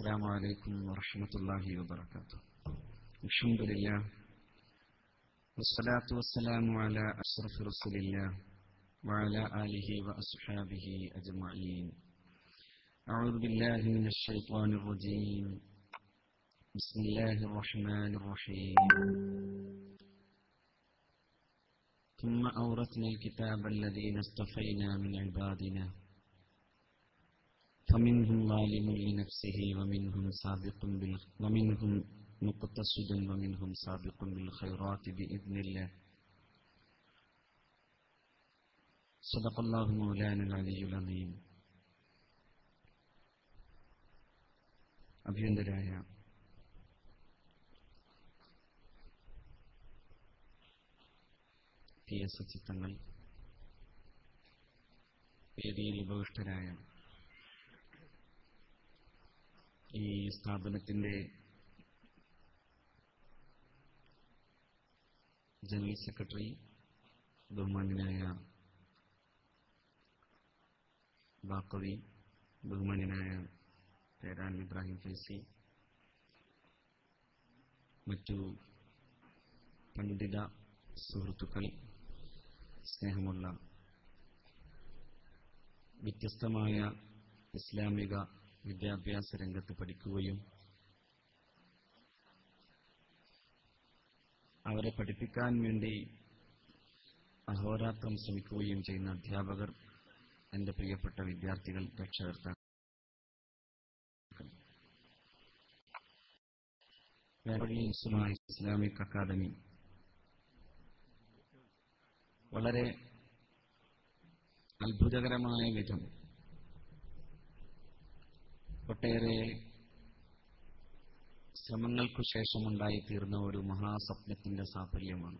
السلام عليكم ورحمة الله وبركاته الحمد لله والصلاة والسلام على أشرف رسول الله وعلى آله وأصحابه أجمعين أعوذ بالله من الشيطان الرجيم بسم الله الرحمن الرحيم ثم أورثنا الكتاب الذين اصطفينا من عبادنا فمنهم ظالم لنفسه ومنهم سابق بال... ومنهم مقتصد ومنهم سابق بالخيرات بإذن الله صدق الله مولانا العلي العظيم അഭ്യന്തരായ T S ചിത്തങ്ങൾ വേദിയിൽ ഉപവിഷ്ടരായ ഈ സ്ഥാപനത്തിന്റെ ജനറൽ സെക്രട്ടറി ബഹുമാന്യനായ ബാക്കവി ബഹുമാന്യനായ പേരാൻ ഇബ്രാഹിം ഫൈസി മറ്റു പണ്ഡിത സുഹൃത്തുക്കൾ സ്നേഹമുള്ള വ്യത്യസ്തമായ ഇസ്ലാമിക വിദ്യാഭ്യാസ രംഗത്ത് പഠിക്കുകയും അവരെ പഠിപ്പിക്കാൻ വേണ്ടി അഹോരാത്രം ശ്രമിക്കുകയും ചെയ്യുന്ന അധ്യാപകർ എന്റെ പ്രിയപ്പെട്ട വിദ്യാർത്ഥികൾ രക്ഷകർത്താക്കൾ വേറൊരു ഇസ്ലാമിക് അക്കാദമി വളരെ അത്ഭുതകരമായ വിധം ഒട്ടേറെ ശ്രമങ്ങൾക്കു ശേഷമുണ്ടായി തീർന്ന ഒരു മഹാസ്വപ്നത്തിന്റെ സാഫല്യമാണ്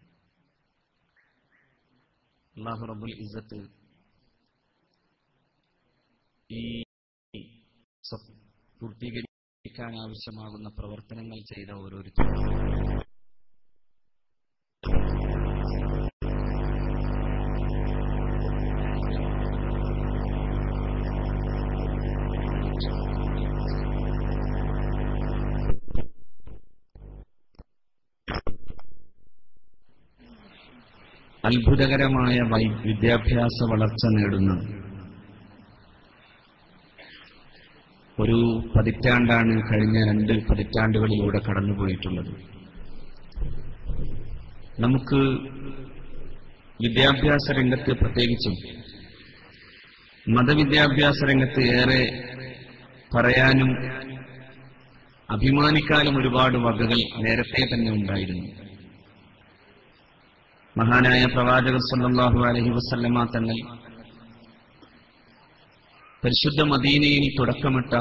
അള്ളാഹു റബുൽ ഇസത്ത് ഈ പൂർത്തീകരിക്കാൻ ആവശ്യമാകുന്ന പ്രവർത്തനങ്ങൾ ചെയ്ത ഓരോരുത്തരും അത്ഭുതകരമായ വിദ്യാഭ്യാസ വളർച്ച നേടുന്ന ഒരു പതിറ്റാണ്ടാണ് കഴിഞ്ഞ രണ്ട് പതിറ്റാണ്ടുകളിലൂടെ കടന്നുപോയിട്ടുള്ളത് നമുക്ക് വിദ്യാഭ്യാസ രംഗത്ത് പ്രത്യേകിച്ചും മതവിദ്യാഭ്യാസ രംഗത്ത് ഏറെ പറയാനും അഭിമാനിക്കാനും ഒരുപാട് വകകൾ നേരത്തെ തന്നെ ഉണ്ടായിരുന്നു മഹാനായ പ്രവാചകർ സല്ലാഹു അലഹി വസല്ലമ തങ്ങൾ പരിശുദ്ധ മദീനയിൽ തുടക്കമിട്ട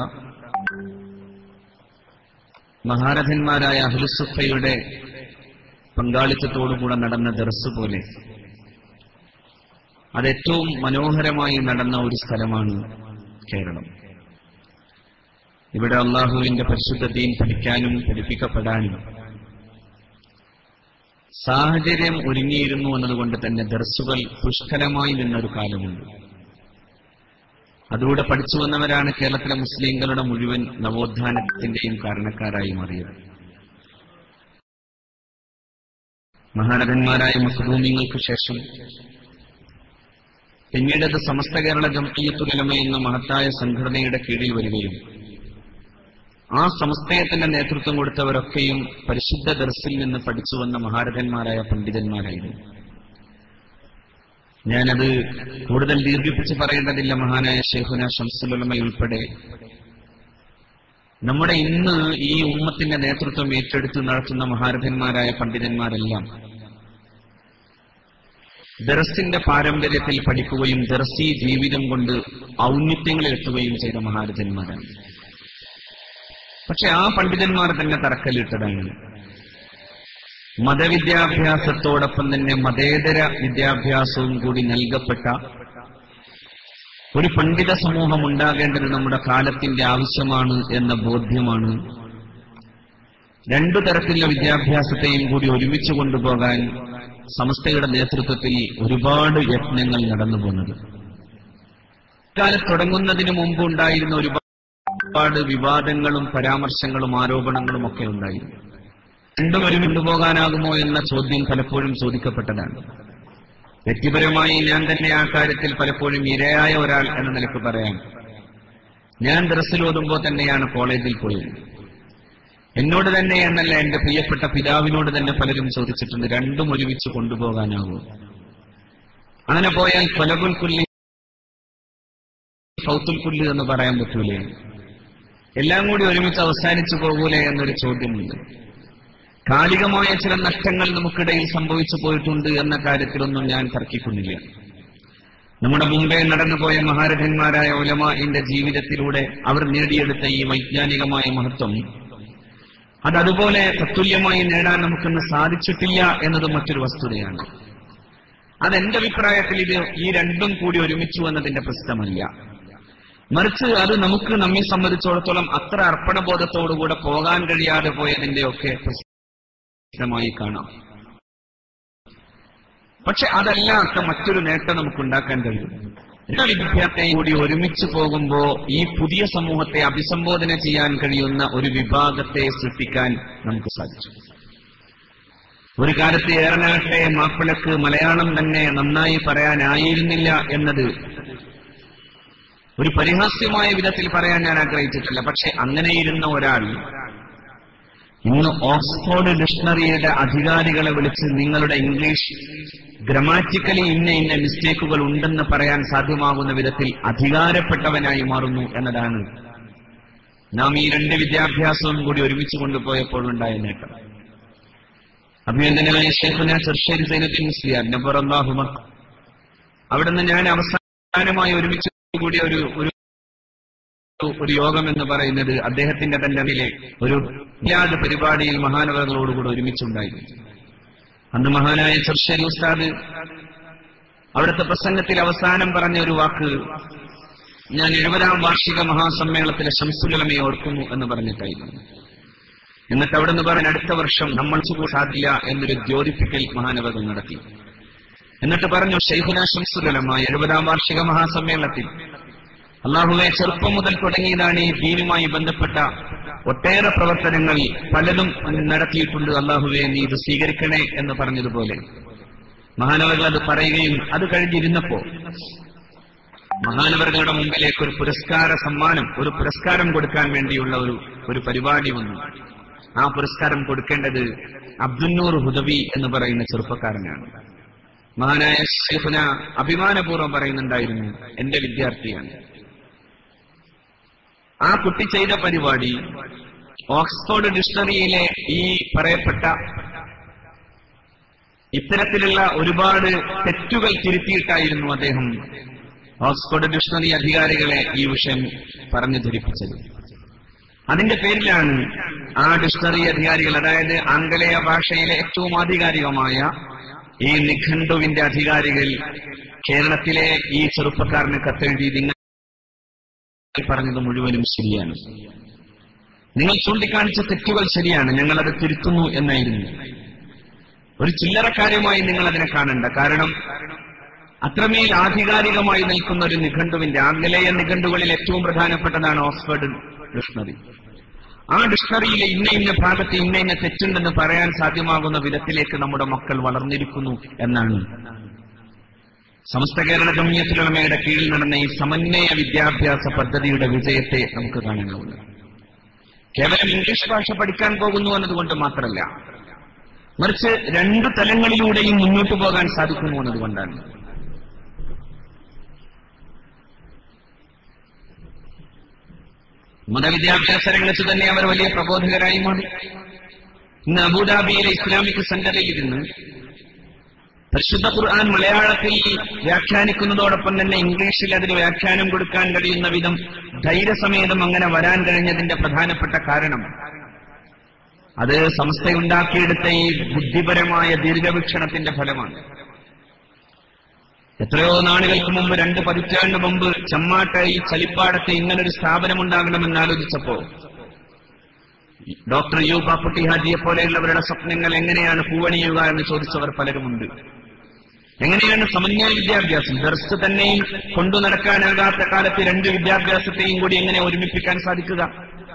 മഹാരഥന്മാരായ അഹ്ലുസുഫയുടെ പങ്കാളിത്തത്തോടുകൂടെ നടന്ന ദർസ് പോലെ അതേറ്റവും മനോഹരമായി നടന്ന ഒരു സ്ഥലമാണ് കേരളം ഇവിടെ അള്ളാഹുവിന്റെ പരിശുദ്ധ ദീൻ പഠിക്കാനും പഠിപ്പിക്കപ്പെടാനും സാഹചര്യം ഒരുങ്ങിയിരുന്നു എന്നതുകൊണ്ട് തന്നെ ദർസുകൾ പുഷ്കലമായി നിന്നൊരു കാലമുണ്ട് അതുകൂടെ പഠിച്ചു വന്നവരാണ് കേരളത്തിലെ മുസ്ലിങ്ങളുടെ മുഴുവൻ നവോത്ഥാനത്തിന്റെയും കാരണക്കാരായി മാറിയത് മഹാനടന്മാരായ മഖദൂമിങ്ങൾക്ക് ശേഷം പിന്നീട് അത് സമസ്ത കേരള ജംഇയ്യത്തുലമ എന്ന മഹത്തായ സംഘടനയുടെ കീഴിൽ വരികയും ആ സമസ്തയത്തിന്റെ നേതൃത്വം കൊടുത്തവരൊക്കെയും പരിശുദ്ധ ദർസിൽ നിന്ന് പഠിച്ചു വന്ന മഹാരഥന്മാരായ പണ്ഡിതന്മാരായിരുന്നു ഞാനത് കൂടുതൽ ദീർഘിപ്പിച്ച് പറയേണ്ടതില്ല മഹാനായ ഷെയ്ഖുന ഷംസുലമയുൾപ്പെടെ നമ്മുടെ ഇന്ന് ഈ ഉമ്മത്തിന്റെ നേതൃത്വം ഏറ്റെടുത്ത് നടത്തുന്ന മഹാരഥന്മാരായ പണ്ഡിതന്മാരെല്ലാം ദർസിന്റെ പാരമ്പര്യത്തിൽ പഠിക്കുകയും ദർസി ജീവിതം കൊണ്ട് ഔന്നിത്യങ്ങളിലെത്തുകയും ചെയ്ത മഹാരഥന്മാരാണ് പക്ഷെ ആ പണ്ഡിതന്മാർ തന്നെ തറക്കല്ലിട്ടതാണ് മതവിദ്യാഭ്യാസത്തോടൊപ്പം തന്നെ മതേതര വിദ്യാഭ്യാസവും കൂടി നൽകപ്പെട്ട ഒരു പണ്ഡിത സമൂഹം ഉണ്ടാകേണ്ടത് നമ്മുടെ കാലത്തിന്റെ ആവശ്യമാണ് എന്ന ബോധ്യമാണ് രണ്ടു തരത്തിലുള്ള വിദ്യാഭ്യാസത്തെയും കൂടി ഒരുമിച്ച് കൊണ്ടുപോകാൻ സംസ്ഥയുടെ നേതൃത്വത്തിൽ ഒരുപാട് യത്നങ്ങൾ നടന്നു പോകുന്നത് കാലത്ത് തുടങ്ങുന്നതിന് മുമ്പ് ഉണ്ടായിരുന്ന ഒരുപാട് ഒരുപാട് വിവാദങ്ങളും പരാമർശങ്ങളും ആരോപണങ്ങളും ഒക്കെ ഉണ്ടായിരുന്നു രണ്ടും ഒരു കൊണ്ടുപോകാനാകുമോ എന്ന ചോദ്യം പലപ്പോഴും ചോദിക്കപ്പെട്ടതാണ് വ്യക്തിപരമായി ഞാൻ തന്നെ ആ കാര്യത്തിൽ പലപ്പോഴും ഇരയായ ഒരാൾ എന്ന നിലക്ക് പറയാം ഞാൻ ദർസിൽ ഓതുമ്പോൾ തന്നെയാണ് കോളേജിൽ പോയത് എന്നോട് തന്നെ എന്നല്ല എന്റെ പ്രിയപ്പെട്ട പിതാവിനോട് തന്നെ പലരും ചോദിച്ചിട്ടുണ്ട് രണ്ടും ഒരുമിച്ച് കൊണ്ടുപോകാനാകും അങ്ങനെ പോയാൽ കൊലകുൽ കുല്ലി സൗത്തുൽ കുല്ലി എന്ന് പറയാൻ പറ്റൂലേ എല്ലാം കൂടി ഒരുമിച്ച് അവസാനിച്ചു പോകൂലേ എന്നൊരു ചോദ്യമുണ്ട് കാലികമായ ചില നഷ്ടങ്ങൾ നമുക്കിടയിൽ സംഭവിച്ചു പോയിട്ടുണ്ട് എന്ന കാര്യത്തിലൊന്നും ഞാൻ തർക്കിക്കുന്നില്ല നമ്മുടെ മുമ്പേ നടന്നുപോയ മഹാരഥന്മാരായ ഉലമാന്റെ ജീവിതത്തിലൂടെ അവർ നേടിയെടുത്ത ഈ വൈജ്ഞാനികമായ മഹത്വം അത് അതുപോലെ തത്തുല്യമായി നേടാൻ നമുക്കിന്ന് സാധിച്ചിട്ടില്ല എന്നത് മറ്റൊരു വസ്തുതയാണ് അതെന്റെ അഭിപ്രായത്തിൽ ഇത് ഈ രണ്ടും കൂടി ഒരുമിച്ചു എന്നതിന്റെ പ്രശ്നമല്ല മറിച്ച് അത് നമുക്ക് നമ്മെ സംബന്ധിച്ചിടത്തോളം അത്ര അർപ്പണബോധത്തോടുകൂടെ പോകാൻ കഴിയാതെ പോയതിന്റെയൊക്കെ പ്രശ്നമായി കാണാം പക്ഷെ അതല്ലാത്ത മറ്റൊരു നേട്ടം നമുക്ക് ഉണ്ടാക്കാൻ കഴിയും എല്ലാ വിദ്യാർത്ഥിയും കൂടി ഒരുമിച്ച് പോകുമ്പോ ഈ പുതിയ സമൂഹത്തെ അഭിസംബോധന ചെയ്യാൻ കഴിയുന്ന ഒരു വിഭാഗത്തെ സൃഷ്ടിക്കാൻ നമുക്ക് സാധിച്ചു ഒരു കാലത്ത് ഏറനാട്ടെ മാപ്പിളക്ക് മലയാളം തന്നെ നന്നായി പറയാനായിരുന്നില്ല എന്നത് ഒരു പരിഹാസ്യമായ വിധത്തിൽ പറയാൻ ഞാൻ ആഗ്രഹിച്ചിട്ടില്ല പക്ഷെ അങ്ങനെയിരുന്ന ഒരാൾ ഇന്ന് ഓക്സ്ഫോർഡ് ഡിക്ഷണറിയുടെ അധികാരികളെ വിളിച്ച് നിങ്ങളുടെ ഇംഗ്ലീഷ് ഗ്രമാറ്റിക്കലി ഇന്ന ഇന്ന മിസ്റ്റേക്കുകൾ ഉണ്ടെന്ന് പറയാൻ സാധ്യമാകുന്ന വിധത്തിൽ അധികാരപ്പെട്ടവനായി മാറുന്നു എന്നതാണ് നാം ഈ രണ്ട് വിദ്യാഭ്യാസവും കൂടി ഒരുമിച്ച് കൊണ്ടുപോയപ്പോഴുണ്ടായ നേട്ടം അഭിനന്ദനായ ഷേഖുന ചെർഷേരി സൈനത്തിൻ മുസ്ലിയാർ നബർ അള്ളാഹുമ അവിടുന്ന് ഞാൻ അവസാനമായി ഒരുമിച്ച് കൂടിയ ഒരു ഒരു ഒരു യോഗം എന്ന് പറയുന്നത് അദ്ദേഹത്തിന്റെ തന്നെ നിലെ ഒരു ഇല്ലാതെ പരിപാടിയിൽ മഹാനവകളോടുകൂടെ ഒരുമിച്ചുണ്ടായിരുന്നു അന്ന് മഹാനായ ചെർഷരി ഉസ്താദ് അവിടുത്തെ പ്രസംഗത്തിൽ അവസാനം പറഞ്ഞ ഒരു വാക്ക് ഞാൻ എഴുപതാം വാർഷിക മഹാസമ്മേളനത്തിലെ ശംസുലമയെ ഓർക്കുന്നു എന്ന് പറഞ്ഞിട്ടായിരുന്നു എന്നിട്ട് അവിടെ നിന്ന് പറഞ്ഞ അടുത്ത വർഷം നമ്മൾ സാധില്ല എന്നൊരു ജ്യോതിപ്പിക്കൽ മഹാനവകൾ നടത്തി എന്നിട്ട് പറഞ്ഞു ഷെയ്ഖുന ശംസുലമ എഴുപതാം വാർഷിക മഹാസമ്മേളനത്തിൽ അള്ളാഹുവെ ചെറുപ്പം മുതൽ തുടങ്ങിയതാണ് ഈ ദീനുമായി ബന്ധപ്പെട്ട ഒട്ടേറെ പ്രവർത്തനങ്ങൾ പലതും നടത്തിയിട്ടുണ്ട് അള്ളാഹുവെ നീ ഇത് സ്വീകരിക്കണേ എന്ന് പറഞ്ഞതുപോലെ മഹാനവകൾ അത് പറയുകയും അത് കഴിഞ്ഞിരുന്നപ്പോ മഹാനവറുകളുടെ മുമ്പിലേക്ക് ഒരു പുരസ്കാര സമ്മാനം ഒരു പുരസ്കാരം കൊടുക്കാൻ വേണ്ടിയുള്ള ഒരു ഒരു പരിപാടി വന്നു ആ പുരസ്കാരം കൊടുക്കേണ്ടത് അബ്ദുന്നൂർ ഹുദവി എന്ന് പറയുന്ന ചെറുപ്പക്കാരനാണ് മഹാനായ ഷെയ്ഖുന അഭിമാനപൂർവ്വം പറയുന്നുണ്ടായിരുന്നു എന്റെ വിദ്യാർത്ഥിയാണ് ആ കുട്ടി ചെയ്ത പരിപാടി ഓക്സ്ഫോർഡ് ഡിക്ഷണറിയിലെ ഈ പറയപ്പെട്ട ഇത്തരത്തിലുള്ള ഒരുപാട് തെറ്റുകൾ തിരുത്തിയിട്ടായിരുന്നു അദ്ദേഹം ഓക്സ്ഫോർഡ് ഡിക്ഷണറി അധികാരികളെ ഈ വിഷയം പറഞ്ഞു ധരിപ്പിച്ചത് അതിന്റെ പേരിലാണ് ആ ഡിക്ഷണറി അധികാരികൾ അതായത് ആംഗലേയ ഭാഷയിലെ ഏറ്റവും ആധികാരികമായ ഈ നിഘണ്ടുവിന്റെ അധികാരികൾ കേരളത്തിലെ ഈ ചെറുപ്പക്കാരന് കത്തെഴുതി നിങ്ങൾ പറഞ്ഞത് മുഴുവനും ശരിയാണ് നിങ്ങൾ ചൂണ്ടിക്കാണിച്ച തെറ്റുകൾ ശരിയാണ് ഞങ്ങൾ അത് തിരുത്തുന്നു എന്നായിരുന്നു ഒരു ചില്ലറക്കാര്യമായി നിങ്ങൾ അതിനെ കാണണ്ട കാരണം അത്രമേൽ ആധികാരികമായി നിൽക്കുന്ന ഒരു നിഘണ്ടുവിന്റെ ആംഗലേയ നിഘണ്ടുകളിൽ ഏറ്റവും പ്രധാനപ്പെട്ടതാണ് ഓക്സ്ഫോർഡ് ഡിക്ഷണറി ആ ഡിക്ഷണറിയിലെ ഇന്ന ഇന്ന ഭാഗത്ത് ഇന്ന ഇന്ന തെറ്റുണ്ടെന്ന് പറയാൻ സാധ്യമാകുന്ന വിധത്തിലേക്ക് നമ്മുടെ മക്കൾ വളർന്നിരിക്കുന്നു എന്നാണ് സമസ്ത കേരള ജമിയത്തുലമയുടെ കീഴിൽ നടന്ന ഈ സമന്വയ വിദ്യാഭ്യാസ പദ്ധതിയുടെ വിജയത്തെ നമുക്ക് കാണാനാവുന്നത് കേവലം ഇംഗ്ലീഷ് ഭാഷ പഠിക്കാൻ പോകുന്നു എന്നതുകൊണ്ട് മാത്രമല്ല മറിച്ച് രണ്ടു തലങ്ങളിലൂടെയും മുന്നോട്ട് പോകാൻ സാധിക്കുന്നു എന്നതുകൊണ്ടാണ് മതവിദ്യാഭ്യാസ രംഗത്ത് തന്നെ അവർ വലിയ പ്രബോധകരായി മാറി ഇന്ന് അബുദാബിയിലെ ഇസ്ലാമിക് സെന്ററിൽ ഇരുന്ന് പരിശുദ്ധ ഖുർആൻ മലയാളത്തിൽ വ്യാഖ്യാനിക്കുന്നതോടൊപ്പം തന്നെ ഇംഗ്ലീഷിൽ അതിന് വ്യാഖ്യാനം കൊടുക്കാൻ കഴിയുന്ന വിധം ധൈര്യസമേതം അങ്ങനെ വരാൻ കഴിഞ്ഞതിന്റെ പ്രധാനപ്പെട്ട കാരണം അത് സംസ്ഥയുണ്ടാക്കിയെടുത്ത ഈ ബുദ്ധിപരമായ ദീർഘവീക്ഷണത്തിന്റെ ഫലമാണ് എത്രയോ നാളുകൾക്ക് മുമ്പ് രണ്ട് പതിറ്റാണ്ട് മുമ്പ് ചമ്മാട്ട ഈ ചളിപ്പാടത്ത് ഇങ്ങനൊരു സ്ഥാപനം ഉണ്ടാകണമെന്ന് ആലോചിച്ചപ്പോ ഡോക്ടർ യു ബാപ്പുട്ടി ഹാജിയെ പോലെയുള്ളവരുടെ സ്വപ്നങ്ങൾ എങ്ങനെയാണ് പൂവണിയുക എന്ന് ചോദിച്ചവർ പലരുമുണ്ട് എങ്ങനെയാണ് സമന്വയ വിദ്യാഭ്യാസം ദർസ് തന്നെയും കൊണ്ടു നടക്കാനാകാത്ത കാലത്ത് രണ്ട് വിദ്യാഭ്യാസത്തെയും കൂടി എങ്ങനെ ഒരുമിപ്പിക്കാൻ സാധിക്കുക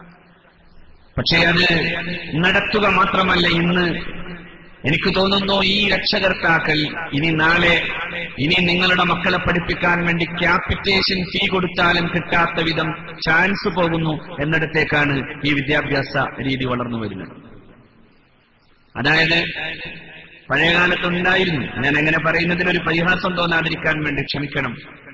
പക്ഷേ അത് നടത്തുക മാത്രമല്ല ഇന്ന് എനിക്ക് തോന്നുന്നു ഈ രക്ഷകർത്താക്കൾ ഇനി നാളെ ഇനി നിങ്ങളുടെ മക്കളെ പഠിപ്പിക്കാൻ വേണ്ടി ക്യാപിറ്റേഷൻ ഫീ കൊടുത്താലും കിട്ടാത്ത വിധം ചാൻസ് പോകുന്നു എന്നിടത്തേക്കാണ് ഈ വിദ്യാഭ്യാസ രീതി വളർന്നു വരുന്നത് അതായത് പഴയകാലത്തുണ്ടായിരുന്നു ഞാൻ എങ്ങനെ പറയുന്നതിനൊരു പരിഹാസം തോന്നാതിരിക്കാൻ വേണ്ടി ക്ഷമിക്കണം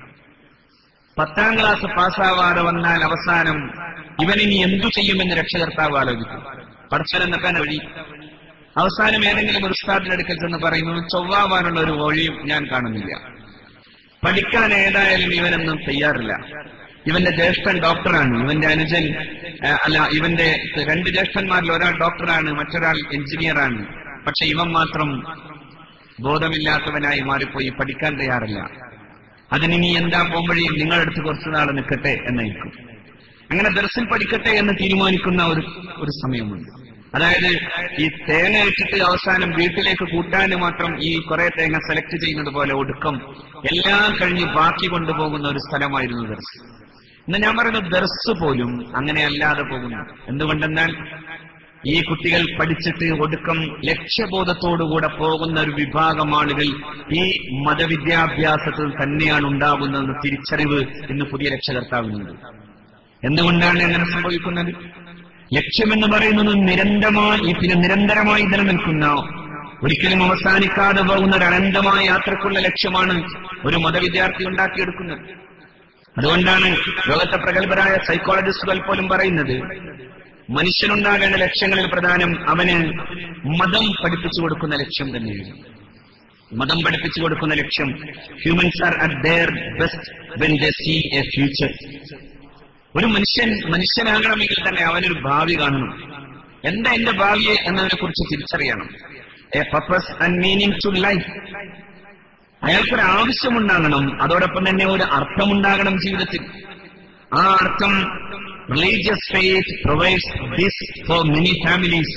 പത്താം ക്ലാസ് പാസ്സാവാതെ വന്നാൽ അവസാനം ഇവനിനി എന്തു ചെയ്യുമെന്ന് രക്ഷകർത്താവ് ആലോചിക്കും പഠിച്ചവൻ നിൽക്കാൻ വഴി അവസാനം ഏതെങ്കിലും ഒരു ഉസ്താദിന്റെ അടുക്കൽ ചെന്ന് പറയുന്നു ചൊവ്വാവാനുള്ള ഒരു വഴിയും ഞാൻ കാണുന്നില്ല പഠിക്കാൻ ഏതായാലും ഇവനൊന്നും തയ്യാറില്ല ഇവന്റെ ജ്യേഷ്ഠൻ ഡോക്ടറാണ് ഇവന്റെ അനുജൻ ആ, അല്ല ഇവന്റെ രണ്ട് ജ്യേഷ്ഠന്മാരിൽ ഒരാൾ ഡോക്ടറാണ് മറ്റൊരാൾ എഞ്ചിനീയറാണ് പക്ഷെ ഇവൻ മാത്രം ബോധമില്ലാത്തവനായി മാറിപ്പോയി പഠിക്കാൻ തയ്യാറില്ല അതിനി എന്താ പോകുമ്പഴി നിങ്ങളടുത്ത് കുറച്ചു നാൾ നിൽക്കട്ടെ എന്നായിരിക്കും അങ്ങനെ ദർശൻ പഠിക്കട്ടെ എന്ന് തീരുമാനിക്കുന്ന ഒരു ഒരു സമയമുണ്ട് അതായത് ഈ തേങ്ങ ഇട്ടിട്ട് അവസാനം വീട്ടിലേക്ക് കൂട്ടാൻ മാത്രം ഈ കുറെ തേങ്ങ സെലക്ട് ചെയ്യുന്നത് പോലെ ഒടുക്കം എല്ലാം കഴിഞ്ഞ് ബാക്കി കൊണ്ടുപോകുന്ന ഒരു സ്ഥലമായിരുന്നു ദർസ് ഇന്ന് ഞാൻ പറയുന്നത് ദർസ് പോലും അങ്ങനെ അല്ലാതെ പോകുന്നു എന്തുകൊണ്ടെന്നാൽ ഈ കുട്ടികൾ പഠിച്ചിട്ട് ഒടുക്കം ലക്ഷ്യബോധത്തോടുകൂടെ പോകുന്ന ഒരു വിഭാഗം ആളുകൾ ഈ മതവിദ്യാഭ്യാസത്തിൽ തന്നെയാണ് ഉണ്ടാകുന്നതെന്ന് തിരിച്ചറിവ് ഇന്ന് പുതിയ രക്ഷകർത്താവിനുണ്ട് എന്തുകൊണ്ടാണ് അങ്ങനെ സംഭവിക്കുന്നത് ലക്ഷ്യമെന്ന് പറയുന്നത് നിരന്തരമായി പിന്നെ നിരന്തരമായി നിലനിൽക്കുന്ന ഒരിക്കലും അവസാനിക്കാതെ പോകുന്ന ഒരു അനന്തമായ യാത്രക്കുള്ള ലക്ഷ്യമാണ് ഒരു മതവിദ്യാർത്ഥി ഉണ്ടാക്കിയെടുക്കുന്നത് അതുകൊണ്ടാണ് ലോകത്തെ പ്രഗത്ഭരായ സൈക്കോളജിസ്റ്റുകൾ പോലും പറയുന്നത് മനുഷ്യനുണ്ടാകേണ്ട ലക്ഷ്യങ്ങളിൽ പ്രധാനം അവന് മതം പഠിപ്പിച്ചു കൊടുക്കുന്ന ലക്ഷ്യം തന്നെയാണ് മതം പഠിപ്പിച്ചു കൊടുക്കുന്ന ലക്ഷ്യം humans are at their best when the see a future ഒരു മനുഷ്യൻ മനുഷ്യനാകണമെങ്കിൽ തന്നെ അവനൊരു ഭാവി കാണണം എന്താ എന്റെ ഭാവിയെ എന്നതിനെ കുറിച്ച് തിരിച്ചറിയണം a purpose and meaning to life അയാൾക്കൊരു ആവശ്യമുണ്ടാകണം അതോടൊപ്പം തന്നെ ഒരു അർത്ഥമുണ്ടാകണം ജീവിതത്തിൽ ആ അർത്ഥം religious faith provides this for many families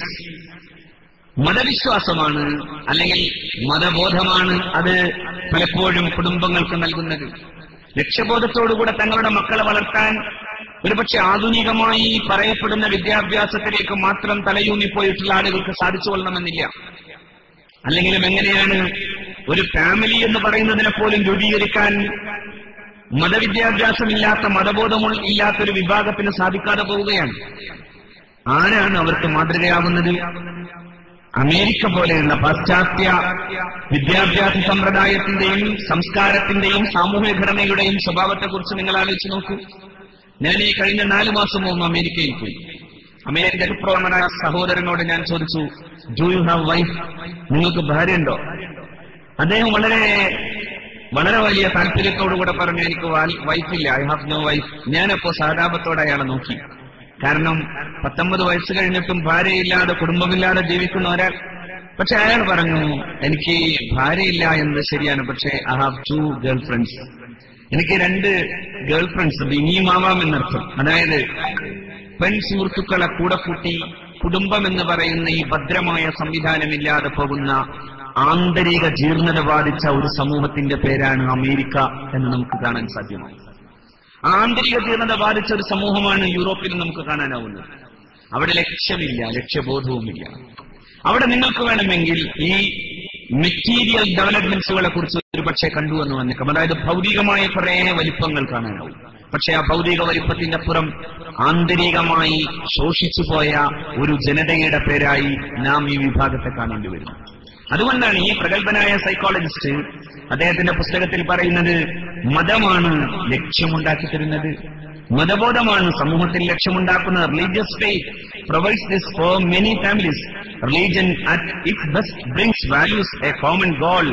മതവിശ്വാസമാണ് അല്ലെങ്കിൽ മതബോധമാണ് അത് പലപ്പോഴും കുടുംബങ്ങൾക്ക് നൽകുന്നത് ലക്ഷ്യബോധത്തോടുകൂടെ തങ്ങളുടെ മക്കളെ വളർത്താൻ ഒരുപക്ഷെ ആധുനികമായി പറയപ്പെടുന്ന വിദ്യാഭ്യാസത്തിലേക്ക് മാത്രം തലയൂന്നിപ്പോയിട്ടുള്ള ആളുകൾക്ക് സാധിച്ചു കൊള്ളണമെന്നില്ല അല്ലെങ്കിലും എങ്ങനെയാണ് ഒരു ഫാമിലി എന്ന് പറയുന്നതിനെ പോലും രൂപീകരിക്കാൻ മതവിദ്യാഭ്യാസമില്ലാത്ത മതബോധമുള്ള ഇല്ലാത്തൊരു വിഭാഗത്തിന് സാധിക്കാതെ പോവുകയാണ് ആരാണ് അവർക്ക് മാതൃകയാവുന്നത് അമേരിക്ക പോലെയുള്ള പാശ്ചാത്യ വിദ്യാഭ്യാസ സമ്പ്രദായത്തിന്റെയും സംസ്കാരത്തിന്റെയും സാമൂഹ്യ ഘടനയുടെയും സ്വഭാവത്തെക്കുറിച്ച് നിങ്ങൾ ആലോചിച്ച് നോക്കൂ ഞാൻ ഈ കഴിഞ്ഞ നാലു മാസം മുമ്പ് അമേരിക്കയിൽ പോയി അമേരിക്ക ചരിത്രപരമായ സഹോദരനോട് ഞാൻ ചോദിച്ചു ഡു യു ഹാവ് വൈഫ് നിങ്ങൾക്ക് ഭാര്യയുണ്ടോ അദ്ദേഹം വളരെ വളരെ വലിയ താല്പര്യത്തോടുകൂടെ പറഞ്ഞു എനിക്ക് വൈഫില്ല ഐ ഹാവ് നോ വൈഫ് ഞാനപ്പോ സഹതാപത്തോടെ അയാളെ നോക്കി കാരണം പത്തൊമ്പത് വയസ്സ് കഴിഞ്ഞിട്ടും ഭാര്യയില്ലാതെ കുടുംബമില്ലാതെ ജീവിക്കുന്ന ഒരാൾ പക്ഷെ അയാൾ പറഞ്ഞു എനിക്ക് ഭാര്യയില്ല എന്നത് ശരിയാണ് പക്ഷേ I have two girl friends എനിക്ക് രണ്ട് ഗേൾ ഫ്രണ്ട്സ് ഉണ്ട് ഇനിയും ആവാം എന്നർത്ഥം അതായത് പെൺ സുഹൃത്തുക്കളെ കൂടെ കൂട്ടി കുടുംബം എന്ന് പറയുന്ന ഈ ഭദ്രമായ സംവിധാനമില്ലാതെ പോകുന്ന ആന്തരിക ജീർണത ബാധിച്ച ഒരു സമൂഹത്തിന്റെ പേരാണ് അമേരിക്ക എന്ന് നമുക്ക് കാണാൻ സാധ്യമാണ് ആന്തരിക ജീർണത ബാധിച്ച ഒരു സമൂഹമാണ് യൂറോപ്പിൽ നമുക്ക് കാണാനാവുന്നത് അവിടെ ലക്ഷ്യമില്ല ലക്ഷ്യബോധവുമില്ല അവിടെ നിങ്ങൾക്ക് വേണമെങ്കിൽ ഈ മെറ്റീരിയൽ ഡെവലപ്മെന്റ്സുകളെ കുറിച്ച് ഒരു പക്ഷേ കണ്ടു എന്ന് വന്നേക്കാം അതായത് ഭൗതികമായ കുറെ വലിപ്പങ്ങൾ കാണാനാവും പക്ഷെ ആ ഭൗതിക വലിപ്പത്തിന്റെ അപ്പുറം ആന്തരികമായി ശോഷിച്ചു പോയ ഒരു ജനതയുടെ പേരായി നാം ഈ വിഭാഗത്തെ കാണേണ്ടി വരും അതുകൊണ്ടാണ് ഈ പ്രഗത്ഭനായ സൈക്കോളജിസ്റ്റ് അദ്ദേഹത്തിന്റെ പുസ്തകത്തിൽ പറയുന്നത് മതമാണ് ലക്ഷ്യമുണ്ടാക്കി തരുന്നത് മതബോധമാണ് സമൂഹത്തിൽ ലക്ഷ്യമുണ്ടാക്കുന്നത് religious faith provides this for many families religion at it best brings values a common goal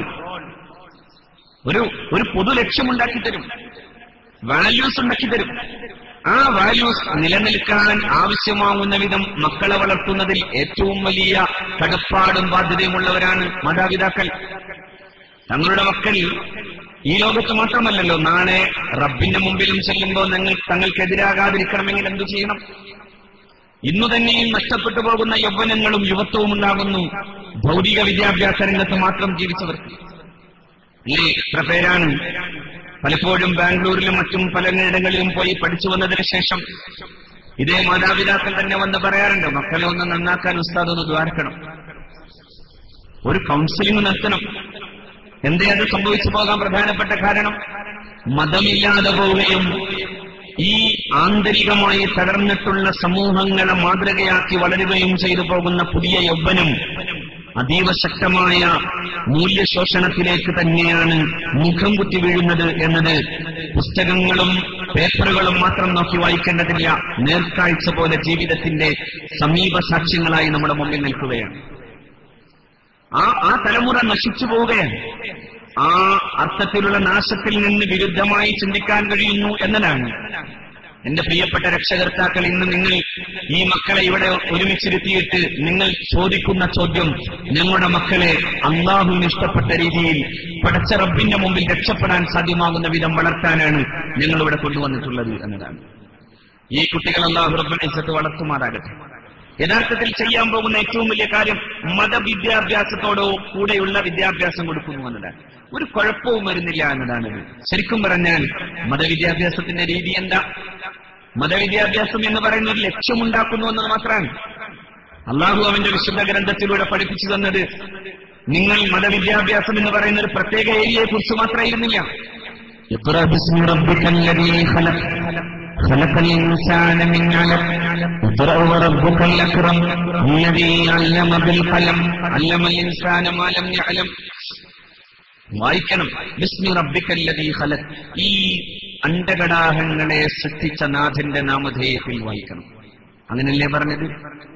ഒരു ഒരു പൊതു ലക്ഷ്യമുണ്ടാക്കി തരും വാല്യൂസ് ഉണ്ടാക്കി തരും ആ വാല്യൂസ് നിലനിൽക്കാൻ ആവശ്യമാവുന്ന വിധം മക്കളെ വളർത്തുന്നതിൽ ഏറ്റവും വലിയ കടപ്പാടും ബാധ്യതയുമുള്ളവരാണ് മാതാപിതാക്കൾ തങ്ങളുടെ മക്കൾ ഈ ലോകത്ത് മാത്രമല്ലല്ലോ നാളെ റബ്ബിന്റെ മുമ്പിലും ചെല്ലുമ്പോൾ നിങ്ങൾ തങ്ങൾക്കെതിരാകാതിരിക്കണമെങ്കിൽ എന്തു ചെയ്യണം ഇന്നു തന്നെയും നഷ്ടപ്പെട്ടു പോകുന്ന യൗവനങ്ങളും യുവത്വവും ഉണ്ടാകുന്നു ഭൗതിക വിദ്യാഭ്യാസ രംഗത്ത് മാത്രം ജീവിച്ചവർക്ക് ഇല്ലേ എത്ര പേരാണ് പലപ്പോഴും ബാംഗ്ലൂരിലും മറ്റും പലയിടങ്ങളിലും പോയി പഠിച്ചു വന്നതിന് ശേഷം ഇതേ മാതാപിതാക്കൾ തന്നെ വന്ന് പറയാറുണ്ട് മക്കളെ ഒന്ന് നന്നാക്കാൻ ഉസ്താദ് ഒന്ന് ദ്വാരക്കണം ഒരു കൗൺസിലിംഗ് നടത്തണം എന്തേ അത് സംഭവിച്ചു പോകാൻ പ്രധാനപ്പെട്ട കാരണം മതമില്ലാതെ പോവുകയും ഈ ആന്തരികമായി തകർന്നിട്ടുള്ള സമൂഹങ്ങളെ മാതൃകയാക്കി വളരുകയും ചെയ്തു പോകുന്ന പുതിയ യൗവനം അതീവ ശക്തമായ മൂല്യശോഷണത്തിലേക്ക് തന്നെയാണ് മുഖം കുത്തി വീഴുന്നത് എന്നത് പുസ്തകങ്ങളും പേപ്പറുകളും മാത്രം നോക്കി വായിക്കേണ്ടതില്ല നേർക്കാഴ്ച പോലെ ജീവിതത്തിന്റെ സമീപ സാക്ഷ്യങ്ങളായി നമ്മുടെ മുമ്പിൽ നിൽക്കുകയാണ് ആ ആ തലമുറ നശിച്ചു പോവുകയാണ് ആ അർത്ഥത്തിലുള്ള നാശത്തിൽ നിന്ന് വിരുദ്ധമായി ചിന്തിക്കാൻ കഴിയുന്നു എന്നതാണ് എന്റെ പ്രിയപ്പെട്ട രക്ഷകർത്താക്കൾ ഇന്ന് നിങ്ങൾ ഈ മക്കളെ ഇവിടെ ഒരുമിച്ചിരുത്തിയിട്ട് നിങ്ങൾ ചോദിക്കുന്ന ചോദ്യം ഞങ്ങളുടെ മക്കളെ അള്ളാഹുവിന് ഇഷ്ടപ്പെട്ട രീതിയിൽ പടച്ച റബ്ബിന്റെ മുമ്പിൽ രക്ഷപ്പെടാൻ സാധ്യമാകുന്ന വിധം വളർത്താനാണ് ഞങ്ങൾ ഇവിടെ കൊണ്ടുവന്നിട്ടുള്ളത് എന്നതാണ് ഈ കുട്ടികൾ അള്ളാഹു റബ്ബിനെ ഇസത്ത് വളർത്തുമാറാകട്ടെ യഥാർത്ഥത്തിൽ ചെയ്യാൻ പോകുന്ന ഏറ്റവും വലിയ കാര്യം മതവിദ്യാഭ്യാസത്തോടോ കൂടെയുള്ള വിദ്യാഭ്യാസം കൊടുക്കുന്നു എന്നതാണ് ഒരു കുഴപ്പവും വരുന്നില്ല എന്നതാണ് ഇത്. ശരിക്കും പറഞ്ഞാൽ മതവിദ്യാഭ്യാസത്തിന്റെ രീതി എന്താ മതവിദ്യാഭ്യാസം എന്ന് പറയുന്ന ഒരു ലക്ഷ്യമുണ്ടാക്കുന്നു എന്നത് മാത്രമാണ് അള്ളാഹു അവന്റെ വിശുദ്ധ ഗ്രന്ഥത്തിലൂടെ പഠിപ്പിച്ചു തന്നത് നിങ്ങൾ മതവിദ്യാഭ്യാസം എന്ന് പറയുന്ന ഒരു പ്രത്യേക ഏരിയയെ കുറിച്ച് മാത്രമായിരുന്നില്ല اقرأ باسم ربك الذي خلق خلق الإنسان من علق اقرأ وربك الأكرم الذي علم بالقلم علم الإنسان ما لم يعلم വായിക്കണം ബിസ്മി റബ്ബിക്കല്ലതീ ഖലഖ് ഈ അണ്ടകടാഹങ്ങളെ സൃഷ്ടിച്ച നാഥന്റെ നാമധേയത്തിൽ വായിക്കണം അങ്ങനല്ലേ പറഞ്ഞത്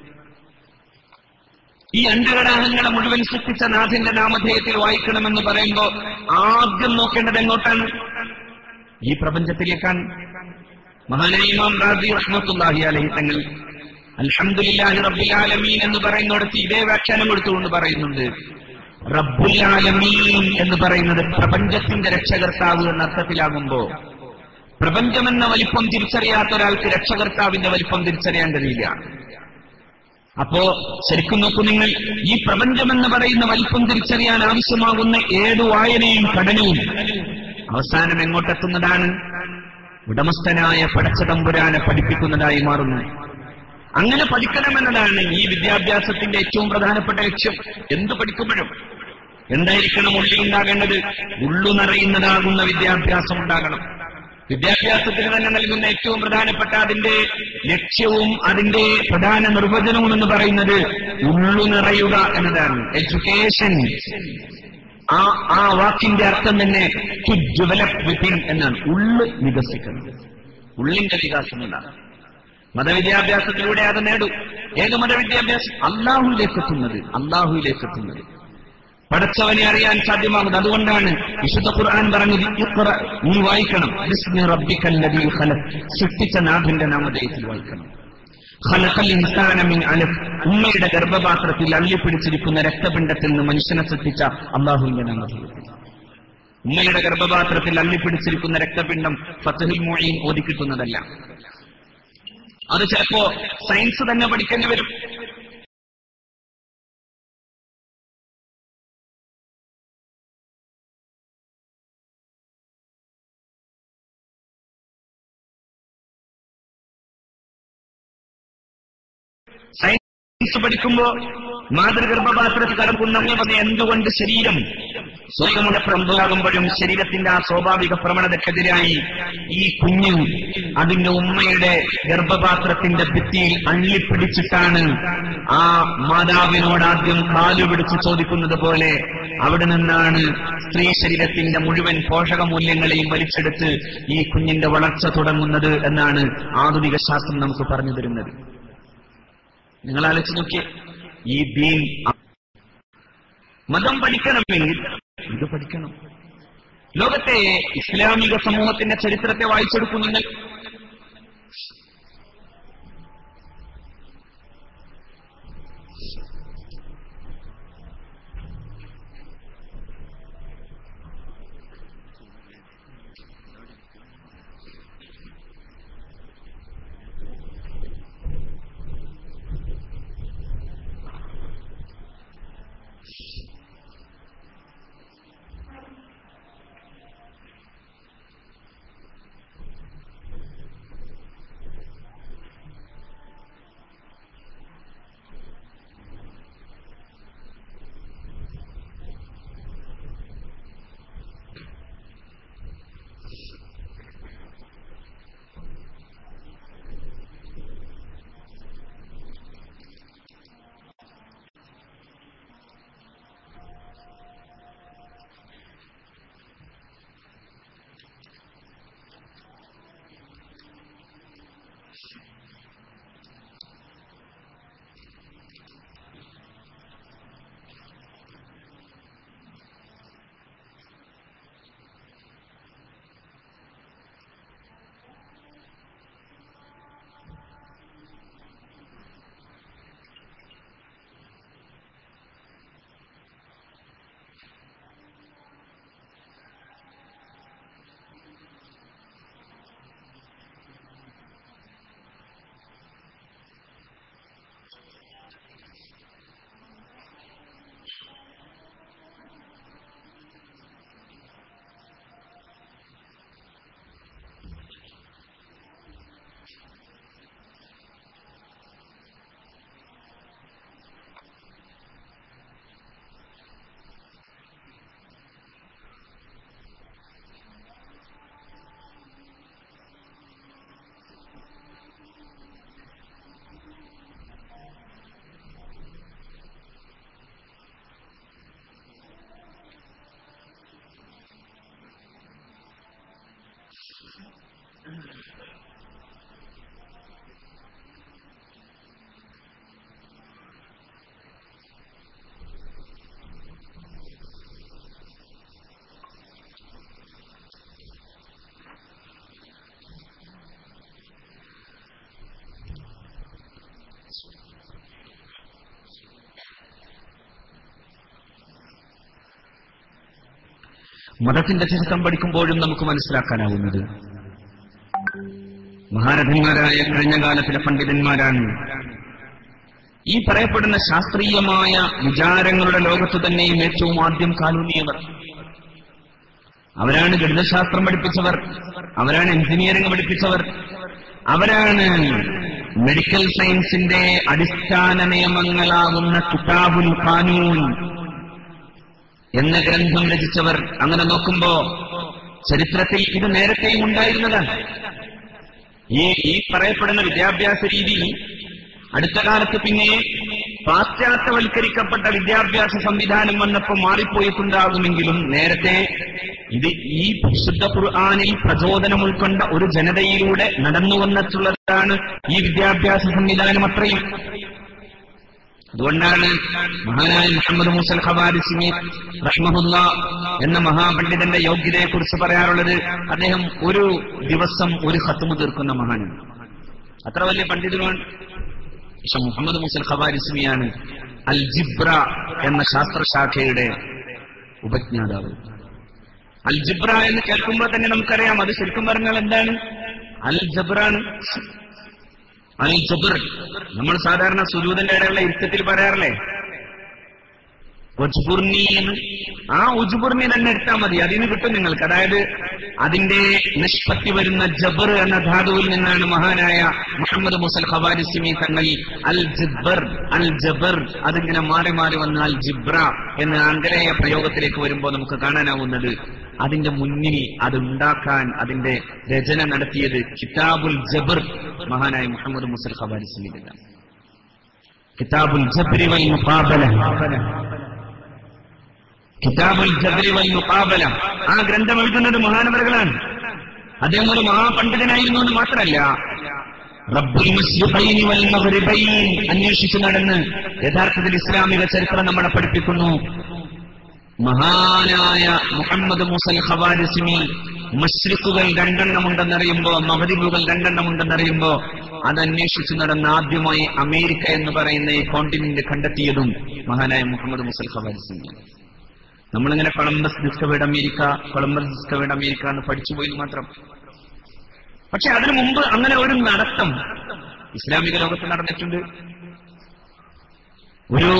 ഈ അണ്ടകടാഹങ്ങളെ മുഴുവൻ സൃഷ്ടിച്ച നാഥന്റെ നാമധേയത്തിൽ വായിക്കണമെന്ന് പറയുമ്പോ ആദ്യം നോക്കേണ്ടത് എങ്ങോട്ടാണ് ഈ പ്രപഞ്ചത്തിലേക്കാണ് മഹാനായ ഇമാം റാസി റഹ്മത്തുല്ലാഹി അലഹി തങ്ങൾ അൽഹംദുലില്ലാഹി റബ്ബിൽ ആലമീൻ എന്ന് പറയുന്നിടത്ത് ഇതേ വ്യാഖ്യാനം കൊടുത്തുകൊണ്ട് പറയുന്നുണ്ട് റബ്ബുൽ ആലമീൻ എന്ന് പറയുന്നത് പ്രപഞ്ചത്തിന്റെ രക്ഷകർത്താവ് എന്ന അർത്ഥത്തിലാകുമ്പോ പ്രപഞ്ചമെന്ന വലിപ്പം തിരിച്ചറിയാത്ത ഒരാൾക്ക് രക്ഷകർത്താവിന്റെ വലിപ്പം തിരിച്ചറിയാൻ കഴിയില്ല അപ്പോ ശരിക്കും നോക്കൂ നിങ്ങൾ ഈ പ്രപഞ്ചമെന്ന് പറയുന്ന വലിപ്പം തിരിച്ചറിയാൻ ആവശ്യമാകുന്ന ഏതു വായനയും പഠനവും അവസാനം എങ്ങോട്ടെത്തുന്നതാണ് ഉടമസ്ഥനായ പടച്ചതമ്പുരാനെ പഠിപ്പിക്കുന്നതായി മാറുന്നു അങ്ങനെ പഠിക്കണമെന്നതാണ് ഈ വിദ്യാഭ്യാസത്തിന്റെ ഏറ്റവും പ്രധാനപ്പെട്ട ലക്ഷ്യം എന്ത് പഠിക്കുമ്പോഴും എന്തായിരിക്കണം ഉള്ളിൽ ഉണ്ടാകേണ്ടത് ഉള്ളു നിറയുന്നതാകുന്ന വിദ്യാഭ്യാസം ഉണ്ടാകണം വിദ്യാഭ്യാസത്തിന് തന്നെ നൽകുന്ന ഏറ്റവും പ്രധാനപ്പെട്ട അതിന്റെ ലക്ഷ്യവും അതിന്റെ പ്രധാന നിർവചനവും എന്ന് പറയുന്നത് ഉള്ളു നിറയുക എന്നതാണ് എഡ്യൂക്കേഷൻ ആ ആ വാക്കിന്റെ അർത്ഥം തന്നെ ടു ഡെവലപ്പ് വിത്തിൻ എന്നാണ് ഉള്ളു വികസിക്കുന്നത് ഉള്ളിന്റെ വികാസം എന്നാണ് മതവിദ്യാഭ്യാസത്തിലൂടെ അത് നേടും ഏത് മതവിദ്യാഭ്യാസം അള്ളാഹുവിലേക്ക് എത്തുന്നത് അള്ളാഹുവിലേക്ക് എത്തുന്നത് പടച്ചവനെ അറിയാൻ സാധ്യമാകുന്നത് അതുകൊണ്ടാണ് വിശുദ്ധ ഖുർആൻ പറഞ്ഞത് ഇഖ്റ, നീ വായിക്കണം ബിസ്മി റബ്ബിക്കല്ലദീ ഖലഖ് സൃഷ്ടിച്ച നാഥന്റെ നാമധേയത്തിൽ വായിക്കണം ഖലഖൽ ഇൻസാന മിൻ അലഫ് ഉമ്മയുടെ ഗർഭപാത്രത്തിൽ അള്ളിപ്പിടിച്ചിരിക്കുന്ന രക്തപിണ്ഡത്തിൽ നിന്ന് മനുഷ്യനെ സൃഷ്ടിച്ച അള്ളാഹുവിന്റെ നാമധേയത്തിൽ ഉമ്മയുടെ ഗർഭപാത്രത്തിൽ അള്ളിപ്പിടിച്ചിരിക്കുന്ന രക്തപിണ്ഡം ഫത്തഹുൽ മൊഴീൻ ഓതിക്കിട്ടുന്നതല്ല അത് ചിലപ്പോ സയൻസ് തന്നെ പഠിക്കേണ്ടി വരും സയൻസ് പഠിക്കുമ്പോ മാതൃഗർഭപാത്രത്തിൽ കടക്കുന്ന എന്തുകൊണ്ട് ശരീരം സ്വയമുടെ പ്രമ്പുകാകുമ്പോഴും ശരീരത്തിന്റെ ആ സ്വാഭാവിക പ്രവണതക്കെതിരായി ഈ കുഞ്ഞു അതിന്റെ ഉമ്മയുടെ ഗർഭപാത്രത്തിന്റെ ഭിത്തിയിൽ അള്ളിപ്പിടിച്ചിട്ടാണ് ആ മാതാവിനോട് ആദ്യം കാലു പിടിച്ച് ചോദിക്കുന്നത് പോലെ അവിടെ നിന്നാണ് സ്ത്രീ ശരീരത്തിന്റെ മുഴുവൻ പോഷക മൂല്യങ്ങളെയും വലിച്ചെടുത്ത് ഈ കുഞ്ഞിന്റെ വളർച്ച തുടങ്ങുന്നത് എന്നാണ് ആധുനിക ശാസ്ത്രം നമുക്ക് പറഞ്ഞു തരുന്നത് നിങ്ങൾ ആലോചിച്ച് നോക്കിയേ ഈ ദീൻ മതം പഠിക്കണമെങ്കിൽ ഇത് പഠിക്കണം ലോകത്തെ ഇസ്ലാമിക സമൂഹത്തിന്റെ ചരിത്രത്തെ വായിച്ചെടുക്കും നിങ്ങൾ മതത്തിന്റെ ചരിത്രം പഠിക്കുമ്പോഴും നമുക്ക് മനസ്സിലാക്കാനാവുന്നത് മഹാരഥന്മാരായ കഴിഞ്ഞ കാലത്തിലെ പണ്ഡിതന്മാരാണ് ഈ പറയപ്പെടുന്ന ശാസ്ത്രീയമായ വിചാരങ്ങളുടെ ലോകത്ത് തന്നെയും ഏറ്റവും ആദ്യം കാലൂന്നിയവർ അവരാണ് ഗണിതശാസ്ത്രം പഠിപ്പിച്ചവർ അവരാണ് എഞ്ചിനീയറിംഗ് പഠിപ്പിച്ചവർ അവരാണ് മെഡിക്കൽ സയൻസിന്റെ അടിസ്ഥാന നിയമങ്ങളാകുന്ന കിതാബുൽ ഖാനൂൻ എന്ന ഗ്രന്ഥം രചിച്ചവർ അങ്ങനെ നോക്കുമ്പോ ചരിത്രത്തിൽ ഇത് നേരത്തെയും ഉണ്ടായിരുന്നതാണ് ഈ ഈ പറയപ്പെടുന്ന വിദ്യാഭ്യാസ രീതി അടുത്ത കാലത്ത് പിന്നെ പാശ്ചാത്യവൽക്കരിക്കപ്പെട്ട വിദ്യാഭ്യാസ സംവിധാനം വന്നപ്പോൾ മാറിപ്പോയിട്ടുണ്ടാകുമെങ്കിലും നേരത്തെ ഇത് ഈ ശുദ്ധ ഖുർആാനിൽ പ്രചോദനം ഉൾക്കൊണ്ട ഒരു ജനതയിലൂടെ നടന്നു വന്നിട്ടുള്ളതാണ് ഈ വിദ്യാഭ്യാസ സംവിധാനം അത്രയും അതുകൊണ്ടാണ് മഹാനായ മുഹമ്മദ് മൂസൽ ഖവാരിസിമി റഹ്മഹുല്ല എന്ന മഹാപണ്ഡിതന്റെ യോഗ്യതയെക്കുറിച്ച് പറയാറുള്ളത് അദ്ദേഹം ഒരു ദിവസം ഒരു ഹത്തുമ തീർക്കുന്ന മഹാനാണ് അത്ര വലിയ പണ്ഡിതനാണ് പക്ഷെ മുഹമ്മദ് മുസൽ ഖവാരിസ്മിയാണ് അൽ ജിബ്ര എന്ന ശാസ്ത്രശാഖയുടെ ഉപജ്ഞാതാവ് അൽ ജിബ്ര എന്ന് കേൾക്കുമ്പോൾ തന്നെ നമുക്കറിയാം അത് ശരിക്കും പറഞ്ഞാൽ എന്താണ് അൽ ജബ്രാണ് അൽ ജബർ നമ്മൾ സാധാരണ സുജൂതന്റെ ഇടയിലുള്ള ഇരുത്തത്തിൽ പറയാറില്ലേ ഉജ്ബുർണി എന്ന് ആ ഉജ്ബുർണി തന്നെ എടുത്താൽ മതി അതിന് കിട്ടും നിങ്ങൾക്ക് അതായത് അതിന്റെ നിഷ്പത്തി വരുന്ന ജബർ എന്ന ധാതുവിൽ നിന്നാണ് മഹാനായ മുഹമ്മദ് മുസൽ ഖവാരിസിമി തങ്ങൾ അൽ ജിബ്ബർ അൽ ജബർ അതിങ്ങനെ മാറി മാറി വന്ന അൽ ജിബ്ര എന്ന ആംഗലേയ പ്രയോഗത്തിലേക്ക് വരുമ്പോൾ നമുക്ക് കാണാനാവുന്നത് അതിന്റെ മുന്നിൽ അത് ഉണ്ടാക്കാൻ അതിന്റെ രചന നടത്തിയത് കിതാബുൽ ജബർ മഹാനായ മുഹമ്മദ് മുസൽ ഖവാരിസിമിയാണ് കിതാബുൽ ജബ്രി വൽ മുഖാബല കിതാബുൽ ജബ്രി വൽ മുഖാബല ആ ഗ്രന്ഥം എഴുതുന്നത് മഹാനവറുകളാണ് അദ്ദേഹം ഒരു മഹാപണ്ഡിതനായിരുന്നു എന്ന് മാത്രമല്ല റബ്ബുൽ മശ്രിഖൈനി വൽ മഗ്രിബൈൻ അന്വേഷിച്ചു നടന്ന് യഥാർത്ഥത്തിൽ ഇസ്ലാമിക ചരിത്രം നമ്മളെ പഠിപ്പിക്കുന്നു മഹാനായ മുഹമ്മദ് മുസൽ ഖവാരിസിമി മഷ്രിഖുകൾ രണ്ടെണ്ണമുണ്ടെന്നറിയുമ്പോ മഹദിബുകൾ രണ്ടെണ്ണമുണ്ടെന്നറിയുമ്പോ അത് അന്വേഷിച്ചു നടന്ന ആദ്യമായി അമേരിക്ക എന്ന് പറയുന്ന ഈ കോണ്ടിനെന്റ് കണ്ടെത്തിയതും മഹാനായ മുഹമ്മദ് മുസൽ ഖവാരിസിമിയാണ് നമ്മളിങ്ങനെ Columbus discovered America Columbus discovered America എന്ന് പഠിച്ചു പോയി മാത്രം പക്ഷെ അതിനു മുമ്പ് അങ്ങനെ ഒരു നടത്തം ഇസ്ലാമിക ലോകത്ത് നടന്നിട്ടുണ്ട് ഒരു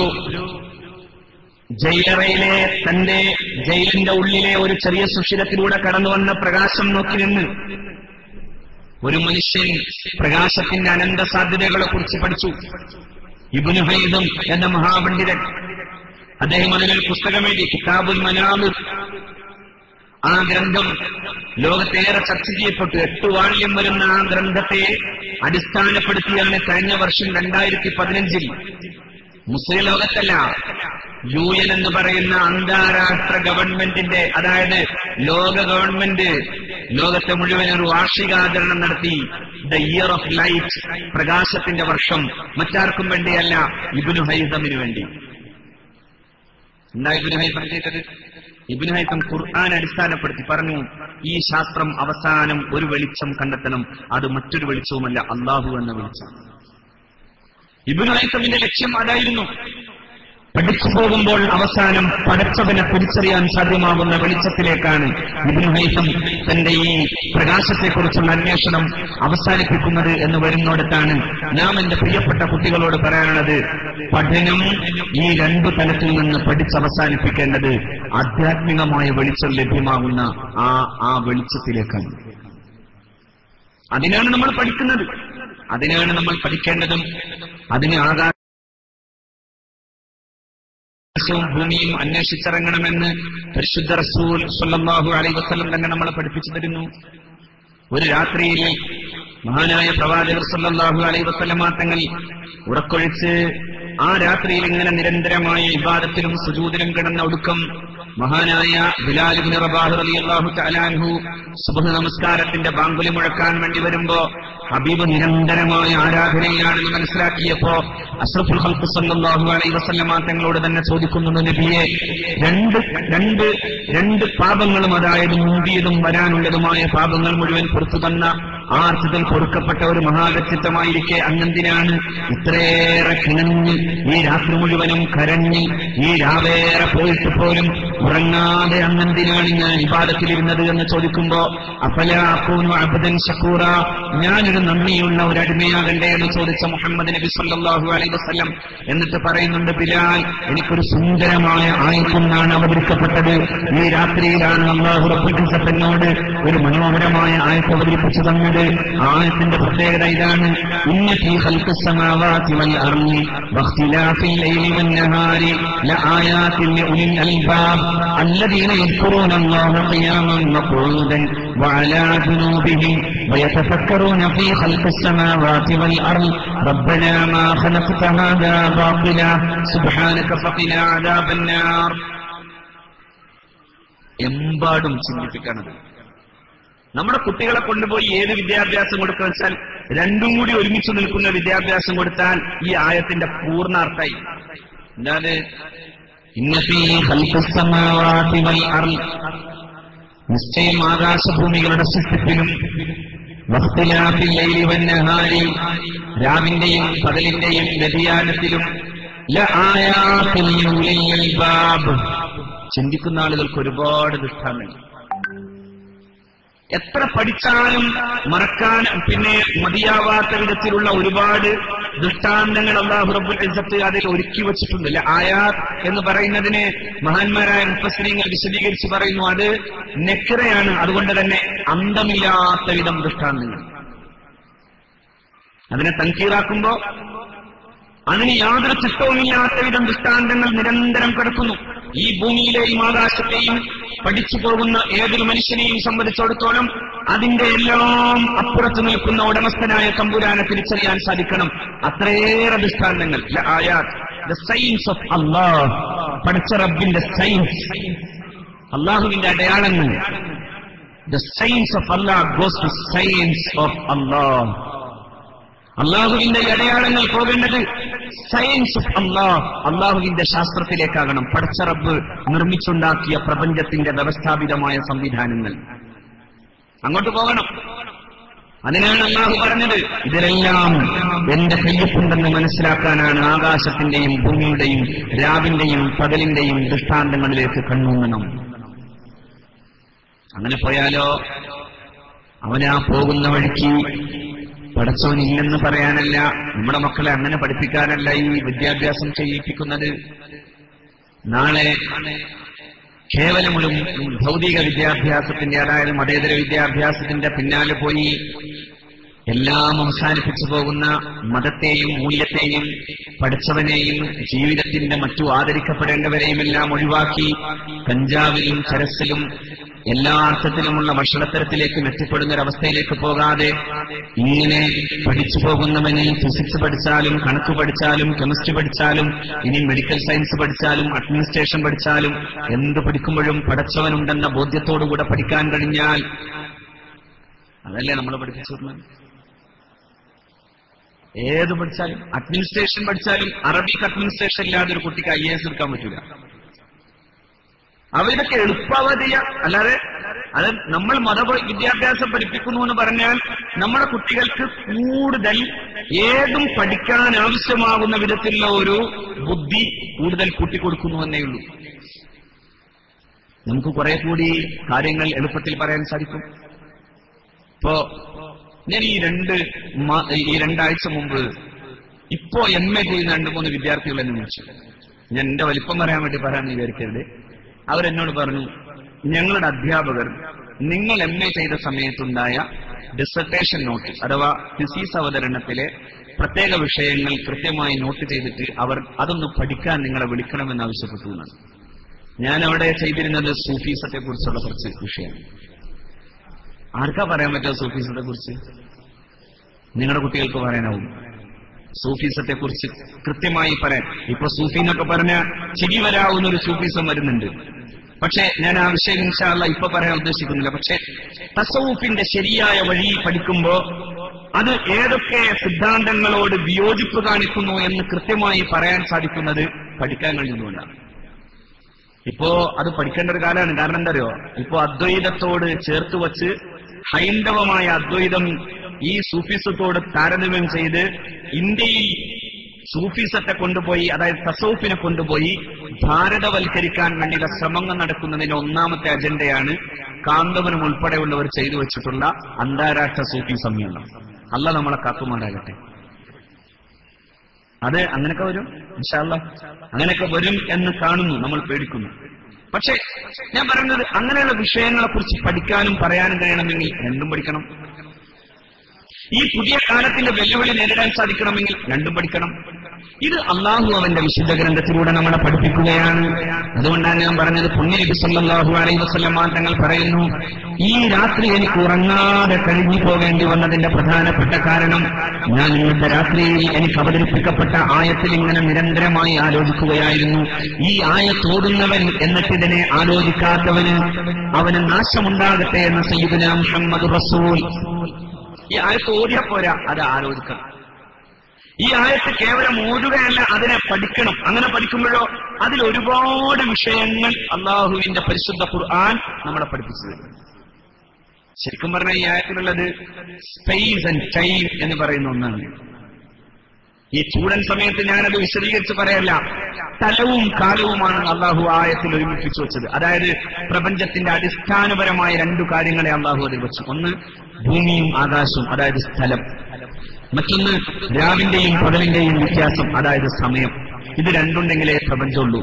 ജയിലറയിലെ തന്റെ ജയിലിന്റെ ഉള്ളിലെ ഒരു ചെറിയ സുഷിരത്തിലൂടെ കടന്നു വന്ന പ്രകാശം നോക്കി നിന്ന് ഒരു മനുഷ്യൻ പ്രകാശത്തിന്റെ അനന്ത സാധ്യതകളെ കുറിച്ച് പഠിച്ചു ഇബുനു ഹൈദം എന്ന മഹാപണ്ഡിതൻ അദ്ദേഹം അതിനൊരു പുസ്തകം എഴുതി കിതാബുൽ മനാമ് ആ ഗ്രന്ഥം ലോകത്തേറെ ചർച്ച ചെയ്യപ്പെട്ടു എട്ട് വാള്യം വരുന്ന ആ ഗ്രന്ഥത്തെ അടിസ്ഥാനപ്പെടുത്തിയാണ് കഴിഞ്ഞ വർഷം രണ്ടായിരത്തി പതിനഞ്ചിൽ മുസ്ലിം ലോകത്തല്ല യു എൻ എന്ന് പറയുന്ന അന്താരാഷ്ട്ര ഗവൺമെന്റിന്റെ അതായത് ലോക ഗവൺമെന്റ് ലോകത്തെ മുഴുവൻ ഒരു വാർഷികാചരണം നടത്തി ദ ഇയർ ഓഫ് ലൈറ്റ് പ്രകാശത്തിന്റെ വർഷം മറ്റാർക്കും വേണ്ടിയല്ല ഇബിനു ഹൈദമിന് വേണ്ടി എന്താ ഇബിനു ഹൈത്തം ചെയ്തത് ഇബിനു ഹൈത്തം ഖുർആൻ അടിസ്ഥാനപ്പെടുത്തി പറഞ്ഞു ഈ ശാസ്ത്രം അവസാനം ഒരു വെളിച്ചം കണ്ടെത്തണം അത് മറ്റൊരു വെളിച്ചവുമല്ല അള്ളാഹു എന്ന വെളിച്ചം ഇബിനു ഹൈത്തമിന്റെ ലക്ഷ്യം അതായിരുന്നു പഠിച്ചു പോകുമ്പോൾ അവസാനം പടച്ചവനെ തിരിച്ചറിയാൻ സാധ്യമാകുന്ന വെളിച്ചത്തിലേക്കാണ് ഇബിനു ഹൈസം തന്റെ ഈ പ്രകാശത്തെക്കുറിച്ചുള്ള അന്വേഷണം അവസാനിപ്പിക്കുന്നത് എന്ന് വരുന്നിടത്താണ് നാം എന്റെ പ്രിയപ്പെട്ട കുട്ടികളോട് പറയാനുള്ളത് പഠനം ഈ രണ്ടു തലത്തിൽ നിന്ന് പഠിച്ചവസാനിപ്പിക്കേണ്ടത് ആധ്യാത്മികമായ വെളിച്ചം ലഭ്യമാകുന്ന ആ ആ വെളിച്ചത്തിലേക്കാണ് അതിനാണ് നമ്മൾ പഠിക്കുന്നത് അതിനാണ് നമ്മൾ പഠിക്കേണ്ടതും അതിന് ആകാശ ആകാശവും ഭൂമിയും അന്വേഷിച്ചിറങ്ങണമെന്ന് പരിശുദ്ധ റസൂൽ സല്ലല്ലാഹു അലൈഹി വസല്ലം തന്നെ നമ്മളെ പഠിപ്പിച്ചു തരുന്നു ഒരു രാത്രിയിൽ മഹാനായ പ്രവാചകർ സല്ലല്ലാഹു അലൈഹി വസല്ലമ തങ്ങൾ ഉറക്കൊഴിച്ച് ആ രാത്രിയിൽ ഇങ്ങനെ നിരന്തരമായ ഇബാദത്തിലും സുജൂദിലും കിടന്ന ഒടുക്കം മഹാനായ ബിലാലിബിൻ റബാഹു റളിയല്ലാഹു തആലാൻഹു സുബ്ഹ് നമസ്കാരത്തിന്റെ ബാങ്കുലി മുഴക്കാൻ വേണ്ടി വരുമ്പോ ഹബീബ് നിരന്തരമായ ആരാധനയിലാണെന്ന് മനസ്സിലാക്കിയപ്പോ അഷ്റഫുൽ ഖൽഖ് സല്ലല്ലാഹു അലൈഹി വസല്ലമ തങ്ങളോട് തന്നെ ചോദിക്കുന്നു നബിയെ രണ്ട് രണ്ട് രണ്ട് പാപങ്ങളും അതായത് മുന്തിയതും വരാനുള്ളതുമായ പാപങ്ങൾ മുഴുവൻ പുറത്തു തന്ന ആ അർത്ഥത്തിൽ പൊറുക്കപ്പെട്ട ഒരു മഹാവ്യക്തിത്വമായിരിക്കെ അങ്ങെന്തിനാണ് ഇത്രയേറെ കിണഞ്ഞ് ഈ രാത്രി മുഴുവനും കരഞ്ഞ് ഈ രാവേറെ പോയിട്ട് പോലും ഉറങ്ങാതെ അന്നെന്തിനാണ് ഞാൻ വിവാദത്തിലിരുന്നത് എന്ന് ചോദിക്കുമ്പോ അഫലാക്കൂനു അബദൻ ഷക്കൂറ ഞാനൊരു നന്ദിയുള്ള ഒരു അടിമയാകണ്ടേ എന്ന് ചോദിച്ച മുഹമ്മദ് നബി സല്ലല്ലാഹു അലൈഹി വസല്ലം എന്നിട്ട് പറയുന്നുണ്ട് ബിലാൽ എനിക്കൊരു സുന്ദരമായ ആയത്തൊന്നാണ് അവതരിക്കപ്പെട്ടത് ഈ രാത്രിയിലാണ് അള്ളാഹു റബ്ബിസത്തിനോട് ഒരു മനോഹരമായ ആയത്ത് അവതരിപ്പിച്ചു തന്നത് ആയത്തിന്റെ പ്രത്യേകത ഇതാണ് ഇന്ന ഫീ ഖൽഖിസ് സമാവാതി വൽ അർളി വഖ്തിലാഫിൽ ലൈലി വൻ നഹാരി ലആയാതിൻ ലിഉലിൽ അൽബാബ് الذين يذكرون الله قياما وقعودا وعلى جنوبهم ويتفكرون في خلق السماوات والأرض ربنا ما خلقت هذا باطلا سبحانك فقنا عذاب النار എമ്പാടും ചിന്തിപ്പിക്കാനത് നമ്മുടെ കുട്ടികളെ കൊണ്ടുപോയി ഏത് വിദ്യാഭ്യാസം കൊടുക്കുക വെച്ചാൽ രണ്ടും കൂടി ഒരുമിച്ച് നിൽക്കുന്ന വിദ്യാഭ്യാസം കൊടുത്താൽ ഈ ആയത്തിന്റെ പൂർണ്ണാർത്ഥായി എന്താണ് ഇന്നഫീ ഖൽഖിസ് സമാവാതി വൽ അർള് നിശ്ചയം ആകാശഭൂമികളുടെ സൃഷ്ടിപ്പിലും വഖ്തിലാഫിൽ ലൈലി വന്നഹാരി രാവിന്റെയും പകലിന്റെയും വ്യതിയാനത്തിലും ലആയാത്തിൻ ലിഉലിൽ അൽബാബ് ചിന്തിക്കുന്ന ആളുകൾക്ക് ഒരുപാട് ദൃഷ്ടാന്തങ്ങൾ എത്ര പഠിച്ചാലും മറക്കാൻ പിന്നെ മതിയാവാത്ത വിധത്തിലുള്ള ഒരുപാട് ദൃഷ്ടാന്തങ്ങൾ അള്ളാഹു റബ്ബുൽ ഇസ്സത്ത് അതിൽ ഒരുക്കി വെച്ചിട്ടുണ്ട് അല്ലെ ആയാത്ത് എന്ന് പറയുന്നതിന് മഹാന്മാരായ മുപ്പസ്ത്രീങ്ങൾ വിശദീകരിച്ച് പറയുന്നു അത് നെക്കിറയാണ് അതുകൊണ്ട് തന്നെ അന്തമില്ലാത്ത വിധം ദൃഷ്ടാന്തങ്ങൾ അതിനെ തൻകീറാക്കുമ്പോ അതിന് യാതൊരു ചിട്ടവുമില്ലാത്ത വിധം ദൃഷ്ടാന്തങ്ങൾ നിരന്തരം കിടക്കുന്നു ഈ ഭൂമിയിലെയും ആകാശത്തെയും പഠിച്ചു പോകുന്ന ഏതൊരു മനുഷ്യനെയും സംബന്ധിച്ചിടത്തോളം അതിന്റെ എല്ലാം അപ്പുറത്ത് നിൽക്കുന്ന ഉടമസ്ഥനായ തമ്പുരാനെ തിരിച്ചറിയാൻ സാധിക്കണം അത്രയേറെ ദൃഷ്ടാന്തങ്ങൾ ദ സയൻസ് ഓഫ് അള്ളാഹ് പഠിച്ച റബ്ബിന്റെ സയൻസ് അള്ളാഹുവിന്റെ അടയാളങ്ങൾ the science of Allah goes to science of Allah അള്ളാഹുവിന്റെ അടയാളങ്ങൾ പോകേണ്ടത് സയൻസ് ഓഫ് അള്ളാഹ് അള്ളാഹുവിന്റെ ശാസ്ത്രത്തിലേക്കാകണം പടച്ച റബ്ബ് നിർമ്മിച്ചുണ്ടാക്കിയ പ്രപഞ്ചത്തിന്റെ വ്യവസ്ഥാപിതമായ സംവിധാനങ്ങൾ അങ്ങോട്ട് പോകണം അതിനാണ് അള്ളാഹു പറഞ്ഞത് ഇതിലെല്ലാം എന്റെ കയ്യപ്പുണ്ടെന്ന് മനസ്സിലാക്കാനാണ് ആകാശത്തിന്റെയും ഭൂമിയുടെയും രാവിന്റെയും പകലിന്റെയും ദൃഷ്ടാന്തങ്ങളിലേക്ക് കണ്ണൂന്നണം അങ്ങനെ പോയാലോ അവനാ പോകുന്ന വഴിക്ക് പഠിച്ചവനില്ലെന്ന് പറയാനല്ല നമ്മുടെ മക്കളെ അങ്ങനെ പഠിപ്പിക്കാനല്ല ഈ വിദ്യാഭ്യാസം ചെയ്യിപ്പിക്കുന്നത് നാളെ കേവലം ഒരു ഭൗതിക വിദ്യാഭ്യാസത്തിന്റെ അതായത് മതേതര വിദ്യാഭ്യാസത്തിന്റെ പിന്നാലെ പോയി എല്ലാം അവസാനിപ്പിച്ചു പോകുന്ന മതത്തെയും മൂല്യത്തെയും പഠിച്ചവനെയും ജീവിതത്തിന്റെ മറ്റു ആദരിക്കപ്പെടേണ്ടവരെയും എല്ലാം ഒഴിവാക്കി കഞ്ചാവിലും ചരസിലും എല്ലാ അർത്ഥത്തിലുമുള്ള ഭക്ഷണത്തരത്തിലേക്കും എത്തിപ്പെടുന്ന ഒരവസ്ഥയിലേക്ക് പോകാതെ ഇങ്ങനെ പഠിച്ചു പോകുന്നവന് ഫിസിക്സ് പഠിച്ചാലും കണക്ക് പഠിച്ചാലും കെമിസ്ട്രി പഠിച്ചാലും ഇനി മെഡിക്കൽ സയൻസ് പഠിച്ചാലും അഡ്മിനിസ്ട്രേഷൻ പഠിച്ചാലും എന്ത് പഠിക്കുമ്പോഴും പഠിച്ചവനുണ്ടെന്ന ബോധ്യത്തോടുകൂടെ പഠിക്കാൻ കഴിഞ്ഞാൽ അതല്ലേ നമ്മൾ പഠിപ്പിച്ചിരുന്നത് ഏത് പഠിച്ചാലും അഡ്മിനിസ്ട്രേഷൻ പഠിച്ചാലും അറബിക് അഡ്മിനിസ്ട്രേഷൻ ഇല്ലാതെ ഒരു കുട്ടിക്ക് ഐ എസ് എടുക്കാൻ പറ്റൂല അവരിതൊക്കെ എളുപ്പാവധിയ അല്ലാതെ അത് നമ്മൾ മത വിദ്യാഭ്യാസം പഠിപ്പിക്കുന്നു എന്ന് പറഞ്ഞാൽ നമ്മുടെ കുട്ടികൾക്ക് കൂടുതൽ ഏതും പഠിക്കാൻ ആവശ്യമാകുന്ന വിധത്തിലുള്ള ഒരു ബുദ്ധി കൂടുതൽ കൂട്ടിക്കൊടുക്കുന്നു എന്നേ ഉള്ളൂ നമുക്ക് കുറെ കൂടി കാര്യങ്ങൾ എളുപ്പത്തിൽ പറയാൻ സാധിക്കും ഇപ്പോ ഞാൻ ഈ രണ്ട് മാ- ഈ രണ്ടാഴ്ച മുമ്പ് ഇപ്പോ എം എ ചെയ്യുന്ന രണ്ട് മൂന്ന് വിദ്യാർത്ഥികൾ എന്നെ വിളിച്ചു ഞാൻ എന്റെ വലിപ്പം പറയാൻ വേണ്ടി പറയാൻ വിചാരിക്കരുത് അവരെന്നോട് പറഞ്ഞു ഞങ്ങളുടെ അധ്യാപകർ നിങ്ങൾ എം എ ചെയ്ത സമയത്തുണ്ടായ ഡിസർട്ടേഷൻ നോട്ട് അഥവാ തിസീസ് അവതരണത്തിലെ പ്രത്യേക വിഷയങ്ങൾ കൃത്യമായി നോട്ട് ചെയ്തിട്ട് അവർ അതൊന്ന് പഠിക്കാൻ നിങ്ങളെ വിളിക്കണമെന്ന് ആവശ്യപ്പെട്ടു എന്നാണ് ഞാൻ അവിടെ ചെയ്തിരുന്നത് സൂഫീസത്തെ കുറിച്ചുള്ള കുറച്ച് വിഷയമാണ് ആർക്കാ പറയാൻ പറ്റുക സൂഫീസത്തെ കുറിച്ച് നിങ്ങളുടെ കുട്ടികൾക്ക് പറയാനാവും സൂഫീസത്തെ കുറിച്ച് കൃത്യമായി പറയാൻ ഇപ്പൊ സൂഫി എന്നൊക്കെ പറഞ്ഞ ചിരി വരാവുന്ന ഒരു സൂഫീസം വരുന്നുണ്ട് പക്ഷെ ഞാൻ ആ വിഷയം ഇൻഷാല്ല ഇപ്പൊ പറയാൻ ഉദ്ദേശിക്കുന്നില്ല പക്ഷെ തസവൂഫിന്റെ ശരിയായ വഴി പഠിക്കുമ്പോ അത് ഏതൊക്കെ സിദ്ധാന്തങ്ങളോട് വിയോജിപ്പ് കാണിക്കുന്നു എന്ന് കൃത്യമായി പറയാൻ സാധിക്കുന്നത് പഠിക്കാൻ കഴിയുന്നതുകൊണ്ടാണ് ഇപ്പോ അത് പഠിക്കേണ്ട ഒരു കാലമാണ് കാരണം എന്താ അറിയോ ഇപ്പോ അദ്വൈതത്തോട് ചേർത്ത് വച്ച് ഹൈന്ദവമായ അദ്വൈതം ഈ സൂഫിസത്തോട് താരതമ്യം ചെയ്ത് ഇന്ത്യയിൽ സൂഫിസത്തെ കൊണ്ടുപോയി അതായത് തസൌഫിനെ കൊണ്ടുപോയി ഭാരതവൽക്കരിക്കാൻ വേണ്ടിയുള്ള ശ്രമങ്ങൾ നടക്കുന്നതിന്റെ ഒന്നാമത്തെ അജണ്ടയാണ് കാന്തവനും ഉൾപ്പെടെയുള്ളവർ ചെയ്തു വെച്ചിട്ടുള്ള അന്താരാഷ്ട്ര സൂഫി സമ്മേളനം അല്ല നമ്മളെ കാക്കുമാരാകട്ടെ അത് അങ്ങനെയൊക്കെ വരും ഇൻഷാല്ല അങ്ങനെയൊക്കെ വരും എന്ന് കാണുന്നു നമ്മൾ പേടിക്കുന്നു പക്ഷേ ഞാൻ പറയുന്നത് അങ്ങനെയുള്ള വിഷയങ്ങളെ കുറിച്ച് പഠിക്കാനും പറയാനും കഴിയണമെങ്കിൽ രണ്ടും പഠിക്കണം ഈ പുതിയ കാലത്തിന്റെ വെല്ലുവിളി നേരിടാൻ സാധിക്കണമെങ്കിൽ രണ്ടും പഠിക്കണം ഇത് അള്ളാഹു അവന്റെ വിശുദ്ധ ഗ്രന്ഥത്തിലൂടെ നമ്മളെ പഠിപ്പിക്കുകയാണ് അതുകൊണ്ടാണ് ഞാൻ പറഞ്ഞത് പുണ്യനബി സല്ലല്ലാഹു അലൈഹി വസല്ലം തങ്ങൾ പറയുന്നു ഈ രാത്രി എനിക്ക് ഉറങ്ങാതെ കഴിഞ്ഞു പോകേണ്ടി വന്നതിന്റെ പ്രധാനപ്പെട്ട കാരണം ഞാൻ ഇന്നത്തെ രാത്രിയിൽ എനിക്ക് അവതരിപ്പിക്കപ്പെട്ട ആയത്തിൽ ഇങ്ങനെ നിരന്തരമായി ആലോചിക്കുകയായിരുന്നു ഈ ആയത്തോടുന്നവൻ എന്നിട്ട് ഇതിനെ ആലോചിക്കാത്തവന് അവന് നാശമുണ്ടാകട്ടെ എന്ന സയ്യിദുന മുഹമ്മദ് റസൂൽ ഈ ആയത്ത് ഓടിയാ പോരാ അത് ആലോചിക്കണം ഈ ആയത്ത് കേവലം ഓടുകയല്ല അതിനെ പഠിക്കണം അങ്ങനെ പഠിക്കുമ്പോഴോ അതിൽ ഒരുപാട് വിഷയങ്ങൾ അള്ളാഹുവിന്റെ പരിശുദ്ധ ഖുർആൻ നമ്മളെ പഠിപ്പിച്ചു തരും ശരിക്കും പറഞ്ഞാൽ ഈ ആയത്തിലുള്ളത് സ്പേസ് ആൻഡ് ടൈം എന്ന് പറയുന്ന ഒന്നാണ് ഈ ചൂടൻ സമയത്ത് ഞാനത് വിശദീകരിച്ച് പറയല്ല സ്ഥലവും കാലവുമാണ് അള്ളാഹു ആയത്തിൽ ഒരുമിപ്പിച്ചു വെച്ചത് അതായത് പ്രപഞ്ചത്തിന്റെ അടിസ്ഥാനപരമായ രണ്ടു കാര്യങ്ങളെ അള്ളാഹു അതിൽ വെച്ചു ഒന്ന് ഭൂമിയും ആകാശവും അതായത് സ്ഥലം മറ്റൊന്ന് രാവിന്റെയും പകലിന്റെയും വ്യത്യാസം അതായത് സമയം ഇത് രണ്ടുണ്ടെങ്കിലേ പ്രപഞ്ചമുള്ളൂ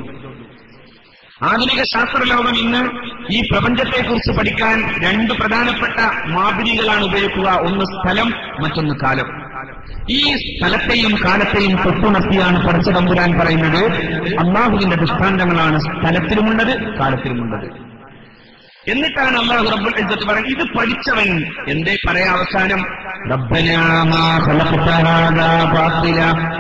ആധുനിക ശാസ്ത്രലോകം ഇന്ന് ഈ പ്രപഞ്ചത്തെക്കുറിച്ച് പഠിക്കാൻ രണ്ട് പ്രധാനപ്പെട്ട മാപിരികളാണ് ഉപയോഗിക്കുക ഒന്ന് സ്ഥലം മറ്റൊന്ന് കാലം ഈ സ്ഥലത്തെയും കാലത്തെയും തൊട്ടുണർത്തിയാണ് പടച്ച തമ്പുരാൻ പറയുന്നത് അള്ളാഹുവിന്റെ ദൃഷ്ടാന്തങ്ങളാണ് സ്ഥലത്തിലുമുള്ളത് കാലത്തിലുമുള്ളത് എന്നിട്ടാണ് അള്ളാഹു റബ്ബുൽ ഇജ്ജത്ത് പറയുന്നത് ഇത് പഠിച്ചവൻ എന്തേ പറയാ അവസാനം റബ്ബനാ മാ ഖലഖ്ത ഹാദാ ബാത്തില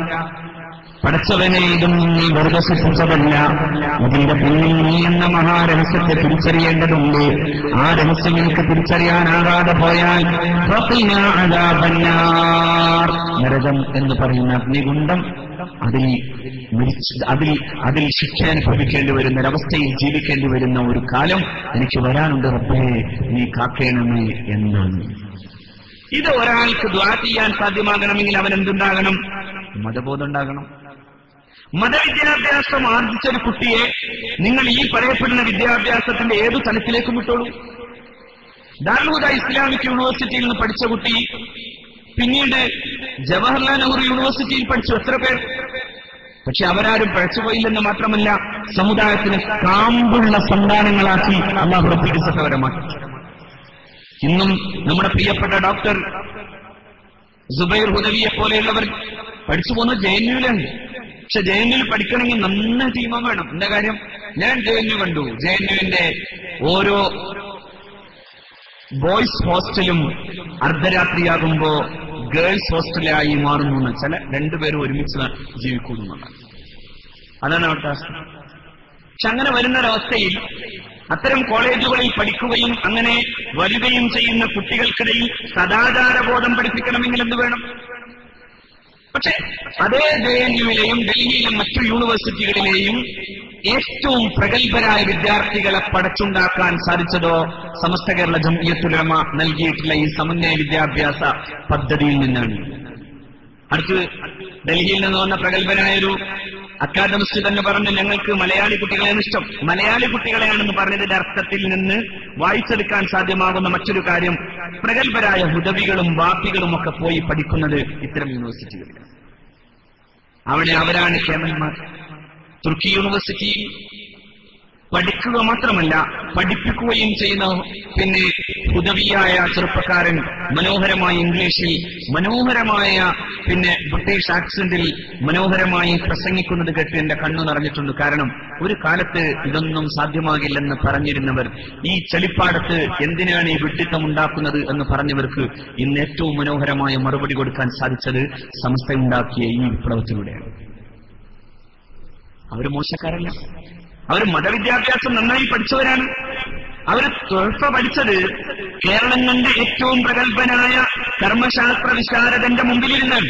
പടച്ചവനെ ഇതും നീ വെറുതെ സൃഷ്ടിച്ചതല്ല ഇതിന്റെ പിന്നിൽ നീ എന്ന മഹാരഹസ്യത്തെ തിരിച്ചറിയേണ്ടതുണ്ട് ആ രഹസ്യം എനിക്ക് തിരിച്ചറിയാനാകാതെ പോയാൽ ഫഖിനാ അദാബന്നാർ. നരകം എന്ന് പറയുന്ന അഗ്നികുണ്ഡം അതിൽ മരിച്ച് അതിൽ അതിൽ ശിക്ഷ അനുഭവിക്കേണ്ടി വരുന്ന ഒരവസ്ഥയിൽ ജീവിക്കേണ്ടി വരുന്ന ഒരു കാലം എനിക്ക് വരാനുണ്ട് റബ്ബേ നീ കാക്കേണമേ എന്നാണ് ഇത് ഒരാൾക്ക് ദ്വാ ചെയ്യാൻ സാധ്യമാകണമെങ്കിൽ അവൻ എന്തുണ്ടാകണം മതബോധം ഉണ്ടാകണം മതവിദ്യാഭ്യാസം ആർജിച്ച ഒരു കുട്ടിയെ നിങ്ങൾ ഈ പറയപ്പെടുന്ന വിദ്യാഭ്യാസത്തിന്റെ ഏതു തലത്തിലേക്കും വിട്ടോളൂ ദാർഹുദ ഇസ്ലാമിക് യൂണിവേഴ്സിറ്റിയിൽ നിന്ന് പഠിച്ച കുട്ടി പിന്നീട് ജവഹർലാൽ നെഹ്റു യൂണിവേഴ്സിറ്റിയിൽ പഠിച്ചു എത്ര പേർ പക്ഷെ അവരാരും പഴച്ചുപോയില്ലെന്ന് മാത്രമല്ല സമുദായത്തിന് കാമ്പുള്ള സന്താനങ്ങളാക്കി അള്ളാഹു റബ്ബിക്കപ്പെട്ടവരമാക്കി ഇന്നും നമ്മുടെ പ്രിയപ്പെട്ട ഡോക്ടർ സുബൈർ ഹുദവിയെ പോലെയുള്ളവർ പഠിച്ചു പോകുന്നത് ജെ എൻ യുവിലാണ് പക്ഷെ ജെ എൻ യുവിൽ പഠിക്കണമെങ്കിൽ നന്ന ടീമം വേണം എന്താ കാര്യം ഞാൻ ജെ എൻ യു കണ്ടു ജെ എൻ യുവിന്റെ ഓരോ ബോയ്സ് ഹോസ്റ്റലും അർദ്ധരാത്രിയാകുമ്പോ ഗേൾസ് ഹോസ്റ്റലായി മാറുന്നു എന്ന് വെച്ചാൽ രണ്ടുപേരും ഒരുമിച്ച് ജീവിക്കുന്നു എന്നുള്ളതാണ് അതാണ് അവിടുത്തെ അവസ്ഥ പക്ഷെ അങ്ങനെ വരുന്നൊരവസ്ഥയിൽ അത്തരം കോളേജുകളിൽ പഠിക്കുകയും അങ്ങനെ വരികയും ചെയ്യുന്ന കുട്ടികൾക്കിടയിൽ സദാചാരബോധം പഠിപ്പിക്കണമെങ്കിൽ എന്ത് വേണം പക്ഷെ അതേ ജെ എൻ യുവിലെയും ഡൽഹിയിലും മറ്റു യൂണിവേഴ്സിറ്റികളിലെയും ഏറ്റവും പ്രഗത്ഭരായ വിദ്യാർത്ഥികളെ പടച്ചുണ്ടാക്കാൻ സാധിച്ചതോ സമസ്ത കേരള ജംഇയ്യത്തുലമ നൽകിയിട്ടുള്ള ഈ സമന്വയ വിദ്യാഭ്യാസ പദ്ധതിയിൽ നിന്നാണ് അടുത്ത് ഡൽഹിയിൽ നിന്ന് വന്ന പ്രഗത്ഭനായൊരു അക്കാദമിസ്റ്റ് തന്നെ പറഞ്ഞു ഞങ്ങൾക്ക് മലയാളി കുട്ടികളെയാണ് ഇഷ്ടം മലയാളി കുട്ടികളെയാണെന്ന് പറഞ്ഞതിന്റെ അർത്ഥത്തിൽ നിന്ന് വായിച്ചെടുക്കാൻ സാധ്യമാകുന്ന മറ്റൊരു കാര്യം പ്രഗത്ഭരായ ഹുദവികളും വാപ്പികളും ഒക്കെ പോയി പഠിക്കുന്നത് ഇത്തരം യൂണിവേഴ്സിറ്റികളിലാണ് അവിടെ അവരാണ് കേമന്മാർ തുർക്കി യൂണിവേഴ്സിറ്റിയിൽ പഠിക്കുക മാത്രമല്ല പഠിപ്പിക്കുകയും ചെയ്യുന്ന പിന്നെ ഹുദവിയായ ചെറുപ്പക്കാരൻ മനോഹരമായ ഇംഗ്ലീഷിൽ മനോഹരമായ പിന്നെ ബ്രിട്ടീഷ് ആക്സന്റിൽ മനോഹരമായി പ്രസംഗിക്കുന്നത് കേട്ട് എന്റെ കണ്ണു നിറഞ്ഞിട്ടുണ്ട് കാരണം ഒരു കാലത്ത് ഇതൊന്നും സാധ്യമാകില്ലെന്ന് പറഞ്ഞിരുന്നവർ ഈ ചെളിപ്പാടത്ത് എന്തിനാണ് ഈ വിഡ്ഢിത്തം ഉണ്ടാക്കുന്നത് എന്ന് പറഞ്ഞവർക്ക് ഇന്ന് ഏറ്റവും മനോഹരമായ മറുപടി കൊടുക്കാൻ സാധിച്ചത് സംസ്ഥയുണ്ടാക്കിയ ഈ വിപ്ലവത്തിലൂടെയാണ് അവർ മോശക്കാരല്ല അവർ മതവിദ്യാഭ്യാസം നന്നായി പഠിച്ചവരാണ് അവർ തൊഴഫ പഠിച്ചത് കേരളം കണ്ട് ഏറ്റവും പ്രഗത്ഭനായ കർമ്മശാസ്ത്ര വിശാരദന്റെ മുമ്പിലിരുന്നാണ്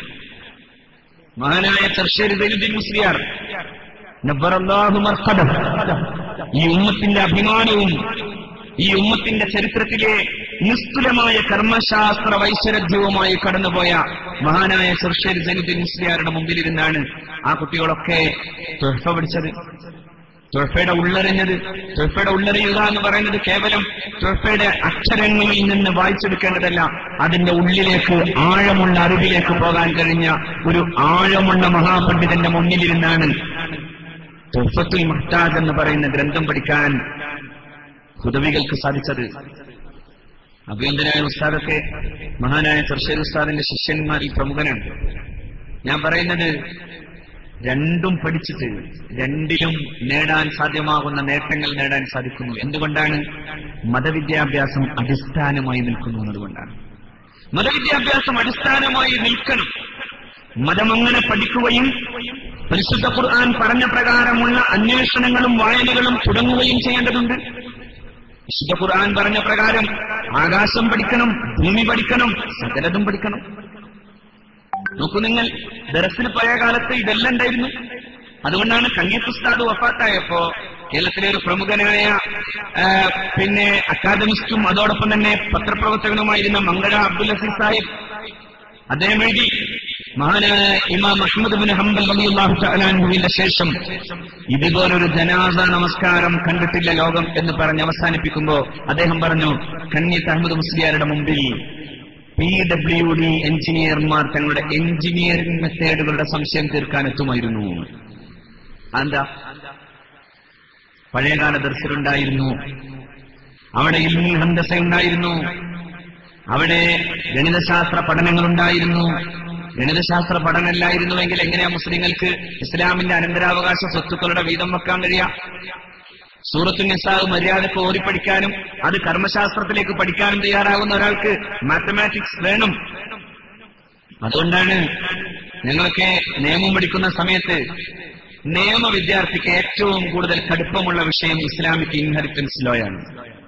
മഹാനായ ചർശ്ശേരി ദലിദ്ദീൻ മുസ്ലിയാർ നബ്ബറല്ലാഹു മർഖദം ഈ ഉമ്മത്തിന്റെ അഭിമാനവും ഈ ഉമ്മത്തിന്റെ ചരിത്രത്തിലെ നിസ്തുലമായ കർമ്മശാസ്ത്ര വൈശരഥ്യവുമായി കടന്നുപോയ മഹാനായ സർഷേരി ജനുദ്ദീൻ മുസ്ലിയാരുടെ മുമ്പിലിരുന്നാണ് ആ കുട്ടികളൊക്കെ തൊഴഫ പഠിച്ചത് തൊഴഫയുടെ ഉള്ളറിഞ്ഞത് തൊഴഫയുടെ ഉള്ളറിയുക എന്ന് പറയുന്നത് കേവലം തൊഴഫയുടെ അക്ഷരങ്ങളിൽ നിന്ന് വായിച്ചെടുക്കേണ്ടതല്ല അതിന്റെ ഉള്ളിലേക്ക് ആഴമുള്ള അറിവിലേക്ക് പോകാൻ കഴിഞ്ഞ ഒരു ആഴമുള്ള മഹാപണ്ഡിതന്റെ മുന്നിലിരുന്നാണ് തൊഫത്തുൽ മുഹ്താജ് എന്ന് പറയുന്ന ഗ്രന്ഥം പഠിക്കാൻ ഹുദവികൾക്ക് സാധിച്ചത് അഭിയന്തനായ ഉസ്താദൊക്കെ മഹാനായ ചെർശ്ശേരി ഉസ്താദിന്റെ ശിഷ്യന്മാരിൽ പ്രമുഖനാണ് ഞാൻ പറയുന്നത് രണ്ടും പഠിച്ചിട്ട് രണ്ടിലും നേടാൻ സാധ്യമാകുന്ന നേട്ടങ്ങൾ നേടാൻ സാധിക്കുന്നു എന്തുകൊണ്ടാണ് മതവിദ്യാഭ്യാസം അടിസ്ഥാനമായി നിൽക്കുന്നു എന്നതുകൊണ്ടാണ് മതവിദ്യാഭ്യാസം അടിസ്ഥാനമായി നിൽക്കണം മതം അങ്ങനെ പഠിക്കുകയും പരിശുദ്ധ ഖുർആൻ പറഞ്ഞ പ്രകാരമുള്ള അന്വേഷണങ്ങളും വായനകളും തുടങ്ങുകയും ചെയ്യേണ്ടതുണ്ട് വിശുദ്ധ ഖുർആൻ പറഞ്ഞ പ്രകാരം ആകാശം പഠിക്കണം ഭൂമി പഠിക്കണം സകലതും പഠിക്കണം നോക്കൂ നിങ്ങൾ ദറസിൽ പഴയ കാലത്ത് ഇതെല്ലാം ഉണ്ടായിരുന്നു അതുകൊണ്ടാണ് കന്യാസുസ്താദ് വഫാത്തായപ്പോ കേരളത്തിലെ ഒരു പ്രമുഖനായ ആ, പിന്നെ അക്കാദമിസ്റ്റും അതോടൊപ്പം തന്നെ പത്രപ്രവർത്തകനുമായിരുന്ന മംഗള അബ്ദുൽ അസീസ് സാഹിബ് അദ്ദേഹം എഴുതി മഹാനായ ഇമാം അഹമ്മദ് ബിൻ ഹംബൽ റളിയല്ലാഹു തആല അൻഹുവിന്റെ ശേഷം ഇതുപോലൊരു ജനാസ നമസ്കാരം കണ്ടിട്ടില്ല ലോകം എന്ന് പറഞ്ഞ് അവസാനിപ്പിക്കുമ്പോ അദ്ദേഹം പറഞ്ഞു കന്യത്ത് അഹമ്മദ് മുസ്ലിയാരുടെ മുമ്പിൽ പി ഡബ്ല്യു ഡി എഞ്ചിനീയർമാർ തങ്ങളുടെ എഞ്ചിനീയറിംഗ് മെത്തേഡുകളുടെ സംശയം തീർക്കാൻ എത്തുമായിരുന്നു എന്താ പഴയകാല ദർശനുണ്ടായിരുന്നു അവിടെ ഇൽമുൽ ഹന്തസ ഉണ്ടായിരുന്നു അവിടെ ഗണിതശാസ്ത്ര പഠനങ്ങളുണ്ടായിരുന്നു ഗണിതശാസ്ത്ര പഠനമില്ലായിരുന്നുവെങ്കിൽ എങ്ങനെയാ മുസ്ലിങ്ങൾക്ക് ഇസ്ലാമിന്റെ അനന്തരാവകാശ സ്വത്തുക്കളുടെ വീതം വെക്കാൻ കഴിയാ സൂറത്തു നിസാവ് മര്യാദക്ക് ഓടിപ്പഠിക്കാനും അത് കർമ്മശാസ്ത്രത്തിലേക്ക് പഠിക്കാനും തയ്യാറാകുന്ന ഒരാൾക്ക് മാത്തമാറ്റിക്സ് വേണം അതുകൊണ്ടാണ് ഞങ്ങളൊക്കെ നിയമം പഠിക്കുന്ന സമയത്ത് നിയമ വിദ്യാർത്ഥിക്ക് ഏറ്റവും കൂടുതൽ കടുപ്പമുള്ള വിഷയം ഇസ്ലാമിക് ഇൻഹെറിറ്റൻസ് ലോയാണ്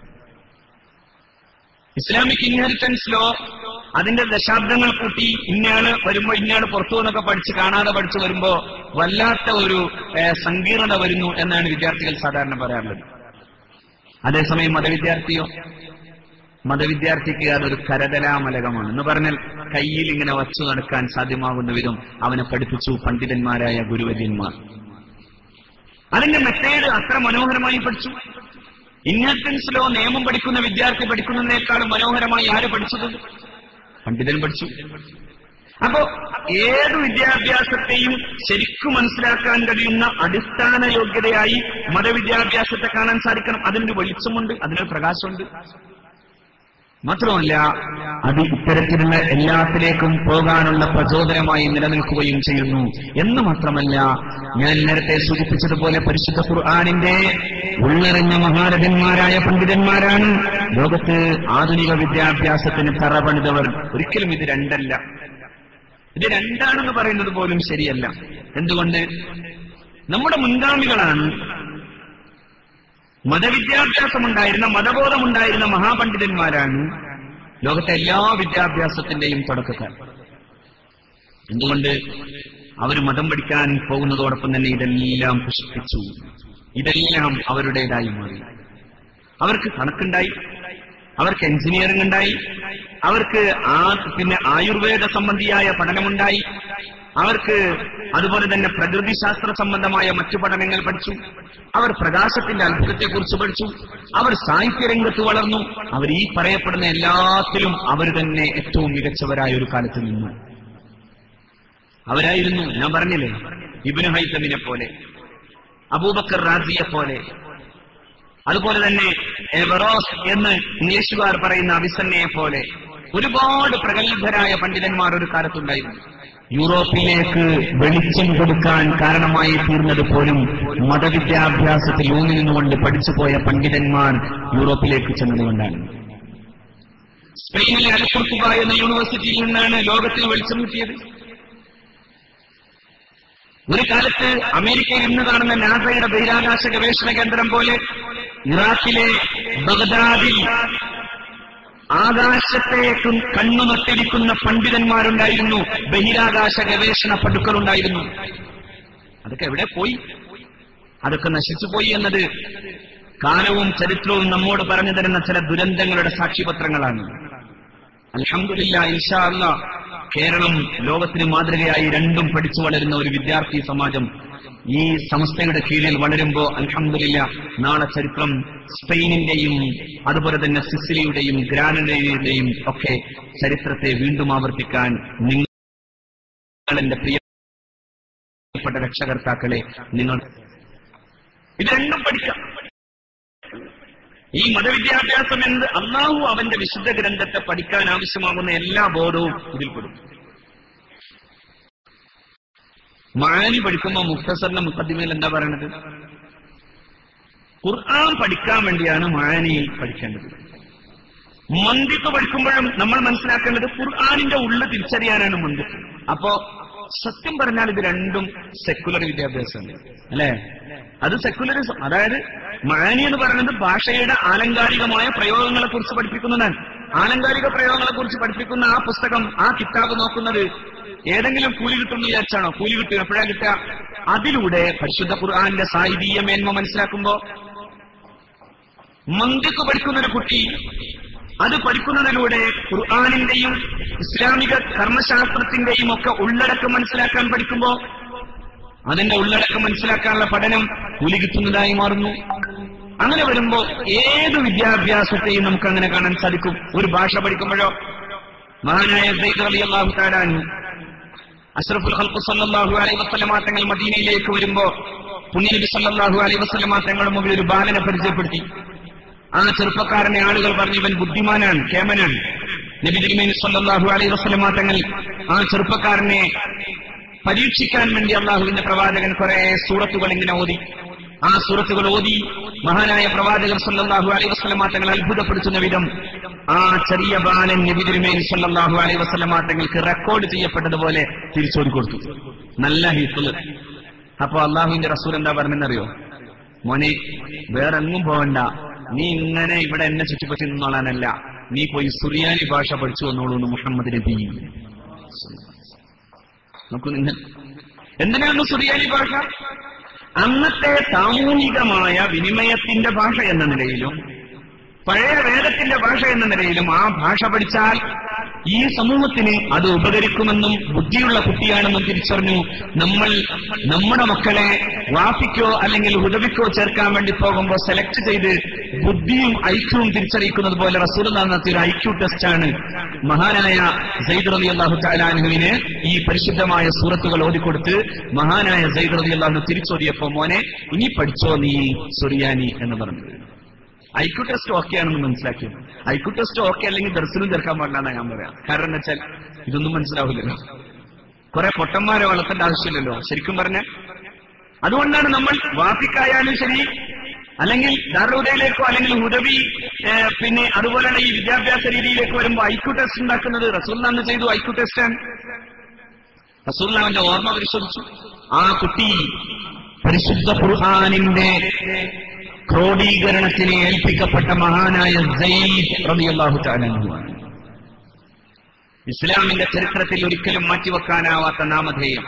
ഇസ്ലാമിക് ഇൻഹെറിറ്റൻസ് ലോ അതിന്റെ ദശാബ്ദങ്ങൾ കൂട്ടി ഇന്നയാള് വരുമ്പോ ഇന്നയാള് പുറത്തു നിന്നൊക്കെ പഠിച്ച് കാണാതെ പഠിച്ചു വരുമ്പോ വല്ലാത്ത ഒരു ഏഹ്, സങ്കീർണത വരുന്നു എന്നാണ് വിദ്യാർത്ഥികൾ സാധാരണ പറയാറുള്ളത് അതേസമയം മതവിദ്യാർത്ഥിയോ മതവിദ്യാർത്ഥിക്ക് അതൊരു കരതലാമലകമാണ് എന്ന് പറഞ്ഞാൽ കയ്യിൽ ഇങ്ങനെ വച്ചു നടക്കാൻ സാധ്യമാകുന്ന വിധം അവനെ പഠിപ്പിച്ചു പണ്ഡിതന്മാരായ ഗുരുവര്യന്മാർ അതിന്റെ മെത്തേഡ് അത്ര മനോഹരമായി പഠിച്ചു ഇന്നസെൻസ് ലോ നിയമം പഠിക്കുന്ന വിദ്യാർത്ഥി പഠിക്കുന്നതിനേക്കാളും മനോഹരമായി ആര് പഠിച്ചത് പണ്ഡിതൻ പഠിച്ചു അപ്പോ ഏത് വിദ്യാഭ്യാസത്തെയും ശരിക്കും മനസ്സിലാക്കാൻ കഴിയുന്ന അടിസ്ഥാന യോഗ്യതയായി മതവിദ്യാഭ്യാസത്തെ കാണാൻ സാധിക്കണം അതിനൊരു വെളിച്ചമുണ്ട് അതിനൊരു പ്രകാശമുണ്ട് മാത്രമല്ല അത് ഇത്തരത്തിലുള്ള എല്ലാത്തിലേക്കും പോകാനുള്ള പ്രചോദനമായി നിലനിൽക്കുകയും ചെയ്യുന്നു എന്ന് മാത്രമല്ല ഞാൻ നേരത്തെ സൂചിപ്പിച്ചതുപോലെ പരിശുദ്ധ ഖുർആാനിന്റെ ഉള്ളറിഞ്ഞ മഹാരഥന്മാരായ പണ്ഡിതന്മാരാണ് ലോകത്ത് ആധുനിക വിദ്യാഭ്യാസത്തിന് തറപണിതവർ ഒരിക്കലും ഇത് രണ്ടല്ല ഇത് രണ്ടാണെന്ന് പറയുന്നത് പോലും ശരിയല്ല എന്തുകൊണ്ട് നമ്മുടെ മുൻഗാമികളാണ് മതവിദ്യാഭ്യാസമുണ്ടായിരുന്ന മതബോധമുണ്ടായിരുന്ന മഹാപണ്ഡിതന്മാരാണ് ലോകത്തെ എല്ലാ വിദ്യാഭ്യാസത്തിന്റെയും തുടക്കക്കാർ എന്തുകൊണ്ട് അവർ മതം പഠിക്കാൻ പോകുന്നതോടൊപ്പം തന്നെ ഇതെല്ലാം പുഷ്പിച്ചു ഇതെല്ലാം അവരുടേതായി മാറി അവർക്ക് കണക്കുണ്ടായി അവർക്ക് എഞ്ചിനീയറിംഗ് ഉണ്ടായി അവർക്ക് ആ പിന്നെ ആയുർവേദ സംബന്ധിയായ പഠനമുണ്ടായി അവർക്ക് അതുപോലെ തന്നെ പ്രകൃതിശാസ്ത്ര സംബന്ധമായ മറ്റു പഠനങ്ങൾ പഠിച്ചു അവർ പ്രകാശത്തിന്റെ അത്ഭുതത്തെക്കുറിച്ച് പഠിച്ചു അവർ സാഹിത്യരംഗത്ത് വളർന്നു അവർ ഈ പറയപ്പെടുന്ന എല്ലാത്തിലും അവർ തന്നെ ഏറ്റവും മികച്ചവരായ ഒരു കാലത്ത് നിന്നു അവരായിരുന്നു ഞാൻ പറഞ്ഞില്ലേ ഇബിന് ഹൈത്തമിനെ പോലെ അബൂബക്കർ റാസിയെ പോലെ അതുപോലെ തന്നെ എവറോസ് എന്ന് ഇംഗ്ലീഷുകാർ പറയുന്ന അവിസന്നയെ പോലെ ഒരുപാട് പ്രഗത്ഭരായ പണ്ഡിതന്മാർ ഒരു കാലത്തുണ്ടായിരുന്നു യൂറോപ്പിലേക്ക് വെളിച്ചം കൊടുക്കാൻ കാരണമായി തീർന്നത് പോലും മതവിദ്യാഭ്യാസത്തിൽ ഊന്നി നിന്നുകൊണ്ട് പഠിച്ചുപോയ പണ്ഡിതന്മാർ യൂറോപ്പിലേക്ക് ചെന്നതുകൊണ്ടാണ് സ്പെയിനിലെ അൽക്കുർത്തുക എന്ന യൂണിവേഴ്സിറ്റിയിൽ നിന്നാണ് ലോകത്തിന് വെളിച്ചം കിട്ടിയത് ഒരു കാലത്ത് അമേരിക്കയിൽ ഇന്ന് കാണുന്ന നാസയുടെ ബഹിരാകാശ ഗവേഷണ കേന്ദ്രം പോലെ ഇറാഖിലെ ബഗ്ദാദിൽ ആകാശത്തേക്കും കണ്ണുനട്ടിരിക്കുന്ന പണ്ഡിതന്മാരുണ്ടായിരുന്നു ബഹിരാകാശ ഗവേഷണ പടുക്കളുണ്ടായിരുന്നു അതൊക്കെ എവിടെ പോയി അതൊക്കെ നശിച്ചുപോയി എന്നത് കാലവും ചരിത്രവും നമ്മോട് പറഞ്ഞു തരുന്ന ചില ദുരന്തങ്ങളുടെ സാക്ഷ്യപത്രങ്ങളാണ് അൽഹംദുലില്ലാ ഇൻഷാ അല്ലാ കേരളം ലോകത്തിന് മാതൃകയായി രണ്ടും പഠിച്ചു വളരുന്ന ഒരു വിദ്യാർത്ഥി സമാജം ഈ സംസ്ഥയുടെ കീഴിൽ വളരുമ്പോ അൽഹംദുലില്ല നാളെ ചരിത്രം സ്പെയിനിന്റെയും അതുപോലെ തന്നെ സിസിലിയുടെയും ഗ്രാനഡയുടെയും ഒക്കെ ചരിത്രത്തെ വീണ്ടും ആവർത്തിക്കാൻ നിങ്ങൾ എന്റെ പ്രിയപ്പെട്ട രക്ഷകർത്താക്കളെ നിങ്ങൾ ഇത് രണ്ടും പഠിക്കാം ഈ മതവിദ്യാഭ്യാസം എന്ത് അള്ളാഹു അവന്റെ വിശുദ്ധ ഗ്രന്ഥത്തെ പഠിക്കാൻ ആവശ്യമാകുന്ന എല്ലാ ബോധവും ഇതിൽ പെടും മാനി പഠിക്കുമ്പോ മുക്തസറിന്റെ മുഖദ്ദിമയിൽ എന്താ പറയണത് ഖുർആൻ പഠിക്കാൻ വേണ്ടിയാണ് മാനി പഠിക്കേണ്ടത് മന്ദിത്ത് പഠിക്കുമ്പോഴും നമ്മൾ മനസ്സിലാക്കേണ്ടത് ഖുർആാനിന്റെ ഉള്ളു തിരിച്ചറിയാനാണ് മന്ദിത്ത് അപ്പോ സത്യം പറഞ്ഞാൽ ഇത് രണ്ടും സെക്കുലർ വിദ്യാഭ്യാസമാണ് അല്ലെ അത് സെക്കുലറിസം അതായത് മാനി എന്ന് പറയുന്നത് ഭാഷയുടെ ആലങ്കാരികമായ പ്രയോഗങ്ങളെ കുറിച്ച് പഠിപ്പിക്കുന്നതാണ് ആലങ്കാരിക പ്രയോഗങ്ങളെ കുറിച്ച് പഠിപ്പിക്കുന്ന ആ പുസ്തകം ആ കിതാബ് നോക്കുന്നത് ഏതെങ്കിലും കൂലി കിട്ടുമെന്ന് വിചാരിച്ചാണോ കൂലി കിട്ടും എപ്പോഴാ കിട്ടുക അതിലൂടെ പരിശുദ്ധ ഖുർആാനിന്റെ സാഹിതീയ മേന്മ മനസ്സിലാക്കുമ്പോ മന്ദിക്ക് പഠിക്കുന്ന ഒരു കുട്ടി അത് പഠിക്കുന്നതിലൂടെ ഖുർആാനിന്റെയും ഇസ്ലാമിക കർമ്മശാസ്ത്രത്തിന്റെയും ഒക്കെ ഉള്ളടക്കം മനസ്സിലാക്കാൻ പഠിക്കുമ്പോ അതിന്റെ ഉള്ളടക്കം മനസ്സിലാക്കാനുള്ള പഠനം കൂലി കിട്ടുന്നതായി മാറുന്നു അങ്ങനെ വരുമ്പോ ഏത് വിദ്യാഭ്യാസത്തെയും നമുക്ക് അങ്ങനെ കാണാൻ സാധിക്കും ഒരു ഭാഷ പഠിക്കുമ്പോഴോ മഹാനായ സയ്യിദ് റളിയല്ലാഹു തആല അൻഹു അഷ്റഫുൽ ഖൽഖ് സല്ലല്ലാഹു അലൈഹി വസല്ലമ തങ്ങൾ മദീനയിലേക്ക് വരുമ്പോ പുണ്യനബി സല്ലല്ലാഹു അലൈഹി വസല്ലമ തങ്ങളുടെ മുമ്പിൽ ഒരു ബാലനെ പരിചയപ്പെടുത്തി ആ ചെറുപ്പക്കാരനെ ആളുകൾ പറഞ്ഞു ഇവൻ ബുദ്ധിമാനാണ് കേമനാണ് നബി തിരുമേനി സല്ലല്ലാഹു അലൈഹി വസല്ലമ തങ്ങൾ ആ ചെറുപ്പക്കാരനെ പരീക്ഷിക്കാൻ വേണ്ടി അള്ളാഹുവിന്റെ പ്രവാചകൻ കുറെ സൂറത്തുകൾ ഇങ്ങനെ ഓതി ആ സൂറത്തുകൾ ഓതി മഹാനായ പ്രവാചകൻ സല്ലല്ലാഹു അലൈഹി വസല്ലമ തങ്ങൾ അത്ഭുതപ്പെടുത്തുന്ന വിധം ആ ചെറിയ ബാലൻ നബി തിരുമേനി സല്ലല്ലാഹു അലൈഹി വസല്ലമ തങ്ങൾക്ക് റെക്കോർഡ് ചെയ്യപ്പെട്ടതുപോലെ തിരിച്ചോടി കൊടുത്തു നല്ല ഹിഫ്ള് അപ്പൊ അള്ളാഹുവിന്റെ റസൂൽ എന്താ പറഞ്ഞെന്നറിയോ മോനെ വേറെങ്ങും പോകണ്ട നീ ഇങ്ങനെ ഇവിടെ എന്നെ ചുറ്റിപ്പറ്റി നിന്നോളാനല്ല നീ പോയി സുറിയാനി ഭാഷ പഠിച്ചു വന്നോളൂ എന്ന് മുഹമ്മദ് നബി നോക്കൂ നിങ്ങൾ എന്തിനാണ് സുറിയാനി ഭാഷ അന്നത്തെ സാമൂഹികമായ വിനിമയത്തിന്റെ ഭാഷ എന്ന നിലയിലും പഴയ വേദത്തിന്റെ ഭാഷ എന്ന നിലയിലും ആ ഭാഷ പഠിച്ചാൽ ഈ സമൂഹത്തിന് അത് ഉപകരിക്കുമെന്നും ബുദ്ധിയുള്ള കുട്ടിയാണെന്നും തിരിച്ചറിഞ്ഞു നമ്മൾ നമ്മുടെ മക്കളെ വാപ്പിക്കോ അല്ലെങ്കിൽ ഉദവിക്കോ ചേർക്കാൻ വേണ്ടി പോകുമ്പോൾ സെലക്ട് ചെയ്ത് ബുദ്ധിയും ഐക്യവും തിരിച്ചറിയിക്കുന്നത് പോലെ റസൂൽ നടത്തിയ ഒരു ഐക്യു ടെസ്റ്റാണ് മഹാനായ സൈദ് റലി അള്ളാഹു ചാലാനുവിന് ഈ പരിശുദ്ധമായ സൂറത്തുകൾ ഓതിക്കൊടുത്ത് മഹാനായ സൈദ് റലി അള്ളാഹു തിരിച്ചോതിയപ്പോ മോനെ ഇനി പഠിച്ചോ നീ സുറിയാനി എന്ന് പറഞ്ഞത് ഐക്യു ടെസ്റ്റ് ഓക്കെ ആണെന്ന് മനസ്സിലാക്കി ഐക്യു ടെസ്റ്റ് ഓക്കെ അല്ലെങ്കിൽ ദർശനം ചേർക്കാൻ പാടില്ല ഞാൻ പറയാം കാരണം എന്താ വെച്ചാൽ ഇതൊന്നും മനസ്സിലാവില്ലല്ലോ കുറെ പൊട്ടന്മാരെ വളർത്തേണ്ട ആവശ്യമില്ലല്ലോ ശരിക്കും പറഞ്ഞ അതുകൊണ്ടാണ് നമ്മൾ വാപ്പിക്കായാലും ശരി അല്ലെങ്കിൽ ദാറുദയിലേക്കോ അല്ലെങ്കിൽ ഹുദവി ഏഹ്, പിന്നെ അതുപോലെയുള്ള ഈ വിദ്യാഭ്യാസ രീതിയിലേക്ക് വരുമ്പോൾ ഐക്യു ടെസ്റ്റ് ഉണ്ടാക്കുന്നത് റസൂൽ അന്ന് ചെയ്തു ഐക്യു ടെസ്റ്റ് റസൂൽ അവന്റെ ഓർമ്മ പരിശോധിച്ചു ആ കുട്ടി പരിശുദ്ധ ഖുർആാനിന്റെ ക്രോഡീകരണത്തിന് ഏൽപ്പിക്കപ്പെട്ട മഹാനായ സയ്യിദ് റളിയല്ലാഹു തആല അൻഹുവാണ് ഇസ്ലാമിന്റെ ചരിത്രത്തിൽ ഒരിക്കലും മാറ്റിവെക്കാനാവാത്ത നാമധേയം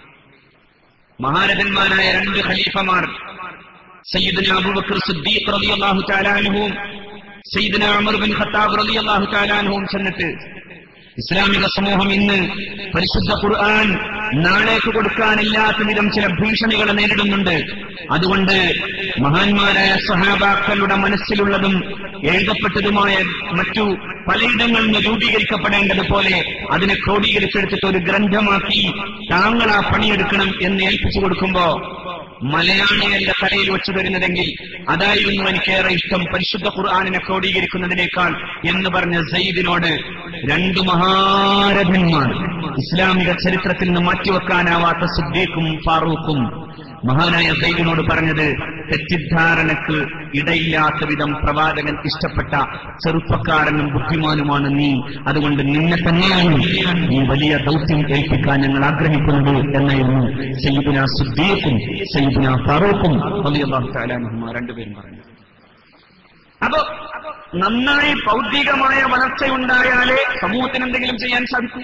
മഹാരഥന്മാരായ രണ്ട് ഖലീഫമാർ സയ്യിദ്ന അബൂബക്കർ സിദ്ദീഖ് റളിയല്ലാഹു തആല അൻഹുവും സയ്യിദ്ന ഉമർ ബിൻ ഖത്താബ് റളിയല്ലാഹു തആല അൻഹുവും ചെന്നിട്ട് ഇസ്ലാമിക സമൂഹം ഇന്ന് പരിശുദ്ധ ഖുർആൻ നാളേക്ക് കൊടുക്കാനില്ലാത്ത വിധം ചില ഭീഷണികൾ നേരിടുന്നുണ്ട് അതുകൊണ്ട് മഹാന്മാരായ സഹാബാക്കളുടെ മനസ്സിലുള്ളതും എഴുതപ്പെട്ടതുമായ മറ്റു പലയിടങ്ങളിൽ നിന്ന് രൂപീകരിക്കപ്പെടേണ്ടതുപോലെ അതിനെ ക്രോഡീകരിച്ചെടുത്തിട്ട് ഒരു ഗ്രന്ഥമാക്കി താങ്കൾ ആ പണിയെടുക്കണം എന്ന് ഏൽപ്പിച്ചു കൊടുക്കുമ്പോ മലയാളികളുടെ തലയിൽ വെച്ചു തരുന്നതെങ്കിൽ അതായിരുന്നു എനിക്കേറെ ഇഷ്ടം പരിശുദ്ധ ഖുർആാനിനെ ക്രോഡീകരിക്കുന്നതിനേക്കാൾ എന്ന് പറഞ്ഞ സയ്യിദിനോട് രണ്ടു മഹാരഥന്മാർ ഇസ്ലാമിക ചരിത്രത്തിൽ നിന്ന് മാറ്റിവെക്കാനാവാത്ത സുദ്ദീഖും ഫാറൂഖും മഹാനായ സൈദിനോട് പറഞ്ഞത് തെറ്റിദ്ധാരണക്ക് ഇടയില്ലാത്ത വിധം പ്രവാചകൻ ഇഷ്ടപ്പെട്ട ചെറുപ്പക്കാരനും ബുദ്ധിമാനുമാണ് നീ അതുകൊണ്ട് നിന്നെ തന്നെയാണ് ഈ വലിയ ദൗത്യം ഏൽപ്പിക്കാൻ ഞങ്ങൾ ആഗ്രഹിക്കുന്നത് എന്നായിരുന്നു സയ്യിദുന സുദ്ദീഖും സയ്യിദുന ഫാറൂഖും റളിയല്ലാഹു തആല അൻഹുമാ രണ്ടുപേരും പറഞ്ഞു അപ്പോ നന്നായി ഭൗതികമായ വളർച്ചയുണ്ടായാലേ സമൂഹത്തിന് എന്തെങ്കിലും ചെയ്യാൻ സാധിക്കൂ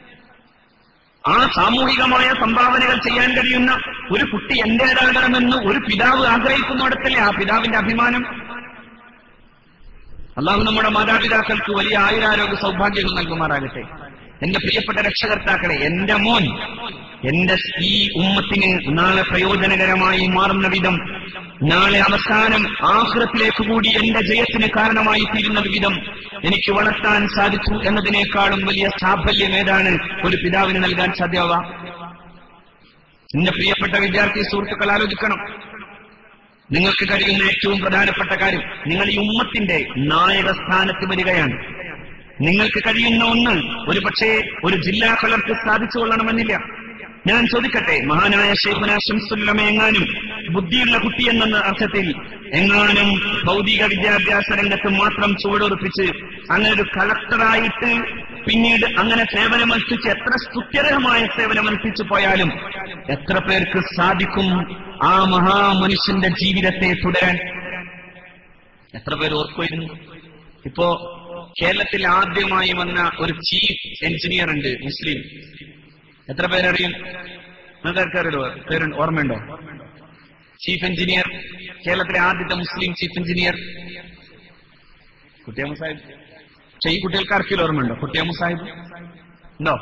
ആ സാമൂഹികമായ സംഭാവനകൾ ചെയ്യാൻ കഴിയുന്ന ഒരു കുട്ടി എന്റേതാകണമെന്ന് ഒരു പിതാവ് ആഗ്രഹിക്കുന്നിടത്തല്ലേ ആ പിതാവിന്റെ അഭിമാനം അള്ളാഹു നമ്മുടെ മാതാപിതാക്കൾക്ക് വലിയ ആയുരാരോഗ്യ സൗഭാഗ്യങ്ങൾ നൽകുമാറാകട്ടെ എന്റെ പ്രിയപ്പെട്ട രക്ഷകർത്താക്കളെ എന്റെ മോൻ എന്റെ ഈ ഉമ്മത്തിന് നാളെ പ്രയോജനകരമായി മാറുന്ന വിധം നാളെ അവസാനം ആഹ്റത്തിലേക്ക് കൂടി എന്റെ ജയത്തിന് കാരണമായി തീരുന്ന വിധം എനിക്ക് വളർത്താൻ സാധിച്ചു എന്നതിനേക്കാളും വലിയ സാഫല്യം ഏതാണ് ഒരു പിതാവിന് നൽകാൻ സാധ്യമാവാ എന്റെ പ്രിയപ്പെട്ട വിദ്യാർത്ഥി സുഹൃത്തുക്കൾ ആലോചിക്കണം നിങ്ങൾക്ക് കഴിയുന്ന ഏറ്റവും പ്രധാനപ്പെട്ട കാര്യം നിങ്ങൾ ഈ ഉമ്മത്തിന്റെ നായക സ്ഥാനത്ത് വരികയാണ് നിങ്ങൾക്ക് കഴിയുന്ന ഒന്ന് ഒരു പക്ഷേ ഒരു ജില്ലാ കളർക്ക് സാധിച്ചു കൊള്ളണമെന്നില്ല ഞാൻ ചോദിക്കട്ടെ മഹാനായ ഷെയ്ഖുന ഷംസുല്ലമ എങ്ങാനും ബുദ്ധിയുള്ള കുട്ടി എന്ന അർത്ഥത്തിൽ എങ്ങാനും ഭൗതിക വിദ്യാഭ്യാസ രംഗത്ത് മാത്രം ചുവടുറപ്പിച്ച് അങ്ങനെ ഒരു കളക്ടറായിട്ട് പിന്നീട് അങ്ങനെ സേവനമനുഷ്ഠിച്ച് എത്ര സ്തുത്യർഹമായ സേവനമനുഷ്ഠിച്ചു പോയാലും എത്ര പേർക്ക് സാധിക്കും ആ മഹാമനുഷ്യന്റെ ജീവിതത്തെ തുടരാൻ എത്ര പേര് ഓർക്കുമായിരുന്നു ഇപ്പോ കേരളത്തിൽ ആദ്യമായി വന്ന ഒരു ചീഫ് എഞ്ചിനീയർ ഉണ്ട് മുസ്ലിം എത്ര പേരറിയും നിങ്ങൾക്ക് അറിയോ പേര് ഓർമ്മയുണ്ടോ ചീഫ് എഞ്ചിനീയർ കേരളത്തിലെ ആദ്യത്തെ മുസ്ലിം ചീഫ് എഞ്ചിനീയർ കുട്ടിയമ്മ സാഹിബ് പക്ഷെ ഈ കുട്ടികൾക്ക് ആർക്കെങ്കിലും ഓർമ്മയുണ്ടോ കുട്ടിയമ്മ സാഹിബ് ഉണ്ടോ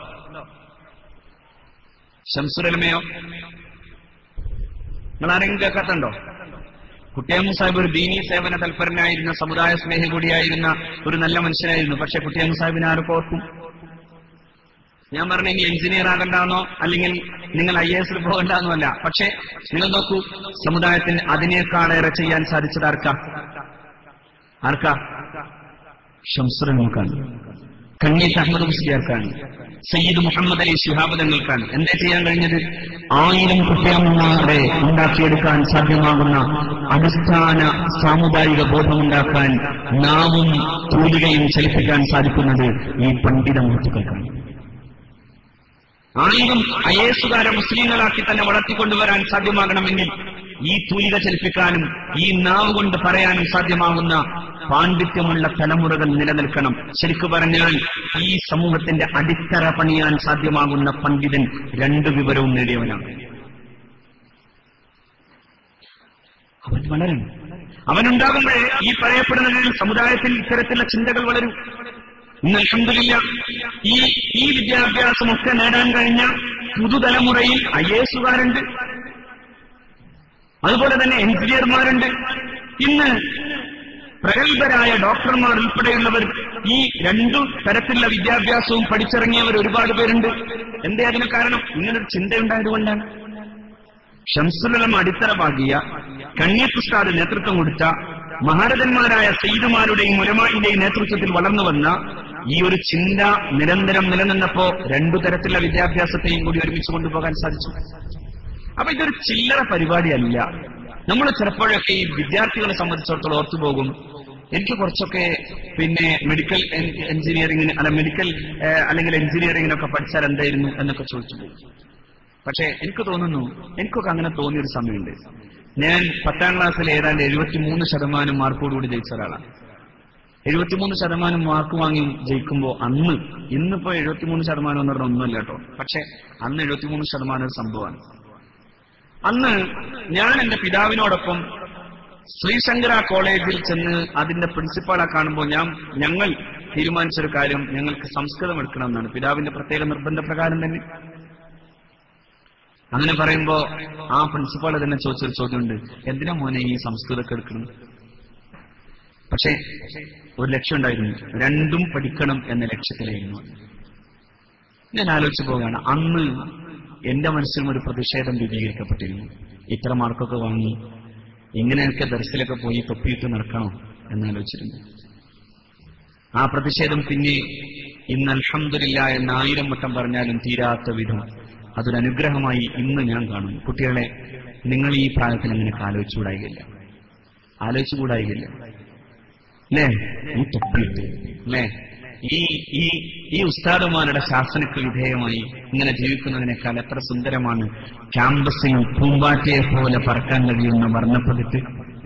ഷംസുരലമയോ നിങ്ങൾ ആരെങ്കിലും കേൾക്കാത്തുണ്ടോ കുട്ടിയമ്മ സാഹിബ് ഒരു ദീനീ സേവന തൽപരനായിരുന്ന സമുദായ സ്നേഹി കൂടിയായിരുന്ന ഒരു നല്ല മനുഷ്യനായിരുന്നു പക്ഷെ കുട്ടിയമ്മ സാഹിബിനെ ആരൊക്കെ ഓർക്കും ഞാൻ പറഞ്ഞെങ്കിൽ എഞ്ചിനീയർ ആകണ്ടെന്നോ അല്ലെങ്കിൽ നിങ്ങൾ ഐ എസിൽ പോകണ്ടെന്നോ അല്ല പക്ഷെ നിങ്ങൾ നോക്കൂ സമുദായത്തിന് അതിനേക്കാളേറെ ചെയ്യാൻ സാധിച്ചത് ആർക്കാ ആർക്കാ ഷംസുറങ്ങൾക്കാണ് കണ്ണീസ് അഹമ്മദ് മുസ്ലിയാർക്കാണ് സയ്യിദ് മുഹമ്മദ് അലി ശിഹാബ് തങ്ങൾക്കാണ് എന്താ ചെയ്യാൻ കഴിഞ്ഞത് ആയിരം കുട്ടിയമ്മമാരെ ഉണ്ടാക്കിയെടുക്കാൻ സാധ്യമാകുന്ന അടിസ്ഥാന സാമുദായിക ബോധമുണ്ടാക്കാൻ നാവും തൂലികയും ചലിപ്പിക്കാൻ സാധിക്കുന്നത് ഈ പണ്ഡിത മുഹത്തുക്കൾക്കാണ് ആയിരം ഐ എസുകാരെ മുസ്ലിങ്ങളാക്കി തന്നെ വളർത്തിക്കൊണ്ടുവരാൻ സാധ്യമാകണമെങ്കിൽ ഈ തൂലിക ചലിപ്പിക്കാനും ഈ നാവ് കൊണ്ട് പറയാനും സാധ്യമാകുന്ന പാണ്ഡിത്യമുള്ള തലമുറകൾ നിലനിൽക്കണം ശരിക്കു പറഞ്ഞാൽ ഈ സമൂഹത്തിന്റെ അടിത്തറ പണിയാൻ സാധ്യമാകുന്ന പണ്ഡിതൻ രണ്ടു വിവരവും നേടിയവനാണ് അവൻ വളരണം അവനുണ്ടാകുമ്പോഴേ ഈ പറയപ്പെടുന്ന സമുദായത്തിൽ ഇത്തരത്തിലുള്ള ചിന്തകൾ വളരും ഇന്ന് അൽഹംദുലില്ല ഈ ഈ വിദ്യാഭ്യാസമൊക്കെ നേടാൻ കഴിഞ്ഞ പുതുതലമുറയിൽ ഐ എസുകാരുണ്ട് അതുപോലെ തന്നെ എഞ്ചിനീയർമാരുണ്ട് ഇന്ന് പ്രഗത്ഭരായ ഡോക്ടർമാർ ഉൾപ്പെടെയുള്ളവർ ഈ രണ്ടു തരത്തിലുള്ള വിദ്യാഭ്യാസവും പഠിച്ചിറങ്ങിയവർ ഒരുപാട് പേരുണ്ട് എന്തേ അതിന് കാരണം ഇങ്ങനൊരു ചിന്തയുണ്ടായതുകൊണ്ടാണ് ഷംസുലം അടിത്തറ പാകിയ കണ്ണിയത്തുസ്താദ് നേതൃത്വം കൊടുത്ത മഹാരഥന്മാരായ സയ്യിദുമാരുടെയും ഉലമായിന്റെയും നേതൃത്വത്തിൽ വളർന്നു വന്ന ഈ ഒരു ചിന്ത നിരന്തരം നിലനിന്നപ്പോ രണ്ടു തരത്തിലുള്ള വിദ്യാഭ്യാസത്തെയും കൂടി ഒരുമിച്ച് കൊണ്ടുപോകാൻ സാധിച്ചു അപ്പൊ ഇതൊരു ചില്ലറ പരിപാടിയല്ല നമ്മൾ ചിലപ്പോഴൊക്കെ ഈ വിദ്യാർത്ഥികളെ സംബന്ധിച്ചിടത്തോളം ഓർത്തുപോകും എനിക്ക് കുറച്ചൊക്കെ പിന്നെ മെഡിക്കൽ എഞ്ചിനീയറിംഗിന് അല്ല മെഡിക്കൽ ഏഹ്, അല്ലെങ്കിൽ എഞ്ചിനീയറിംഗിനൊക്കെ പഠിച്ചാൽ എന്തായിരുന്നു എന്നൊക്കെ ചോദിച്ചു പോകും പക്ഷെ എനിക്ക് തോന്നുന്നു എനിക്കൊക്കെ അങ്ങനെ തോന്നിയൊരു സമയമുണ്ട് ഞാൻ പത്താം ക്ലാസ്സിൽ ഏതാണ്ട് എഴുപത്തിമൂന്ന് ശതമാനം മാർക്കോടുകൂടി ജയിച്ച ഒരാളാണ് എഴുപത്തിമൂന്ന് ശതമാനം മാർക്ക് വാങ്ങി ജയിക്കുമ്പോൾ അന്ന് ഇന്നിപ്പോ എഴുപത്തിമൂന്ന് ശതമാനം എന്ന് പറഞ്ഞാൽ ഒന്നുമല്ല കേട്ടോ പക്ഷെ അന്ന് എഴുപത്തിമൂന്ന് ശതമാനം ഒരു സംഭവമാണ് അന്ന് ഞാൻ എന്റെ പിതാവിനോടൊപ്പം ശ്രീശങ്കര കോളേജിൽ ചെന്ന് അതിന്റെ പ്രിൻസിപ്പാളെ കാണുമ്പോൾ ഞാൻ ഞങ്ങൾ തീരുമാനിച്ചൊരു കാര്യം ഞങ്ങൾക്ക് സംസ്കൃതം എടുക്കണമെന്നാണ് പിതാവിന്റെ പ്രത്യേക നിർബന്ധപ്രകാരം തന്നെ അങ്ങനെ പറയുമ്പോ ആ പ്രിൻസിപ്പാൾ തന്നെ ചോദിച്ചൊരു ചോദ്യമുണ്ട് എന്തിനാ മോനെ ഈ സംസ്കൃതമൊക്കെ എടുക്കണം പക്ഷേ ഒരു ലക്ഷ്യം ഉണ്ടായിരുന്നു രണ്ടും പഠിക്കണം എന്ന ലക്ഷ്യത്തിലായിരുന്നു ഞാൻ ആലോചിച്ചു പോവുകയാണ് അന്ന് എന്റെ മനസ്സിലും ഒരു പ്രതിഷേധം രൂപീകരിക്കപ്പെട്ടിരുന്നു ഇത്ര മാർക്കൊക്കെ വാങ്ങി ഇങ്ങനെയൊക്കെ ദർശനമൊക്കെ പോയി തൊപ്പിയിട്ട് നടക്കണോ എന്നാലോചിച്ചിരുന്നു ആ പ്രതിഷേധം പിന്നെ ഇന്ന് അൽഹംദുലില്ല എന്ന് ആയിരം വട്ടം പറഞ്ഞാലും തീരാത്ത വിധം അതൊരു അനുഗ്രഹമായി ഇന്ന് ഞാൻ കാണുന്നു കുട്ടികളെ നിങ്ങൾ ഈ പ്രായത്തിൽ അങ്ങനെ ആലോചിച്ചുകൂടായില്ല ആലോചിച്ചുകൂടായില്ല അല്ലേ ഈ തൊപ്പിയിട്ട് അല്ലേ ഈ ഈ ഈ ഉസ്താദുമാരുടെ ശാസനക്ക് വിധേയമായി ഇങ്ങനെ ജീവിക്കുന്നതിനേക്കാൾ എത്ര സുന്ദരമാണ് ക്യാമ്പസിൽ പൂമ്പാറ്റയെ പോലെ പറക്കാൻ കഴിയുന്ന വർണ്ണപ്പതിട്ട്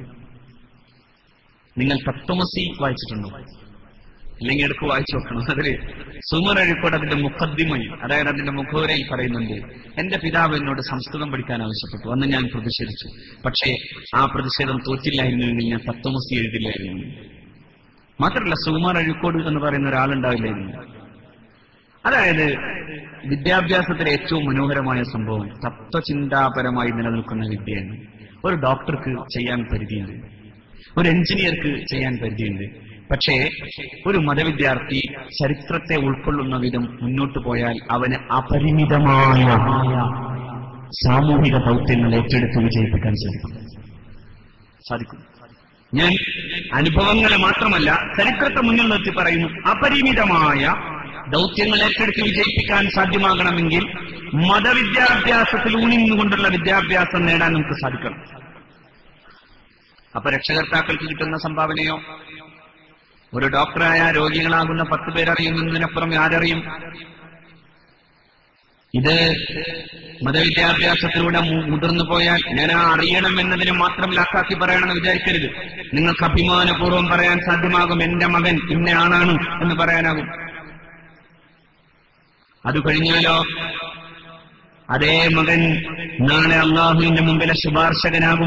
നിങ്ങൾ തത്വമസി വായിച്ചിട്ടുണ്ടോ അല്ലെങ്കിൽ എടുക്ക് വായിച്ചു നോക്കണം അതില് സുമർ അഴിക്കോട് അതിന്റെ മുഖദ്ദിമയിൽ അതായത് അതിന്റെ മുഖവരയിൽ പറയുന്നുണ്ട് എന്റെ പിതാവ് എന്നോട് സംസ്കൃതം പഠിക്കാൻ ആവശ്യപ്പെട്ടു അന്ന് ഞാൻ പ്രതിഷേധിച്ചു പക്ഷേ ആ പ്രതിഷേധം തോറ്റില്ലായിരുന്നുവെങ്കിൽ ഞാൻ തത്വമസി എഴുതില്ലായിരുന്നു മാത്രമല്ല സുകുമാർ അഴിക്കോട് എന്ന് പറയുന്ന ഒരാളുണ്ടാവില്ലായിരുന്നു അതായത് വിദ്യാഭ്യാസത്തിലെ ഏറ്റവും മനോഹരമായ സംഭവം തത്വചിന്താപരമായി നിലനിൽക്കുന്ന വിദ്യയാണ് ഒരു ഡോക്ടർക്ക് ചെയ്യാൻ പരിധിയുണ്ട് ഒരു എഞ്ചിനീയർക്ക് ചെയ്യാൻ പരിധിയുണ്ട് പക്ഷേ ഒരു മതവിദ്യാർത്ഥി ചരിത്രത്തെ ഉൾക്കൊള്ളുന്ന വിധം മുന്നോട്ട് പോയാൽ അവന് അപരിമിതമായ സാമൂഹിക ദൗത്യങ്ങൾ ഏറ്റെടുത്ത് വിജയിപ്പിക്കാൻ സാധിക്കും സാധിക്കും ഞാൻ അനുഭവങ്ങളെ മാത്രമല്ല ചരിത്രത്തെ മുന്നിൽ നിർത്തി പറയുന്നു അപരിമിതമായ ദൗത്യങ്ങൾ ഏറ്റെടുത്ത് വിജയിപ്പിക്കാൻ സാധ്യമാകണമെങ്കിൽ മതവിദ്യാഭ്യാസത്തിൽ ഊണിന്നുകൊണ്ടുള്ള വിദ്യാഭ്യാസം നേടാൻ നമുക്ക് സാധിക്കണം അപ്പൊ രക്ഷകർത്താക്കൾക്ക് കിട്ടുന്ന സംഭാവനയോ ഒരു ഡോക്ടറായ രോഗികളാകുന്ന പത്ത് പേരറിയുന്നതിനപ്പുറം ആരറിയും ഇത് മതവിദ്യാഭ്യാസത്തിലൂടെ മു- മുതിർന്നു പോയാൽ ഞാൻ ആ അറിയണം എന്നതിനെ മാത്രം ലാക്കാക്കി പറയണമെന്ന് വിചാരിക്കരുത് നിങ്ങൾക്ക് അഭിമാനപൂർവ്വം പറയാൻ സാധ്യമാകും എന്റെ മകൻ ഇന്ന ആളാണ് എന്ന് പറയാനാകും അത് കഴിഞ്ഞാലോ അതേ മകൻ നാളെ അള്ളാഹുവിന്റെ മുമ്പിലെ ശുപാർശകനാകും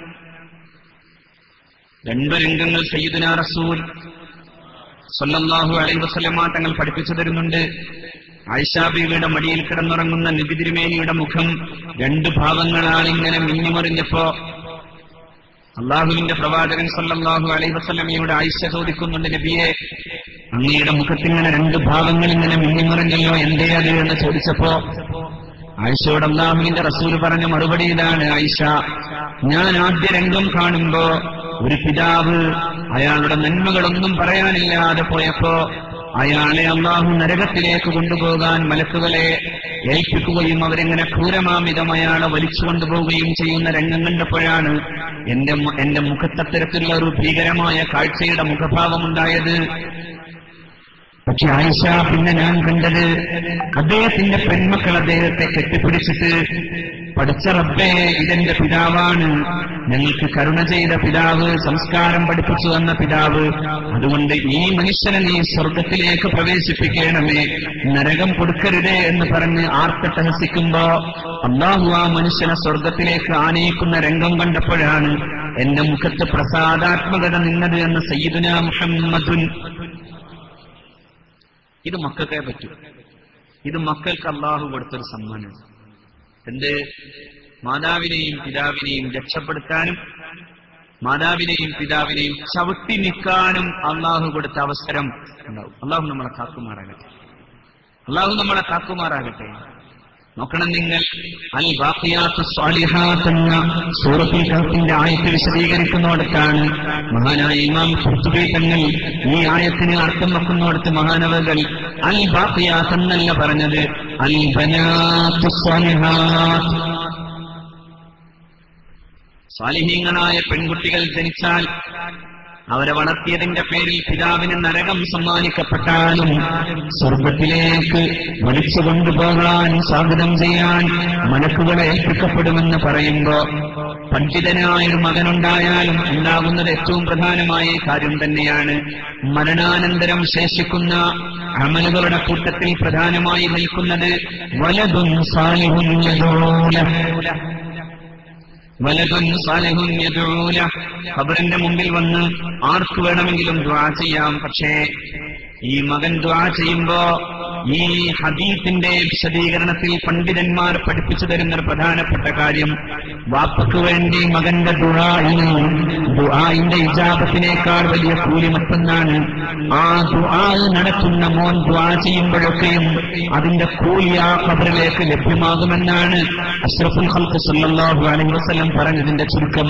രണ്ടു രംഗങ്ങൾ സയ്യിദുന റസൂൽ സല്ലല്ലാഹു അലൈഹി വസല്ലമ തങ്ങൾ പഠിപ്പിച്ചു തരുന്നുണ്ട് ആയിഷാബിയുടെ മടിയിൽ കിടന്നുറങ്ങുന്ന നബി തിരുമേനിയുടെ മുഖം രണ്ട് ഭാവങ്ങളാണ് ഇങ്ങനെ മിന്നിമറിഞ്ഞപ്പോ അള്ളാഹുവിന്റെ പ്രവാചകൻ സല്ലല്ലാഹു അലൈഹി വസല്ലമയുടെ ആയിഷ ചോദിക്കുന്നുണ്ട് നബിയെ അങ്ങയുടെ മുഖത്തിങ്ങനെ രണ്ട് ഭാവങ്ങൾ ഇങ്ങനെ മിന്നിമറിഞ്ഞല്ലോ എന്തേ അത് എന്ന് ചോദിച്ചപ്പോ ആയിഷയോട് അള്ളാഹുവിന്റെ റസൂൽ പറഞ്ഞ മറുപടി ഇതാണ് ആയിഷ ഞാൻ ആദ്യ രംഗം കാണുമ്പോ ഒരു പിതാവ് അയാളുടെ നന്മകളൊന്നും പറയാനില്ലാതെ പോയപ്പോ അയാളെ അള്ളാഹു നരകത്തിലേക്ക് കൊണ്ടുപോകാൻ മലക്കുകളെ ഏൽപ്പിക്കുകയും അവരെങ്ങനെ ക്രൂരമാമിതം അയാളെ വലിച്ചു കൊണ്ടുപോവുകയും ചെയ്യുന്ന രംഗം കണ്ടപ്പോഴാണ് എന്റെ മു- എന്റെ മുഖത്തത്തരത്തിലുള്ള ഒരു ഭീകരമായ കാഴ്ചയുടെ മുഖഭാവമുണ്ടായത് പക്ഷെ ആയിഷ പിന്നെ ഞാൻ കണ്ടത് അദ്ദേഹത്തിന്റെ പെൺമക്കൾ അദ്ദേഹത്തെ കെട്ടിപ്പിടിച്ചിട്ട് പഠിച്ച റബ്ബേ ഇതെന്റെ പിതാവാണ് ഞങ്ങൾക്ക് കരുണ ചെയ്ത പിതാവ് സംസ്കാരം പഠിപ്പിച്ചു തന്ന പിതാവ് അതുകൊണ്ട് ഈ മനുഷ്യനെ നീ സ്വർഗത്തിലേക്ക് പ്രവേശിപ്പിക്കണമേ നരകം കൊടുക്കരുതേ എന്ന് പറഞ്ഞ് ആർത്തട്ടഹസിക്കുമ്പോ അള്ളാഹു ആ മനുഷ്യനെ സ്വർഗത്തിലേക്ക് ആനയിക്കുന്ന രംഗം കണ്ടപ്പോഴാണ് എന്റെ മുഖത്ത് പ്രസാദാത്മകത നിന്നത് എന്ന് സയ്യിദുന മുഹമ്മദുൻ ഇത് മക്കൾക്കേ പറ്റൂ ഇത് മക്കൾക്ക് അള്ളാഹു കൊടുത്തൊരു സമ്മാനമാണ് എന്ത് മാതാവിനെയും പിതാവിനെയും രക്ഷപ്പെടുത്താനും മാതാവിനെയും പിതാവിനെയും ചവിട്ടി നിൽക്കാനും അള്ളാഹു കൊടുത്ത അവസരം ഉണ്ടാവും അള്ളാഹു നമ്മളെ കാക്കുമാറാകട്ടെ അള്ളാഹു നമ്മളെ കാക്കുമാറാകട്ടെ നോക്കണം നിങ്ങൾ അൽ ബാഖിയാത്ത് സ്വാലിഹാത്ത് എന്ന സൂറത്തുൽ കഹഫിന്റെ ആയത്ത് വിശദീകരിക്കുന്നിടത്താണ് മഹാനായ ഇമാം ഖുർത്തുബി തങ്ങൾ ഈ ആയത്തിന് അർത്ഥം വെക്കുന്നിടത്ത് മഹാനവകൾ അൽ ബാഖിയാത്ത് എന്നല്ല പറഞ്ഞത് അൽ ബനാത്ത് സ്വാലിഹാത്ത് സ്വാലിഹീങ്ങളായ പെൺകുട്ടികൾ ജനിച്ചാൽ അവരെ വളർത്തിയതിന്റെ പേരിൽ പിതാവിന് നരകം സമ്മാനിക്കപ്പെട്ടാലും സ്വർഗത്തിലേക്ക് വലിച്ചു കൊണ്ടുപോകാൻ സ്വാഗതം ചെയ്യാൻ മലക്കുകളെ ഏൽപ്പിക്കപ്പെടുമെന്ന് പറയുമ്പോ പണ്ഡിതനായൊരു മകനുണ്ടായാലും ഉണ്ടാകുന്നത് ഏറ്റവും പ്രധാനമായ കാര്യം തന്നെയാണ് മരണാനന്തരം ശേഷിക്കുന്ന അമലുകളുടെ കൂട്ടത്തിൽ പ്രധാനമായി നിൽക്കുന്നത് വലതും സാലിഹുൻ യദൂല വലതുൻ സാലിഹുൻ യദൂല ഖബറിന്റെ മുമ്പിൽ വന്ന് ആർക്ക് വേണമെങ്കിലും ദ്വാ ചെയ്യാം പക്ഷേ ഈ മകൻ ദ്വാ ചെയ്യുമ്പോ ഈ ഹദീത്തിന്റെ വിശദീകരണത്തിൽ പണ്ഡിതന്മാർ പഠിപ്പിച്ചു തരുന്ന ഒരു പ്രധാനപ്പെട്ട കാര്യം വാപ്പക്ക് വേണ്ടി മകന്റെ ദുആഇന് ദുആഇന്റെ ഇജാബത്തിനേക്കാൾ വലിയ കൂലി മറ്റൊന്നാണ് ആ ദുആ നടത്തുന്ന മോൻ ദ്വാ ചെയ്യുമ്പോഴൊക്കെയും അതിന്റെ കൂലി ആ ഖബറിലേക്ക് ലഭ്യമാകുമെന്നാണ് അഷ്റഫുൽ ഖൽഖ് സല്ലല്ലാഹു അലൈഹി വസല്ലം പറഞ്ഞതിന്റെ ചുരുക്കം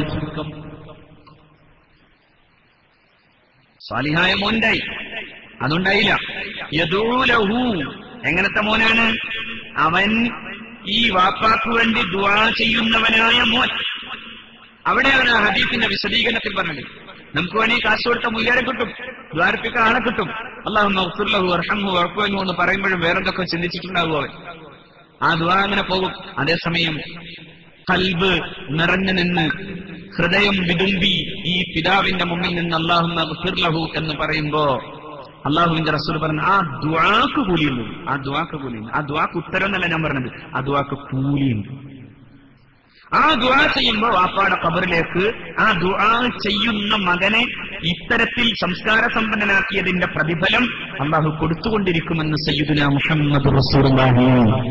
സാലിഹായ മോൻണ്ടായി അതുണ്ടായില്ല യദൂലഹു എങ്ങനത്തെ മോനാണ് അവൻ ഈ വാപ്പാക്ക് വേണ്ടി ദുആ ചെയ്യുന്നവനായ മോൻ അവിടെയാണ് ആ ഹദീഫിന്റെ വിശദീകരണത്തിൽ പറഞ്ഞത് നമുക്ക് വേണമെങ്കിൽ കാശ് കൊടുത്ത മുല്ലാരം കിട്ടും ദ്വാരപ്പിക്ക ആളെ കിട്ടും അള്ളാഹു മഹ്സുല്ലഹു അർഹമു വഴക്കുവനു എന്ന് പറയുമ്പോഴും വേറെന്തൊക്കെ ചിന്തിച്ചിട്ടുണ്ടാകും അവൻ ആ ദുആ അങ്ങനെ പോകും അതേസമയം കൽബ് നിറഞ്ഞു നിന്ന് ഹൃദയം വിതുമ്പി ഈ പിതാവിന്റെ മുമ്പിൽ നിന്ന് അള്ളാഹു മഗ്ഫിർലഹു എന്ന് പറയുമ്പോ അള്ളാഹുവിന്റെ റസൂൽ പറഞ്ഞു ആ ദ്വാക്ക് കൂലിയുണ്ട് ആ ദ്വാക്ക് കൂലിയുണ്ട് ആ ദ്വാക്ക് ഉത്തരം എന്നല്ല ഞാൻ പറഞ്ഞത് ആ ദ്വാക്ക് കൂലിയുണ്ട് ആ ദുആ ചെയ്യുമ്പോൾ വാപ്പാടെ കബറിലേക്ക് ആ ദുആ ചെയ്യുന്ന മകനെ ഇത്തരത്തിൽ സംസ്കാര സമ്പന്നനാക്കിയതിന്റെ പ്രതിഫലം അള്ളാഹു കൊടുത്തുകൊണ്ടിരിക്കുമെന്ന് സയ്യിദുന മുഹമ്മദ് റസൂലുള്ളാഹി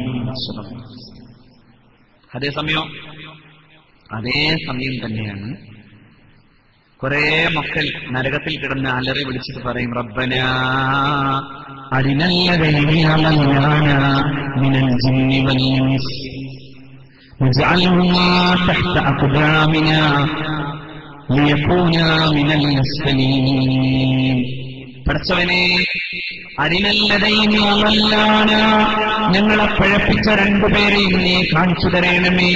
അതേസമയം അതേ സമയം തന്നെയാണ് കുറെ മക്കൾ നരകത്തിൽ കിടന്ന് അലറി വിളിച്ചിട്ട് പറയും റബ്ബന മിനൽ ജിന്നി വൽ ഇൻസ് واجعلهما تحت أقدامنا ليكونا من المسلمين പഠിച്ചവനെ അരിനല്ലതൈനി അമല്ലാന ഞങ്ങളെ പഴപ്പിച്ച രണ്ടുപേരെയും നീ കാണിച്ചു തരണമേ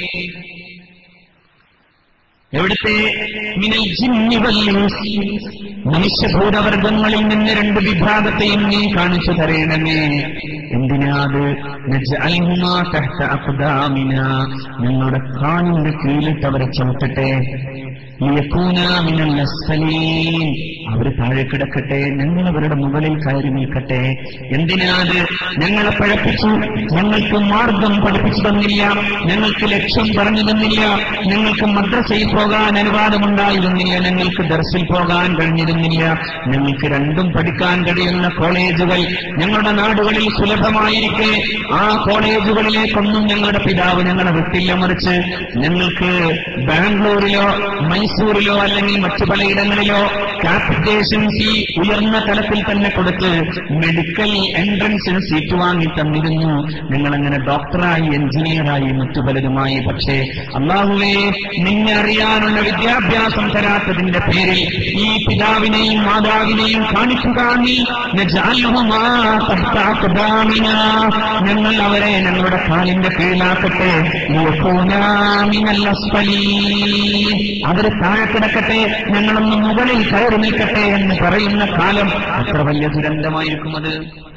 എവിടുത്തെ മിനൽ ജിന്നി വൽ ഇൻസ് മനുഷ്യഭൂതവർഗങ്ങളിൽ നിന്ന് രണ്ട് വിഭാഗത്തെയും നീ കാണിച്ചു തരണമേ എന്തിനാത് നജ്അൽഹുമാ തഹ്ത അഖ്ദാമിന ഞങ്ങളുടെ കാലിന്റെ കീഴിലിട്ട് അവരെ ചവിട്ടട്ടെ ലിയകൂനാ മിനൽ അസ്ഫലീൻ അവർ താഴെ കിടക്കട്ടെ ഞങ്ങൾ അവരുടെ മുകളിൽ കയറി നിൽക്കട്ടെ എന്തിനാത് ഞങ്ങളെ പഴപ്പിച്ചു ഞങ്ങൾക്ക് മാർഗം പഠിപ്പിച്ചു തന്നില്ല ഞങ്ങൾക്ക് ലക്ഷ്യം പറഞ്ഞു തന്നില്ല ഞങ്ങൾക്ക് മദ്രസയിൽ പോകാൻ അനുവാദമുണ്ടായിരുന്നില്ല ഞങ്ങൾക്ക് ദർസിൽ പോകാൻ കഴിഞ്ഞിരുന്നില്ല ഞങ്ങൾക്ക് രണ്ടും പഠിക്കാൻ കഴിയുന്ന കോളേജുകൾ ഞങ്ങളുടെ നാടുകളിൽ സുലഭമായിരിക്കെ ആ കോളേജുകളിലേക്കൊന്നും ഞങ്ങളുടെ പിതാവ് ഞങ്ങളെ വിട്ടില്ല മറിച്ച് ഞങ്ങൾക്ക് ബാംഗ്ലൂരിലോ മൈസൂരിലോ അല്ലെങ്കിൽ മറ്റു പലയിടങ്ങളിലോ ക്യാപിറ്റേഷൻ ഫീ ഉയർന്ന തലത്തിൽ തന്നെ കൊടുത്ത് മെഡിക്കൽ എൻട്രൻസിന് സീറ്റ് വാങ്ങി തന്നിരുന്നു ഞങ്ങളങ്ങനെ ഡോക്ടറായി എഞ്ചിനീയറായി മറ്റു പലതുമായി പക്ഷേ അള്ളാഹുവേ നിന്നെ അറിയാനുള്ള വിദ്യാഭ്യാസം തരാത്തതിന്റെ പേരിൽ ഈ പിതാവിനെയും മാതാവിനെയും കാണിക്കുക നീ നജഅൽഹുമാ തഹ്ത അഖ്ദാമിനാ. ഞങ്ങൾ അവരെ ഞങ്ങളുടെ കാലിന്റെ കീഴിലാക്കട്ടെ ലിയകൂനാ മിനൽ അസ്ഫലീൻ. അവര് താഴെ കിടക്കട്ടെ ഞങ്ങളൊന്ന് മുകളിൽ കയറി നിൽക്കട്ടെ എന്ന് പറയുന്ന കാലം എത്ര വലിയ ദുരന്തമായിരിക്കും അത്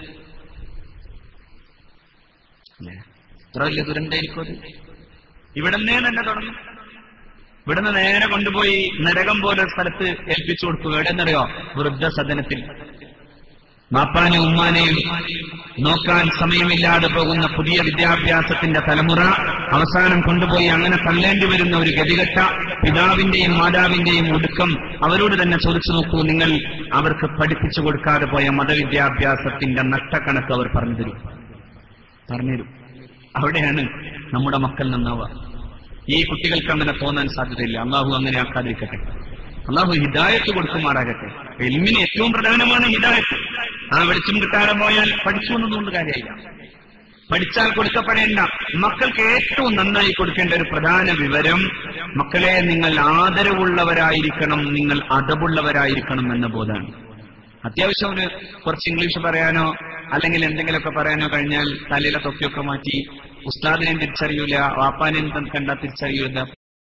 അല്ലേ? എത്ര വലിയ ദുരന്തമായിരിക്കും അത് ഇവിടുന്നേ തന്നെ തുടങ്ങും ഇവിടുന്ന് നേരെ കൊണ്ടുപോയി നരകം പോലെ സ്ഥലത്ത് ഏൽപ്പിച്ചു കൊടുക്കുക എവിടെന്നറിയോ വൃദ്ധസദനത്തിൽ മാപ്പാനെയും ഉമ്മാനെയും നോക്കാൻ സമയമില്ലാതെ പോകുന്ന പുതിയ വിദ്യാഭ്യാസത്തിന്റെ തലമുറ അവസാനം കൊണ്ടുപോയി അങ്ങനെ തള്ളേണ്ടി വരുന്ന ഒരു ഗതികെട്ട പിതാവിന്റെയും മാതാവിന്റെയും ഒടുക്കം അവരോട് തന്നെ ചോദിച്ചു നോക്കൂ നിങ്ങൾ അവർക്ക് പഠിപ്പിച്ചു കൊടുക്കാതെ പോയ മതവിദ്യാഭ്യാസത്തിന്റെ നഷ്ടക്കണക്ക് അവർ പറഞ്ഞു തരും പറഞ്ഞുതരും അവിടെയാണ് നമ്മുടെ മക്കൾ നന്നാവുക ഈ കുട്ടികൾക്ക് അങ്ങനെ തോന്നാൻ സാധ്യതയില്ല അള്ളാഹു അങ്ങനെ ആക്കാതിരിക്കട്ടെ അള്ളാഹു ഹിദായത്ത് കൊടുക്കുമാറാകട്ടെ എൽമിന് ഏറ്റവും പ്രധാനമാണ് ഹിദായത്ത് ആ വെളിച്ചം കിട്ടാതെ പോയാൽ പഠിച്ചു എന്നതുകൊണ്ട് കാര്യമില്ല പഠിച്ചാൽ കൊടുക്കപ്പെടേണ്ട മക്കൾക്ക് ഏറ്റവും നന്നായി കൊടുക്കേണ്ട ഒരു പ്രധാന വിവരം മക്കളെ നിങ്ങൾ ആദരവുള്ളവരായിരിക്കണം നിങ്ങൾ അതവുള്ളവരായിരിക്കണം എന്ന ബോധമാണ് അത്യാവശ്യം ഒരു കുറച്ച് ഇംഗ്ലീഷ് പറയാനോ അല്ലെങ്കിൽ എന്തെങ്കിലുമൊക്കെ പറയാനോ കഴിഞ്ഞാൽ തലയിലെ തൊപ്പിയൊക്കെ മാറ്റി ഉസ്താദിനെ തിരിച്ചറിയൂല വാപ്പാനെ കണ്ട തിരിച്ചറിയൂല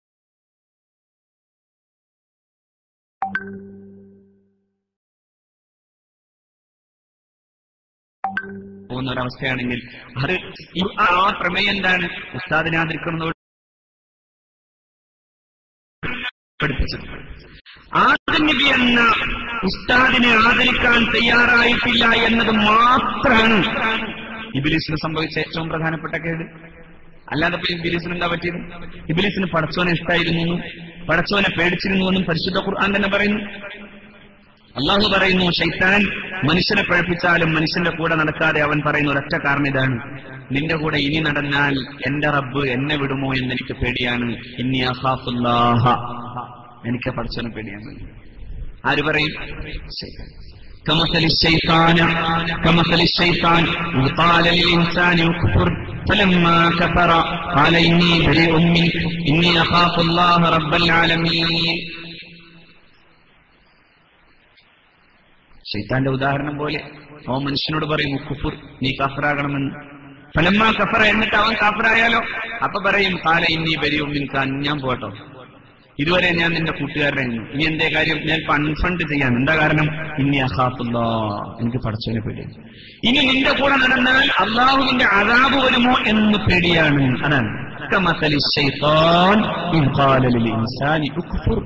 പോകുന്ന ഒരവസ്ഥയാണെങ്കിൽ അത് ഈ- ആ പ്രമേയം എന്താണ് ഉസ്താദിനെ ആദരിക്കുന്നതോട് പഠിപ്പിച്ചത് ആദം നബി എന്ന ഉസ്താദിനെ ആദരിക്കാൻ തയ്യാറായിട്ടില്ല എന്നത് മാത്രമാണ് ഇബിലിസിന് സംഭവിച്ച ഏറ്റവും പ്രധാനപ്പെട്ട കേട് അല്ലാതെ ഇപ്പൊ ഇബിലിസിന് എന്താ പറ്റിയത് ഇബിലിസിന് പടച്ചോനെ ഇഷ്ടായിരുന്നു എന്നും പടച്ചോനെ പേടിച്ചിരുന്നു എന്നും പരിശുദ്ധ ഖുർആൻ തന്നെ പറയുന്നു അള്ളാഹു പറയുന്നു ഷൈത്താൻ മനുഷ്യനെ പഴപ്പിച്ചാലും മനുഷ്യന്റെ കൂടെ നടക്കാതെ അവൻ പറയുന്ന ഒരൊറ്റ കാരണം ഇതാണ് നിന്റെ കൂടെ ഇനി നടന്നാൽ എന്റെ റബ്ബ് എന്നെ വിടുമോ എന്ന് എനിക്ക് പേടിയാണ് ഇന്നി അഹാഫുല്ലാഹ എനിക്ക് പഠിച്ചവനെ പേടിയാണ് ആര് പറയും ശൈത്താൻ. كمثل الشيطان كمثل الشيطان إذ قال للإنسان اكفر فلما كفر قال إني بريء منك إني أخاف الله رب العالمين ഷെയ്ത്താന്റെ ഉദാഹരണം പോലെ അവൻ മനുഷ്യനോട് പറയും കുഫുർ നീ കാഫറാകണമെന്ന് ഫലമ്മ കഫറ എന്നിട്ട് അവൻ കാഫറായാലോ അപ്പൊ പറയും കാല ഇനി വരും നിൽക്കാൻ ഞാൻ പോട്ടോ ഇതുവരെ ഞാൻ നിന്റെ കൂട്ടുകാരനായിരുന്നു ഇനി എന്തേ കാര്യം ഞാൻ അൺഫണ്ട് ചെയ്യാൻ എന്താ കാരണം ഇനി അഹാഫുല്ലാ എനിക്ക് പടച്ചോനെ പേടിയാണ് ഇനി നിന്റെ കൂടെ നടന്നാൽ അള്ളാഹുവിന്റെ അതാബ് വരുമോ എന്ന് പേടിയാണ് അതാണ് كمثل الشيطان إذ قال للإنسان اكفر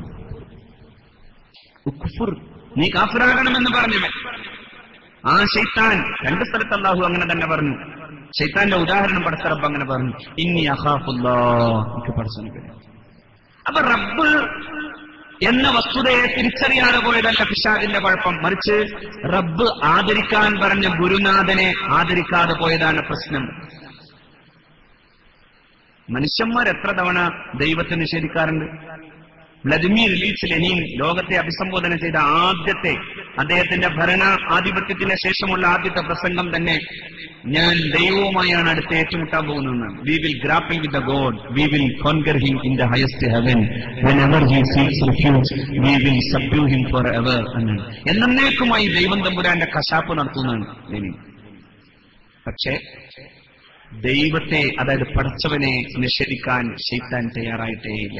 ഉക്ഫുർ നീ കാഫിറാകണമെന്ന് പറഞ്ഞവൻ ആ ഷെയ്ത്താൻ രണ്ട് സ്ഥലത്ത് അള്ളാഹു അങ്ങനെ തന്നെ പറഞ്ഞു ശൈത്താന്റെ ഉദാഹരണം പഠിച്ച റബ്ബ് അങ്ങനെ പറഞ്ഞു ഇന്നി അഹാഫുല്ലാ എനിക്ക് പഠിച്ചു അപ്പൊ റബ്ബ് എന്ന വസ്തുതയെ തിരിച്ചറിയാതെ പോയതല്ല പിശാദിന്റെ കുഴപ്പം മറിച്ച് റബ്ബ് ആദരിക്കാൻ പറഞ്ഞ ഗുരുനാഥനെ ആദരിക്കാതെ പോയതാണ് പ്രശ്നം മനുഷ്യന്മാർ എത്ര തവണ ദൈവത്തെ നിഷേധിക്കാറുണ്ട് വ്ളദിമീർ ലീച്ച് ലെനിൻ ലോകത്തെ അഭിസംബോധന ചെയ്ത ആദ്യത്തെ അദ്ദേഹത്തിന്റെ ഭരണ ആധിപത്യത്തിന് ശേഷമുള്ള ആദ്യത്തെ പ്രസംഗം തന്നെ ഞാൻ ദൈവവുമായാണ് അടുത്ത് ഏറ്റുമുട്ടാൻ പോകുന്നതെന്നാണ് we will grapple with the god we will conquer him in the highest heaven whenever he seeks refuge we will subdue him forever എന്നാണ് എന്നേക്കുമായി ദൈവം തമ്പുരാന്റെ കശാപ്പ് നടത്തുന്നതാണ് ലെനിൻ പക്ഷേ ദൈവത്തെ അതായത് പടച്ചവനെ നിഷേധിക്കാൻ ഷെയ്ത്താൻ തയ്യാറായിട്ടേയില്ല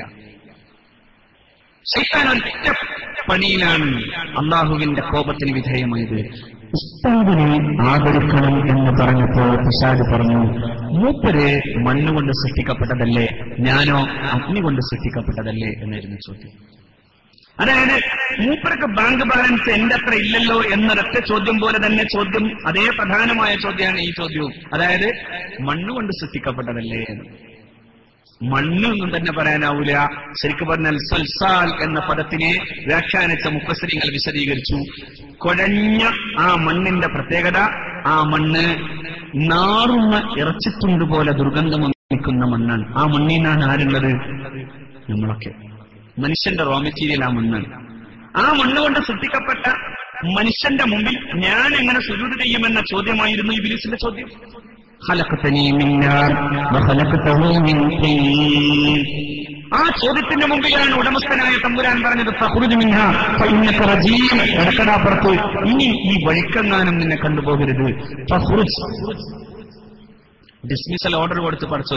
ഷെയ്ത്താൻ ഒറ്റ പണിയിലാണ് അള്ളാഹുവിന്റെ കോപത്തിന് വിധേയമായത് ഉസ്താദിനെ ആദരിക്കണം എന്ന് പറഞ്ഞപ്പോ പിശാദ് പറഞ്ഞു മൂപ്പര് മണ്ണുകൊണ്ട് സൃഷ്ടിക്കപ്പെട്ടതല്ലേ ഞാനോ അഗ്നി കൊണ്ട് സൃഷ്ടിക്കപ്പെട്ടതല്ലേ എന്നായിരുന്നു ചോദ്യം അതായത് മൂപ്പർക്ക് ബാങ്ക് ബാലൻസ് എന്റെ അത്ര ഇല്ലല്ലോ എന്നൊരൊറ്റ ചോദ്യം പോലെ തന്നെ ചോദ്യം അതേ പ്രധാനമായ ചോദ്യമാണ് ഈ ചോദ്യവും അതായത് മണ്ണുകൊണ്ട് സൃഷ്ടിക്കപ്പെട്ടതല്ലേ എന്ന് മണ്ണ് എന്നും തന്നെ പറയാനാവൂല ശരിക്കും പറഞ്ഞാൽ സൽസാൽ എന്ന പദത്തിനെ വ്യാഖ്യാനിച്ച മുപ്പശ്രീകൾ വിശദീകരിച്ചു കുഴഞ്ഞ ആ മണ്ണിന്റെ പ്രത്യേകത ആ മണ്ണ് നാറുന്ന ഇറച്ചിത്തുണ്ട് പോലെ ദുർഗന്ധം നിൽക്കുന്ന മണ്ണാണ് ആ മണ്ണിനാണ് ആരുള്ളത് നമ്മളൊക്കെ മനുഷ്യന്റെ റോ മെറ്റീരിയൽ ആ മണ്ണാണ് ആ മണ്ണ് കൊണ്ട് സൃഷ്ടിക്കപ്പെട്ട മനുഷ്യന്റെ മുമ്പിൽ ഞാൻ എങ്ങനെ സുരൂത് ചെയ്യുമെന്ന ചോദ്യമായിരുന്നു ഇബിലിസിന്റെ ചോദ്യം خلقتني من نار وخلقته من طين ആ ചോദ്യത്തിന്റെ മുമ്പിലാണ് ഉടമസ്ഥനായ തമ്പുരാൻ പറഞ്ഞത് ഫഹ്റുജ് മിൻഹ ഫഇന്നക റജീം എടക്കടാപ്പുറത്ത് ഇനി ഈ വഴിക്കെങ്ങാനും നിന്നെ കണ്ടുപോകരുത് ഫഹ്റുജ് ഡിസ്മിസൽ ഓർഡർ കൊടുത്ത് പഠിച്ചു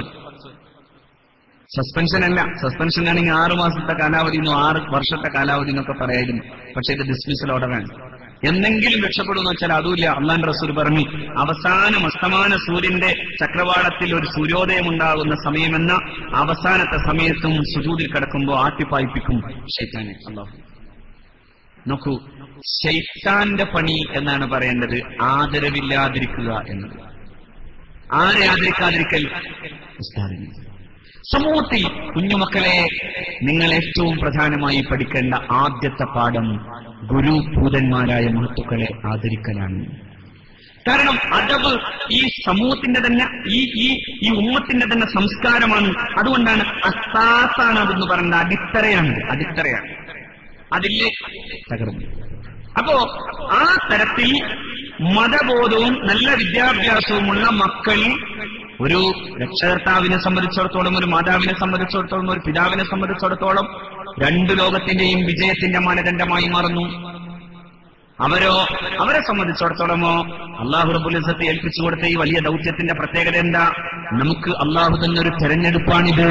സസ്പെൻഷൻ അല്ല സസ്പെൻഷൻ ആണെങ്കിൽ ആറ് മാസത്തെ കാലാവധി എന്നോ ആറ് വർഷത്തെ കാലാവധി എന്നൊക്കെ പറയായിരുന്നു പക്ഷെ ഇത് ഡിസ്മിസൽ ഓർഡറാണ് എന്തെങ്കിലും രക്ഷപ്പെടുമെന്ന് വെച്ചാൽ അതുമില്ല അള്ളാന്റെ റസൂൽ പറഞ്ഞു അവസാനം അസ്തമാന സൂര്യന്റെ ചക്രവാളത്തിൽ ഒരു സൂര്യോദയം ഉണ്ടാകുന്ന സമയമെന്ന അവസാനത്തെ സമയത്തും സുജൂതിൽ കിടക്കുമ്പോൾ ആട്ടിപ്പായിപ്പിക്കും ഷെയ്ത്താനെ അള്ളാഹു നോക്കൂ ഷെയ്ത്താന്റെ പണി എന്നാണ് പറയേണ്ടത് ആദരവില്ലാതിരിക്കുക എന്നത് ആരെ ആദരിക്കാതിരിക്കൽ ഉസ്താദിനെ സമൂഹത്തിൽ കുഞ്ഞുമക്കളെ നിങ്ങൾ ഏറ്റവും പ്രധാനമായി പഠിക്കേണ്ട ആദ്യത്തെ പാഠം ഗുരുഭൂതന്മാരായ മഹത്തുക്കളെ ആദരിക്കലാണ് കാരണം അടവ് ഈ സമൂഹത്തിന്റെ തന്നെ ഈ ഈ ഈ ഉമ്മത്തിന്റെ തന്നെ സംസ്കാരമാണ് അതുകൊണ്ടാണ് അസാസാണ് അതെന്ന് പറയുന്നത് അടിത്തറയാണ് അടിത്തറയാണ് അതില്ലേ തകർന്നു അപ്പോ ആ തരത്തിൽ മതബോധവും നല്ല വിദ്യാഭ്യാസവുമുള്ള മക്കൾ ഒരു രക്ഷകർത്താവിനെ സംബന്ധിച്ചിടത്തോളം ഒരു മാതാവിനെ സംബന്ധിച്ചിടത്തോളം ഒരു പിതാവിനെ സംബന്ധിച്ചിടത്തോളം രണ്ടു ലോകത്തിന്റെയും വിജയത്തിന്റെ മാനദണ്ഡമായി മാറുന്നു അവരോ അവരെ സംബന്ധിച്ചിടത്തോളമോ അള്ളാഹു റബുലിസത്തെ ഏൽപ്പിച്ചു കൊടുത്ത ഈ വലിയ ദൗത്യത്തിന്റെ പ്രത്യേകത എന്താ നമുക്ക് അള്ളാഹു തന്നൊരു തെരഞ്ഞെടുപ്പാണിത്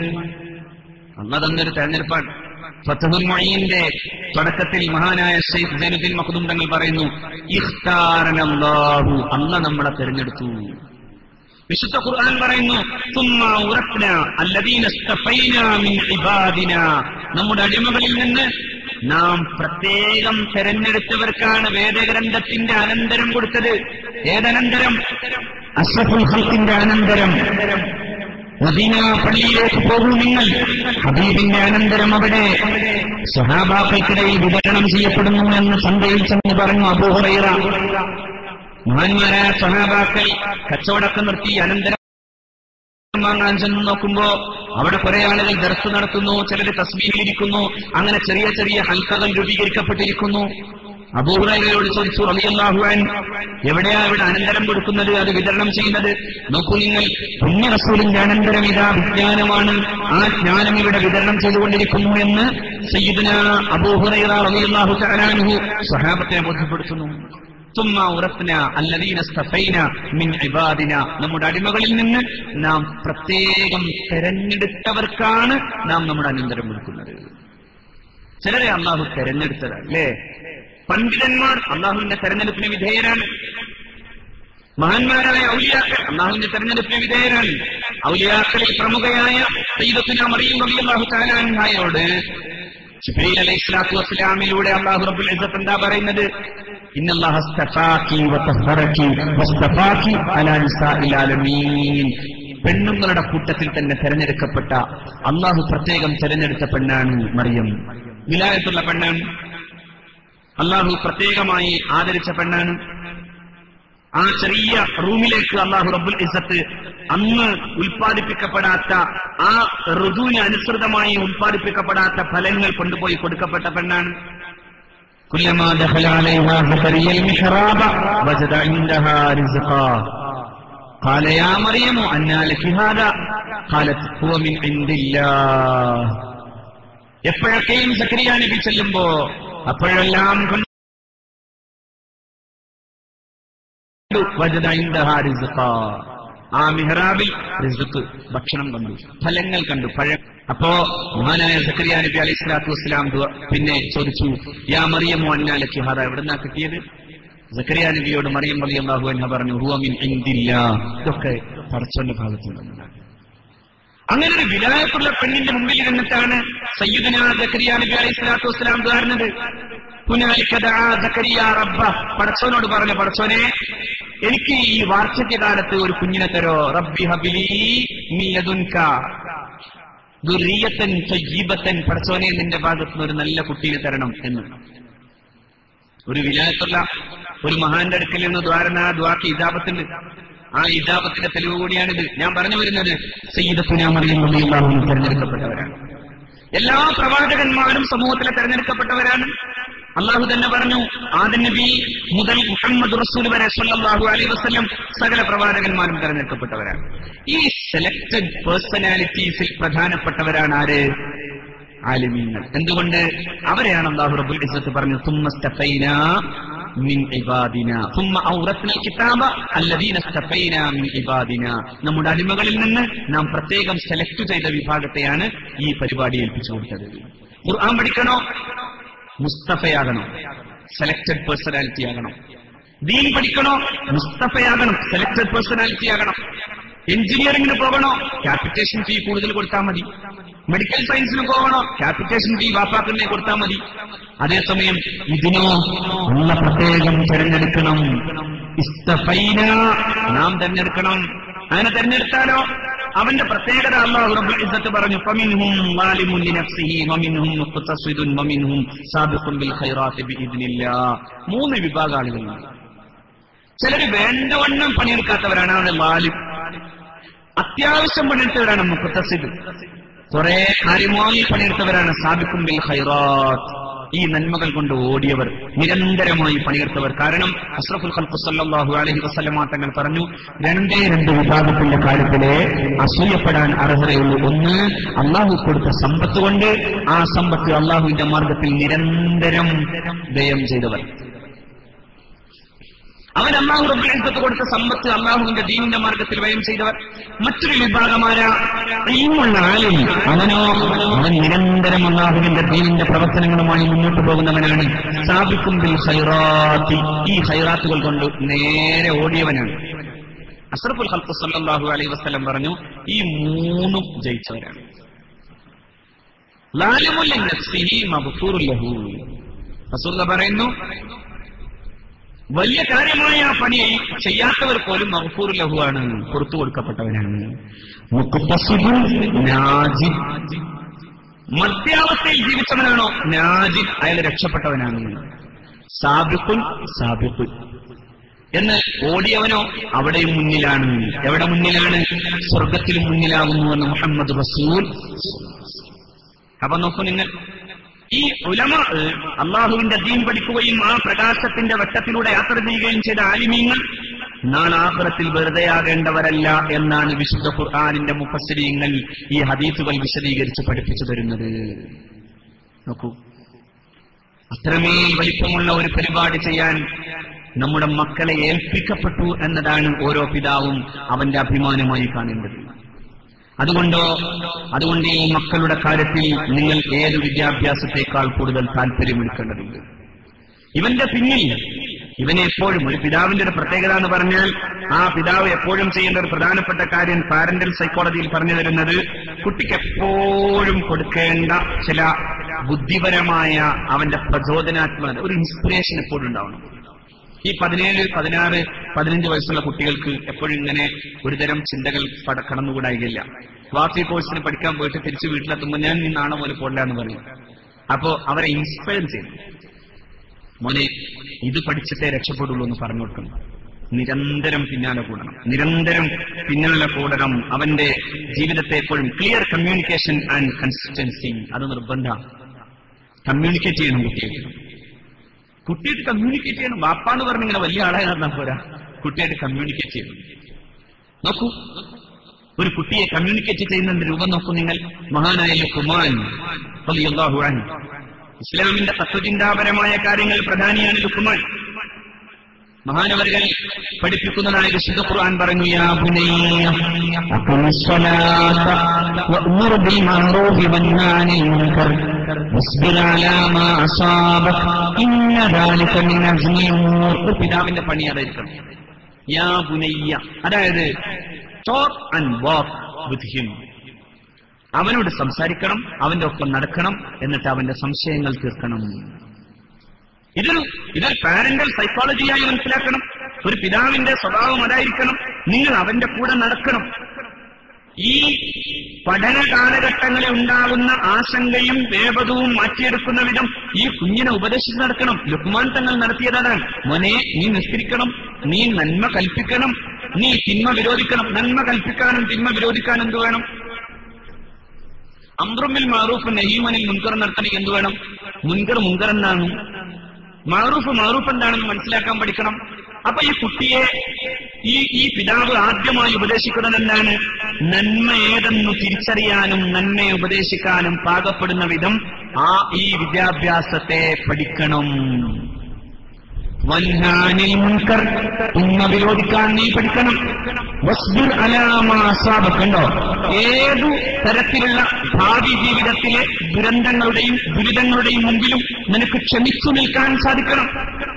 അള്ളാഹ് തന്നൊരു തെരഞ്ഞെടുപ്പാണ് ഫത്തഹുൽ മൊയ്യന്റെ തുടക്കത്തിൽ മഹാനായ ഷെയ്ഖ് ജൈനുദ്ദീൻ മഖദൂം തങ്ങൾ പറയുന്നു ഇഖ്താറനല്ലാഹു അല്ല നമ്മളെ തെരഞ്ഞെടുത്തു വിശുദ്ധ ഖുർആൻ പറയുന്നു സുമ്മ ഉറക്ന അല്ലദീന ഇസ്തഫൈന മിൻ ഇബാദിന നമ്മുടെ അടിമകളിൽ നിന്ന് നാം പ്രത്യേകം തെരഞ്ഞെടുത്തവർക്കാണ് വേദഗ്രന്ഥത്തിന്റെ അനന്തരം കൊടുത്തത് ഏതനന്തരം അഷ്റഫുൽ ഹൽക്കിന്റെ അനന്തരം മദീന പള്ളിയിലേക്ക് പോകൂ നിങ്ങൾ ഹബീബിന്റെ അനന്തരം അവിടെ സ്വഹാബാക്കൾക്കിടയിൽ വിതരണം ചെയ്യപ്പെടുന്നു എന്ന് സന്ധ്യയിൽ ചെന്ന് പറഞ്ഞു അബൂഹറൈറ മഹാന്മാരായ സ്വഹാബാക്കൾ കച്ചവടക്കം നിർത്തി അനന്തരം വാങ്ങാൻ ചെന്ന് നോക്കുമ്പോ അവിടെ കുറെ ആളുകൾ ദർസ് നടത്തുന്നു ചിലർ തസ്മീനിലിരിക്കുന്നു അങ്ങനെ ചെറിയ ചെറിയ ഹൽക്കകൾ രൂപീകരിക്കപ്പെട്ടിരിക്കുന്നു അബൂഹുറയോട് ചോദിച്ചു റളിയല്ലാഹുവാൻ എവിടെയാ ഇവിടെ അനന്തരം കൊടുക്കുന്നത് അത് വിതരണം ചെയ്യുന്നത് നോക്കൂ നിങ്ങൾ പുണ്യ റസൂലിന്റെ അനന്തരം ഇതാ വിജ്ഞാനമാണ് ആ ജ്ഞാനം ഇവിടെ വിതരണം ചെയ്തുകൊണ്ടിരിക്കുന്നു എന്ന് സയ്യിദുന അബൂഹുറൈറ റളിയല്ലാഹു തആലാഹു സഹാബത്തെ ബോധ്യപ്പെടുത്തുന്നു തുമ്മ ഉറഫ്ന അല്ലദീന സ്തഫൈന മിൻ ഇബാദിന നമ്മുടെ അടിമകളിൽ നിന്ന് നാം പ്രത്യേകം തെരഞ്ഞെടുത്തവർക്കാണ് നാം നമ്മുടെ അനന്തരം കൊടുക്കുന്നത് ചിലരെ അള്ളാഹു തെരഞ്ഞെടുത്തതാണ് അല്ലേ പണ്ഡിതന്മാർ അള്ളാഹുവിന്റെ തെരഞ്ഞെടുപ്പിന് വിധേയരാണ് മഹാന്മാരായ ഔലിയാക്കൾ അള്ളാഹുവിന്റെ തെരഞ്ഞെടുപ്പിന് വിധേയരാണ് ഔലിയാക്കളിൽ പ്രമുഖയായ സയ്യിദത്തുന മറിയം റളിയല്ലാഹു തആല അൻഹയോട് ജിബ്രീൽ അലൈഹി സ്വലാത്തു വസ്സലാമിലൂടെ അള്ളാഹു റബ്ബുൽ ഇസ്സത്ത് എന്താ പറയുന്നത് ഇന്നല്ലാഹ സ്തഫാക്കി വതഹറക്കി വസ്തഫാക്കി അലാ നിസാഇൽ ആലമീൻ പെണ്ണുങ്ങളുടെ കൂട്ടത്തിൽ തന്നെ തെരഞ്ഞെടുക്കപ്പെട്ട അള്ളാഹു പ്രത്യേകം തെരഞ്ഞെടുത്ത പെണ്ണാണ് മറിയം വിലായത്തുള്ള പെണ്ണാണ് അള്ളാഹു പ്രത്യേകമായി ആദരിച്ച പെണ്ണാണ് ആ ചെറിയ റൂമിലേക്ക് അള്ളാഹു റബ്ബുൽ ഇസത്ത് അന്ന് ഉൽപ്പാദിപ്പിക്കപ്പെടാത്ത ആ ഋതുവിന് അനുസൃതമായി ഉൽപ്പാദിപ്പിക്കപ്പെടാത്ത ഫലങ്ങൾ കൊണ്ടുപോയി കൊടുക്കപ്പെട്ട പെണ്ണാണ് كلما دخل عليها زكريا المحراب وجد عندها رزقا قال يا مريم أنى لك هذا قالت هو من عند الله എപ്പോഴൊക്കെയും സക്രിയ നബി ചെല്ലുമ്പോ അപ്പോഴെല്ലാം കണ്ടു വജദ ഇൻദഹാ റിസ്ഖാ. ആ മിഹ്റാബിൽ റിസ്ഖ് ഭക്ഷണം കണ്ടു ഫലങ്ങൾ കണ്ടു പഴം അപ്പോ മഹാനായ സക്രിയ നബി അലൈഹി സ്വലാത്തു വസ്സലാം ദുആ- പിന്നെ ചോദിച്ചു യാ മറിയമോ അന്നാലക്കി ഹാദ എവിടുന്നാ കിട്ടിയത് സക്രിയ നബിയോട് മറിയം റളിയല്ലാഹു അള്ളാഹു എന്ന പറഞ്ഞു ഹുവ മിൻ ഇൻദില്ലാ ഇതൊക്കെ പടച്ചോന്റെ ഭാഗത്തുനിന്നാണ് അങ്ങനെ ഒരു വിലായത്തുള്ള പെണ്ണിന്റെ മുമ്പിൽ ഇരുന്നിട്ടാണ് സയ്യിദന സക്കരിയ നബി അലൈഹി സ്വലാത്തു വസ്സലാം ദ്വാരുന്നത് റബ്ബ പടച്ചോനോട് പറഞ്ഞു പടച്ചോനെ എനിക്ക് ഈ വാർദ്ധക്യകാലത്ത് ഒരു കുഞ്ഞിനെ തരോ റബ്ബി ഹബിലി മിയദുൻക ദുരീയത്തൻ തയ്യീബത്തൻ പടച്ചോനെ നിന്റെ ഭാഗത്ത് നിന്ന് ഒരു നല്ല കുട്ടീനെ തരണം എന്ന് ഒരു വിലായത്തുള്ള ഒരു മഹാന്റെ അടുക്കൽ നിന്ന് ദ്വാരന ദ്വാക്ക് ഇജാബത്തുണ്ട് ആ ഇജാബത്തിന്റെ തെളിവ് കൂടിയാണിത് ഞാൻ പറഞ്ഞു വരുന്നത് സയ്യിദത്തുന മറിയം റളിയല്ലാഹു അൻഹ തെരഞ്ഞെടുക്കപ്പെട്ടവരാണ് എല്ലാ പ്രവാചകന്മാരും സമൂഹത്തിലെ തെരഞ്ഞെടുക്കപ്പെട്ടവരാണ് അള്ളാഹു തന്നെ പറഞ്ഞു ആദൻ നബി മുതൽ മുഹമ്മദ് റസൂൽ വരെ സല്ലല്ലാഹു അലൈഹി വസല്ലം സകല പ്രവാചകന്മാരും തെരഞ്ഞെടുക്കപ്പെട്ടവരാണ് ഈ സെലക്ടഡ് പേഴ്സണാലിറ്റീസിൽ പ്രധാനപ്പെട്ടവരാണ് ആര് ആലിമീങ്ങൾ എന്തുകൊണ്ട് അവരെയാണ് അള്ളാഹു റബ്ബുൽ ഇസ്സത്ത് പറഞ്ഞു തുമ്മ സ്തഫൈന മിൻ ഇബാദിന തുമ്മ ഔറത്ന കിതാബ അല്ലദീന സ്തഫൈന മിൻ ഇബാദിന നമ്മുടെ അടിമകളിൽ നിന്ന് നാം പ്രത്യേകം സെലക്ട് ചെയ്ത വിഭാഗത്തെയാണ് ഈ പരിപാടി ഏൽപ്പിച്ചു കൊടുത്തത് ഖുർആൻ പഠിക്കണോ മുസ്തഫയാകണം സെലക്ടഡ് പേഴ്സണാലിറ്റി ആകണം ദീൻ പഠിക്കണോ മുസ്തഫയാകണം സെലക്ടഡ് പേഴ്സണാലിറ്റി ആകണം എഞ്ചിനീയറിംഗിന് പോകണോ ക്യാപിറ്റേഷൻ ഫീ കൂടുതൽ കൊടുത്താൽ മതി മെഡിക്കൽ സയൻസിന് പോകണോ ക്യാപിറ്റേഷൻ ഫീ വാപ്പാക്കുന്നേ കൊടുത്താൽ മതി അതേസമയം ഇതിനോ ഉള്ള പ്രത്യേകം തിരഞ്ഞെടുക്കണം ഇസ്തഫൈന നാം തിരഞ്ഞെടുക്കണം അങ്ങനെ തിരഞ്ഞെടുത്താലോ അവന്റെ പ്രത്യേകത അള്ളാഹു റബ്ബുൽ ഇസ്സത്ത് പറഞ്ഞു ഫമിൻഹും ളാലിമുൻ ലിനഫ്സിഹി വമിൻഹും മുഖ്തസിദുൻ വമിൻഹും സാബിഖുൻ ബിൽ ഖൈറാത്തി ബിഇദ്നില്ലാഹ് മൂന്ന് വിഭാഗ ആളുകളുണ്ട് ചിലർ വേണ്ടവണ്ണം പണിയെടുക്കാത്തവരാണ് അവരുടെ ലാലിം അത്യാവശ്യം പണിയെടുത്തവരാണ് മുഖത്തസിദ് കുറെ കാര്യമായി പണിയെടുത്തവരാണ് സാബിക്കും ബിൽ ഖൈറാത്ത് ഈ നന്മകൾ കൊണ്ട് ഓടിയവർ നിരന്തരമായി പണിയെടുത്തവർ കാരണം അഷ്റഫുൽ ഖൽഖു സല്ലല്ലാഹു അലൈഹി വസല്ലമ തങ്ങൾ പറഞ്ഞു രണ്ടേ രണ്ട് വിഭാഗത്തിന്റെ കാര്യത്തിലെ അസൂയപ്പെടാൻ അർഹതയുള്ളൂ ഒന്ന് അള്ളാഹു കൊടുത്ത സമ്പത്ത് കൊണ്ട് ആ സമ്പത്ത് അള്ളാഹുവിന്റെ മാർഗത്തിൽ നിരന്തരം വ്യയം ചെയ്തവർ അവൻ അള്ളാഹു റബ്ബിനടുത്ത് കൊടുത്ത സമ്പത്ത് അള്ളാഹുവിന്റെ ദീനിന്റെ മാർഗത്തിൽ വ്യയം ചെയ്തവർ മറ്റൊരു വിഭാഗമായ ഇൽമുള്ള ആലിം അവനോ അവൻ നിരന്തരം അള്ളാഹുവിന്റെ ദീനിന്റെ പ്രവർത്തനങ്ങളുമായി മുന്നോട്ട് പോകുന്നവനാണ് സാബിക്കും ബിൽ ഹൈറാത്തി ഈ ഹൈറാത്തുകൾ കൊണ്ട് നേരെ ഓടിയവനാണ് അസ്രഫുൽ ഹൽക്കു സല്ലല്ലാഹു അലൈഹി വസല്ലം പറഞ്ഞു ഈ മൂന്നും ജയിച്ചവരാണ് ലാലിമുൽ നഫ്സിഹി മഗ്ഫൂറുൽ ലഹു റസൂൽ പറയുന്നു വലിയ കാര്യമായ ആ പണി ചെയ്യാത്തവർ പോലും മഹഫൂർ ലഹുവാണ് പുറത്തു കൊടുക്കപ്പെട്ടവനാണ് മുഖത്തസിബുൻ നാജിദ്. മധ്യാവസ്ഥയിൽ ജീവിച്ചവനാണോ നാജിദ് അയാൾ രക്ഷപ്പെട്ടവനാണ് സാബിഖുൻ സാബിഖുൻ എന്ന് ഓടിയവനോ അവിടെയും മുന്നിലാണ് എവിടെ മുന്നിലാണ് സ്വർഗത്തിലും മുന്നിലാകുന്നു എന്ന് മുഹമ്മദ് റസൂൽ അപ്പൊ നോക്കൂ നിങ്ങൾ ഈ ഉലമ അള്ളാഹുവിന്റെ ദീൻ പഠിക്കുകയും ആ പ്രകാശത്തിന്റെ വട്ടത്തിലൂടെ യാത്ര ചെയ്യുകയും ചെയ്ത ആലിമീങ്ങൾ നാളാഹുറത്തിൽ വെറുതെയാകേണ്ടവരല്ല എന്നാണ് വിശുദ്ധ ഖുർആാനിന്റെ മുഫസ്സിരീങ്ങൾ ഈ ഹദീസുകൾ വിശദീകരിച്ച് പഠിപ്പിച്ചു തരുന്നത് നോക്കൂ അത്രമേൽ വലിപ്പമുള്ള ഒരു പരിപാടി ചെയ്യാൻ നമ്മുടെ മക്കളെ ഏൽപ്പിക്കപ്പെട്ടു എന്നതാണ് ഓരോ പിതാവും അവന്റെ അഭിമാനമായി കാണേണ്ടത് അതുകൊണ്ടോ അതുകൊണ്ട് ഈ മക്കളുടെ കാര്യത്തിൽ നിങ്ങൾ ഏത് വിദ്യാഭ്യാസത്തെക്കാൾ കൂടുതൽ താല്പര്യമെടുക്കേണ്ടതുണ്ട് ഇവന്റെ പിന്നിൽ ഇവനെ എപ്പോഴും ഒരു പിതാവിന്റെ ഒരു പ്രത്യേകത എന്ന് പറഞ്ഞാൽ ആ പിതാവ് എപ്പോഴും ചെയ്യേണ്ട ഒരു പ്രധാനപ്പെട്ട കാര്യം പാരന്റൽ സൈക്കോളജിയിൽ പറഞ്ഞു തരുന്നത് കുട്ടിക്ക് എപ്പോഴും കൊടുക്കേണ്ട ചില ബുദ്ധിപരമായ അവന്റെ പ്രചോദനാത്മകത ഒരു ഇൻസ്പിറേഷൻ എപ്പോഴും ഉണ്ടാവണം ഈ പതിനേഴ് പതിനാറ് പതിനഞ്ച് വയസ്സുള്ള കുട്ടികൾക്ക് എപ്പോഴും ഇങ്ങനെ ഒരുതരം ചിന്തകൾ പട കടന്നുകൂടായില്ല വാഫി കോഴ്സിന് പഠിക്കാൻ പോയിട്ട് തിരിച്ച് വീട്ടിലെത്തുമ്പോൾ ഞാൻ നീ നാളെ പോലെ പോടില്ല എന്ന് പറയും അപ്പോ അവരെ ഇൻസ്പയർ ചെയ്യും മോനെ ഇത് പഠിച്ചിട്ടേ രക്ഷപ്പെടുള്ളൂ എന്ന് പറഞ്ഞു കൊടുക്കണം നിരന്തരം പിന്നാലെ കൂടണം നിരന്തരം പിന്നാലെ കൂടണം അവന്റെ ജീവിതത്തെ എപ്പോഴും ക്ലിയർ കമ്മ്യൂണിക്കേഷൻ ആൻഡ് കൺസിസ്റ്റൻസി അത് നിർബന്ധ കമ്മ്യൂണിക്കേറ്റ് ചെയ്യണം കുട്ടികൾക്ക് കുട്ടിയായിട്ട് കമ്മ്യൂണിക്കേറ്റ് ചെയ്യണം വാപ്പാന്ന് പറഞ്ഞ് ഇങ്ങനെ വലിയ ആളായി നടന്നാൽ പോരാ കുട്ടിയായിട്ട് കമ്മ്യൂണിക്കേറ്റ് ചെയ്യണം നോക്കൂ ഒരു കുട്ടിയെ കമ്മ്യൂണിക്കേറ്റ് ചെയ്യുന്നതിന്റെ രൂപം നോക്കൂ നിങ്ങൾ മഹാനായ ലുക്കുമാൻ റളിയല്ലാഹു അൻഹു ഇസ്ലാമിന്റെ തത്വചിന്താപരമായ കാര്യങ്ങൾ പ്രധാനിയാണ് ലുക്കുമാൻ മഹാനവരുകൾ പഠിപ്പിക്കുന്നതായ വിശുദ്ധ ഖുർആൻ പറഞ്ഞു യാ ബുനയ്യ അഖിമിസ് സ്വലാത്ത വഅ്മുർ ബിൽ മഅറൂഫി വൻഹ അനിൽ മുൻകർ വസ്ബിർ അലാ മാ അസാബക ഇന്ന ദാലിക മിൻ അസ്മി ഉമൂർ ഒരു പിതാവിന്റെ പണി അതായിരിക്കണം യാ ബുനയ്യ അതായത് talk and walk with him അവനോട് സംസാരിക്കണം അവന്റെ ഒപ്പം നടക്കണം എന്നിട്ട് അവന്റെ സംശയങ്ങൾ തീർക്കണം ഇതൊരു ഇതൊരു പാരന്റൽ സൈക്കോളജിയായി മനസ്സിലാക്കണം ഒരു പിതാവിന്റെ സ്വഭാവം അതായിരിക്കണം നിങ്ങൾ അവന്റെ കൂടെ നടക്കണം ഈ പഠന കാലഘട്ടങ്ങളിൽ ഉണ്ടാകുന്ന ആശങ്കയും വേപതവും മാറ്റിയെടുക്കുന്ന വിധം ഈ കുഞ്ഞിനെ ഉപദേശിച്ച് നടക്കണം ലുക്മാൻ തങ്ങൾ നടത്തിയതാണ് മോനെ നീ നിസ്കരിക്കണം നീ നന്മ കൽപ്പിക്കണം നീ തിന്മ വിരോധിക്കണം നന്മ കൽപ്പിക്കാനും തിന്മ വിരോധിക്കാനും എന്ത് വേണം അമ്രുമിൽ മാറൂഫ് നഹീമനിൽ മുൻകർ നടത്തണമെങ്കിൽ എന്ത് വേണം മുൻകർ മുൻകർ എന്നാണ് മാറൂഫ് മാറൂഫ് എന്താണെന്ന് മനസ്സിലാക്കാൻ പഠിക്കണം അപ്പൊ ഈ കുട്ടിയെ ഈ ഈ പിതാവ് ആദ്യമായി ഉപദേശിക്കുന്നത് എന്താണ് നന്മ ഏതെന്നു തിരിച്ചറിയാനും നന്മയെ ഉപദേശിക്കാനും പാകപ്പെടുന്ന വിധം ആ ഈ വിദ്യാഭ്യാസത്തെ പഠിക്കണം വൻഹാനിൽ മുൻകർ ഉമ്മ വിരോധിക്കാൻ നീ പഠിക്കണം വസ്ബിർ അലാമാസാബക്കുണ്ടോ ഏതു തരത്തിലുള്ള ഭാവി ജീവിതത്തിലെ ദുരന്തങ്ങളുടെയും ദുരിതങ്ങളുടെയും മുമ്പിലും നിനക്ക് ക്ഷമിച്ചു നിൽക്കാൻ സാധിക്കണം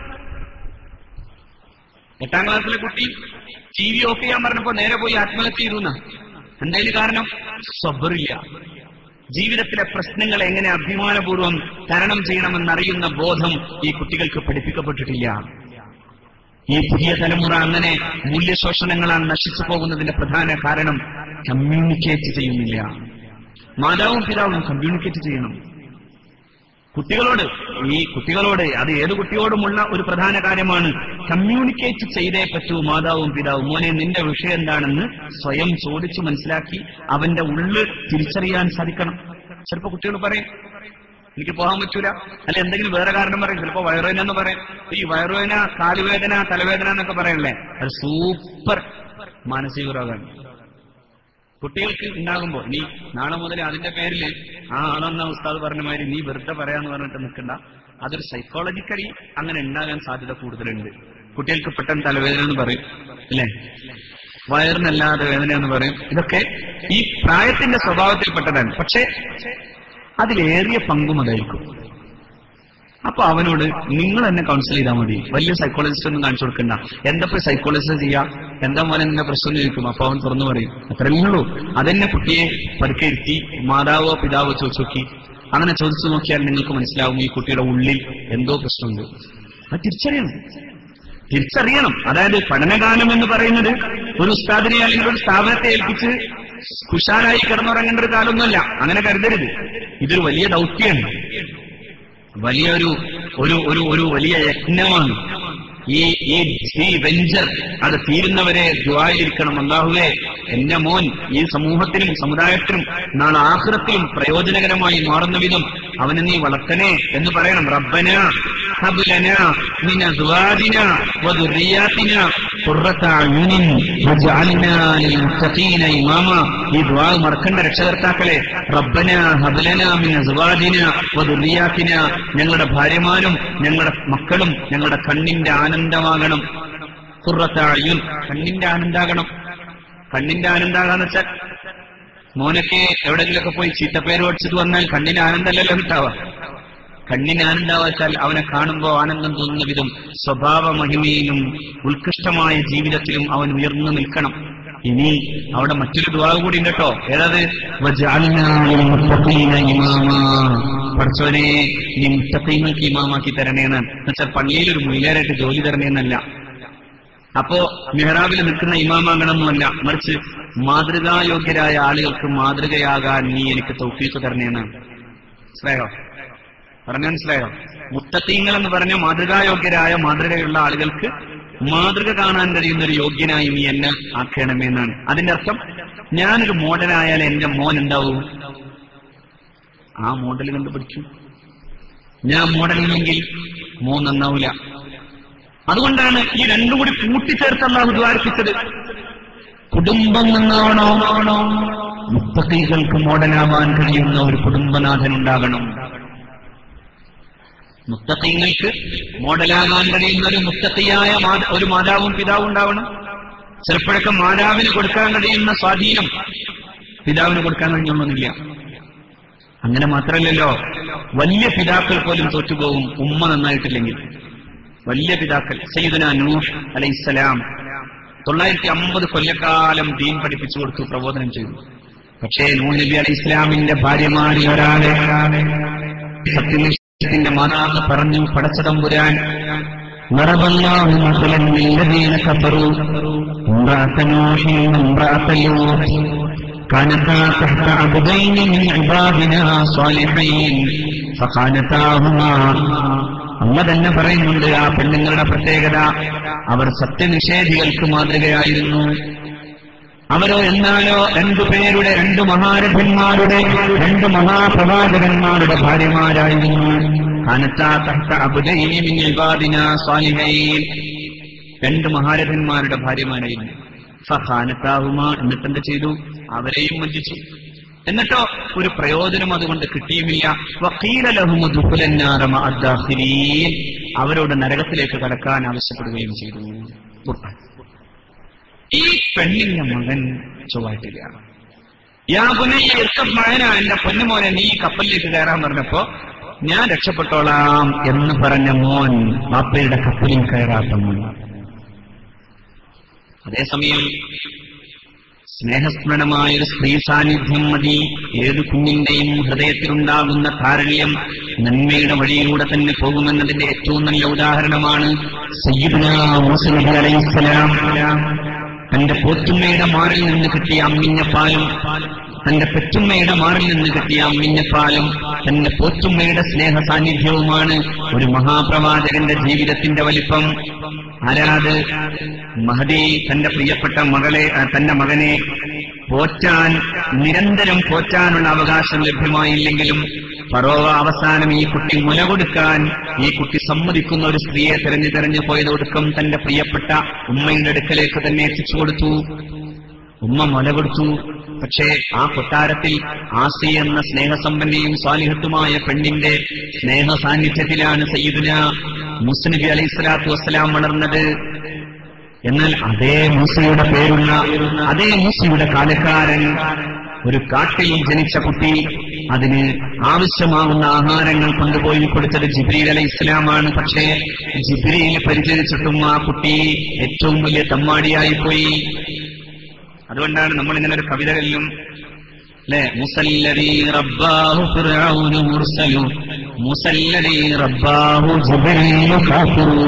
എട്ടാം ക്ലാസ്സിലെ കുട്ടി ടി വി ഓഫ് ചെയ്യാൻ പറഞ്ഞപ്പോ നേരെ പോയി ആത്മഹത്യ ചെയ്തു എന്തായാലും കാരണം സബറില്ല ജീവിതത്തിലെ പ്രശ്നങ്ങൾ എങ്ങനെ അഭിമാനപൂർവ്വം തരണം ചെയ്യണമെന്നറിയുന്ന ബോധം ഈ കുട്ടികൾക്ക് പഠിപ്പിക്കപ്പെട്ടിട്ടില്ല ഈ പുതിയ തലമുറ അങ്ങനെ മൂല്യശോഷണങ്ങളാണ് നശിച്ചു പോകുന്നതിന്റെ പ്രധാന കാരണം കമ്മ്യൂണിക്കേറ്റ് ചെയ്യുന്നില്ല മാതാവും പിതാവും കമ്മ്യൂണിക്കേറ്റ് ചെയ്യണം കുട്ടികളോട് ഈ കുട്ടികളോട് അത് ഏത് കുട്ടിയോടുമുള്ള ഒരു പ്രധാന കാര്യമാണ് കമ്മ്യൂണിക്കേറ്റ് ചെയ്തേ പറ്റൂ മാതാവും പിതാവും മോനെ നിന്റെ വിഷയം എന്താണെന്ന് സ്വയം ചോദിച്ചു മനസ്സിലാക്കി അവന്റെ ഉള്ള് തിരിച്ചറിയാൻ സാധിക്കണം ചിലപ്പോ കുട്ടികൾ പറയും എനിക്ക് പോകാൻ പറ്റൂല അല്ല എന്തെങ്കിലും വേറെ കാരണം പറയും ചിലപ്പോ വയറുവേദന എന്ന് പറയും ഈ വയറുവേദന കാലുവേദന തലവേദന എന്നൊക്കെ പറയല്ലേ അത് സൂപ്പർ മാനസിക രോഗമാണ് കുട്ടികൾക്ക് ഉണ്ടാകുമ്പോൾ നീ നാളെ മുതൽ അതിന്റെ പേരിൽ ആ ആണെന്ന ഉസ്താദ് പറഞ്ഞ മാതിരി നീ വെറുതെ പറയാന്ന് പറഞ്ഞിട്ട് നിൽക്കണ്ട അതൊരു സൈക്കോളജിക്കലി അങ്ങനെ ഉണ്ടാകാൻ സാധ്യത കൂടുതലുണ്ട് കുട്ടികൾക്ക് പെട്ടെന്ന് തലവേദന എന്ന് പറയും അല്ലേ വയറിനല്ലാതെ വേദന എന്ന് പറയും ഇതൊക്കെ ഈ പ്രായത്തിന്റെ സ്വഭാവത്തിൽപ്പെട്ടതാണ് പക്ഷെ അതിലേറിയ പങ്കും അതായിരിക്കും അപ്പൊ അവനോട് നിങ്ങൾ എന്നെ കൗൺസിൽ ചെയ്താൽ മതി വലിയ സൈക്കോളജിസ്റ്റ് ഒന്നും കാണിച്ചു കൊടുക്കണ്ട എന്താ പോയി സൈക്കോളജിസ്റ്റ് ചെയ്യാ എന്താ മോനെ നിന്നെ പ്രശ്നം ചോദിക്കും അപ്പൊ അവൻ തുറന്നു പറയും അത്രയേ ഉള്ളൂ അതെന്നെ കുട്ടിയെ പതുക്കെ ഇരുത്തി മാതാവോ പിതാവോ ചോദിച്ചു നോക്കി അങ്ങനെ ചോദിച്ചു നോക്കിയാൽ നിങ്ങൾക്ക് മനസ്സിലാവും ഈ കുട്ടിയുടെ ഉള്ളിൽ എന്തോ പ്രശ്നമുണ്ട് അത് തിരിച്ചറിയണം തിരിച്ചറിയണം അതായത് പഠനകാലം എന്ന് പറയുന്നത് ഒരു ഉസ്താദിനെ അല്ലെങ്കിൽ ഒരു സ്ഥാപനത്തെ ഏൽപ്പിച്ച് കുശാലായി കിടന്നുറങ്ങേണ്ട ഒരു കാലമൊന്നുമല്ല അങ്ങനെ കരുതരുത് ഇതൊരു വലിയ ദൗത്യമാണ് വലിയൊരു ഒരു ഒരു ഒരു വലിയ യജ്ഞമാണ് ഈ ഈ ഈ വെഞ്ചർ അത് തീരുന്നവരെ ദ്വായിരിക്കണം അള്ളാഹുവെ എന്റെ മോൻ ഈ സമൂഹത്തിനും സമുദായത്തിനും നാളെ ആഹൃത്തിലും പ്രയോജനകരമായി മാറുന്ന വിധം അവനെ നീ വളർത്തണേ എന്ന് പറയണം റബ്ബന ഹബ്ലന മിൻ അസ്വാജിന വദുറിയാതിന ഖുർറത അയുനിൻ വജഅൽനാ ലിൽമുത്തഖീന ഇമാമ ഈ ദുആ മറക്കണ്ട രക്ഷകർത്താക്കളെ റബ്ബന ഹബ്ലന മിൻ അസ്വാജിന വദുറിയാതിന ഞങ്ങളുടെ ഭാര്യമാരും ഞങ്ങളുടെ മക്കളും ഞങ്ങളുടെ കണ്ണിന്റെ ആനന്ദമാകണം ഖുർറത അയുൻ കണ്ണിന്റെ ആനന്ദാകണം കണ്ണിന്റെ ആനന്ദാകാന്ന് വെച്ചാൽ മോനൊക്കെ എവിടെങ്കിലൊക്കെ പോയി ചീത്തപ്പേര് പഠിച്ചത് വന്നാൽ കണ്ണിന് ആനന്ദമല്ലല്ലോ കിട്ടാവുക കണ്ണിന് ആനന്ദാവച്ചാൽ അവനെ കാണുമ്പോൾ ആനന്ദം തോന്നുന്ന വിധം സ്വഭാവ മഹിമയിലും ഉത്കൃഷ്ടമായ ജീവിതത്തിലും അവൻ ഉയർന്നു നിൽക്കണം ഇനി അവിടെ മറ്റൊരു ദ്വാവ് കൂടി ഉണ്ട് കേട്ടോ ഏതത് വജഅൽനാ ലിൽമുത്തഖീന ഇമാമാ. പഠിച്ചവനെ നീ മുത്തക്കൈങ്ങൾക്ക് ഇമാമാക്കി തരണേന്ന് എന്നുവെച്ചാൽ പള്ളിയിൽ ഒരു മൊയിലാരായിട്ട് ജോലി തരണേന്നല്ല അപ്പോ മെഹ്റാബിൽ നിൽക്കുന്ന ഇമാമാകണമെന്നല്ല മറിച്ച് മാതൃകായോഗ്യരായ ആളുകൾക്ക് മാതൃകയാകാൻ നീ എനിക്ക് തൗഫീക്ക് തരണേന്ന് മനസ്സിലായോ പറഞ്ഞ മനസ്സിലായോ മുത്തത്തീങ്ങൾ എന്ന് പറഞ്ഞ മാതൃകായോഗ്യരായ മാതൃകയുള്ള ആളുകൾക്ക് മാതൃക കാണാൻ കഴിയുന്ന ഒരു യോഗ്യനായി നീ എന്നെ ആക്കണമെന്നാണ് അതിന്റെ അർത്ഥം ഞാനൊരു മോഡലായാൽ എന്റെ മോൻ എന്താവും ആ മോഡൽ കണ്ട് പഠിക്കും ഞാൻ മോഡലില്ലെങ്കിൽ മോൻ നന്നാവില്ല അതുകൊണ്ടാണ് ഈ രണ്ടും കൂടി കൂട്ടിച്ചേർത്ത് അള്ളാഹു ദ്വാരിപ്പിച്ചത് കുടുംബം നന്നാവണോ മുത്തക്കൈകൾക്ക് മോഡലാവാൻ കഴിയുന്ന ഒരു കുടുംബനാഥൻ ഉണ്ടാകണം മുത്തക്കൈങ്ങൾക്ക് മോഡലാകാൻ കഴിയുന്ന ഒരു മുത്തക്കയായ ഒരു മാതാവും പിതാവും ഉണ്ടാവണം ചിലപ്പോഴൊക്കെ മാതാവിന് കൊടുക്കാൻ കഴിയുന്ന സ്വാധീനം പിതാവിന് കൊടുക്കാൻ കഴിഞ്ഞൊന്നുമില്ല അങ്ങനെ മാത്രമല്ലല്ലോ വലിയ പിതാക്കൾ പോലും തോറ്റുപോകും ഉമ്മ നന്നായിട്ടില്ലെങ്കിൽ വലിയ പിതാക്കൾ സയ്യിദുന നൂഹ് അലൈഹിസ്സലാം തൊള്ളായിരത്തി അമ്പത് കൊല്ലക്കാലം ദീൻ പഠിപ്പിച്ചു കൊടുത്തു പ്രബോധനം ചെയ്തു പക്ഷേ നൂഹ് നബി അലൈഹി ഇസ്ലാമിന്റെ ഭാര്യമാരിൽ ഒരാളെ സത്യനിഷ്ഠത്തിന്റെ മാതാന്ന് പറഞ്ഞു പടച്ചതമ്പുരാൻ ضرب الله مثلا للذين كفروا امرأة نوح وامرأة لوط كانتا تحت عبدين من عبادنا صالحين فخانتاهما അമ്മ തന്നെ പറയുന്നുണ്ട് ആ പെണ്ണുങ്ങളുടെ പ്രത്യേകത അവർ സത്യനിഷേധികൾക്ക് മാതൃകയായിരുന്നു അവരോ എന്നാലോ രണ്ടു പേരുടെ രണ്ടു മഹാരഥന്മാരുടെ രണ്ട് മഹാപ്രവാചകന്മാരുടെ ഭാര്യമാരായിരുന്നു രണ്ട് മഹാരഥന്മാരുടെ ഭാര്യമാരായിരുന്നു ഫഹാനത്താവുമ എന്നിട്ട് എന്ത് ചെയ്തു അവരെയും വഞ്ചിച്ചു എന്നിട്ടോ ഒരു പ്രയോജനം അതുകൊണ്ട് കിട്ടിയുമില്ല അവരോട് നരകത്തിലേക്ക് കടക്കാൻ ആവശ്യപ്പെടുകയും ചെയ്തു ഈ പെണ്ണിന്റെ മകൻ ചൊവ്വായിട്ടില്ല യാ പുനയ്യ മകന എന്റെ പൊന്നുമോനെ നീ കപ്പലിലേക്ക് കയറാൻ പറഞ്ഞപ്പോ ഞാൻ രക്ഷപ്പെട്ടോളാം എന്ന് പറഞ്ഞ മോൻ ബാപ്പയുടെ കപ്പലിൽ കയറാത്ത മോൻ അതേസമയം സ്നേഹസ്മരണമായ ഒരു സ്ത്രീ സാന്നിധ്യം മതി ഏത് കുഞ്ഞിന്റെയും ഹൃദയത്തിലുണ്ടാകുന്ന താരല്യം നന്മയുടെ വഴിയിലൂടെ തന്നെ പോകുമെന്നതിന്റെ ഏറ്റവും നല്ല ഉദാഹരണമാണ് അലൈഹിസ്സലാം തന്റെ പോത്തുമ്മയുടെ മാറിൽ നിന്ന് കിട്ടിയ അമ്മിഞ്ഞപ്പാലും തന്റെ പെറ്റുമ്മയുടെ മാറിൽ നിന്ന് കിട്ടിയ അമ്മിഞ്ഞപ്പാലും തന്റെ പോറ്റുമ്മയുടെ സ്നേഹ സാന്നിധ്യവുമാണ് ഒരു മഹാപ്രവാചകന്റെ ജീവിതത്തിന്റെ വലിപ്പം ആരാത് മഹദി തന്റെ പ്രിയപ്പെട്ട മകളെ തന്റെ മകനെ പോറ്റാൻ നിരന്തരം പോറ്റാനുള്ള അവകാശം ലഭ്യമായില്ലെങ്കിലും ഫറോവ അവസാനം ഈ കുട്ടി മുല കൊടുക്കാൻ ഈ കുട്ടി സമ്മതിക്കുന്ന ഒരു സ്ത്രീയെ തെരഞ്ഞു തെരഞ്ഞു പോയതൊടുക്കം തന്റെ പ്രിയപ്പെട്ട ഉമ്മയുടെ അടുക്കലേക്ക് തന്നെ എത്തിച്ചു കൊടുത്തു ഉമ്മ മുല കൊടുത്തു പക്ഷേ ആ കൊട്ടാരത്തിൽ ആസി എന്ന സ്നേഹസമ്പന്നയും സ്വാലിഹത്തുമായ പെണ്ണിന്റെ സ്നേഹ സാന്നിധ്യത്തിലാണ് സയ്യിദുന മുസ്നബി അലൈഹി സ്വലാത്തു വസ്സലാം വളർന്നത് എന്നാൽ അതേ മൂസയുടെ പേരുള്ള അതേ മൂസയുടെ കാലക്കാരൻ ഒരു കാട്ടിൽ ജനിച്ച കുട്ടി അതിന് ആവശ്യമാകുന്ന ആഹാരങ്ങൾ കൊണ്ടുപോയി കൊടുത്തത് ജിബ്രീൽ അലൈഹി ഇസ്ലാമാണ് പക്ഷേ ജിബ്രീൽ പരിചരിച്ചിട്ടും ആ കുട്ടി ഏറ്റവും വലിയ തമ്മാടിയായി പോയി അതുകൊണ്ടാണ് നമ്മൾ ഇങ്ങനെ ഒരു കവിതകളിലും അല്ലെ മുസല്ലരി റബ്ബാഹു ഫിർഔനു മുർസലു മുസല്ലരി റബ്ബാഹു ജിബ്രീലു കാഫിറു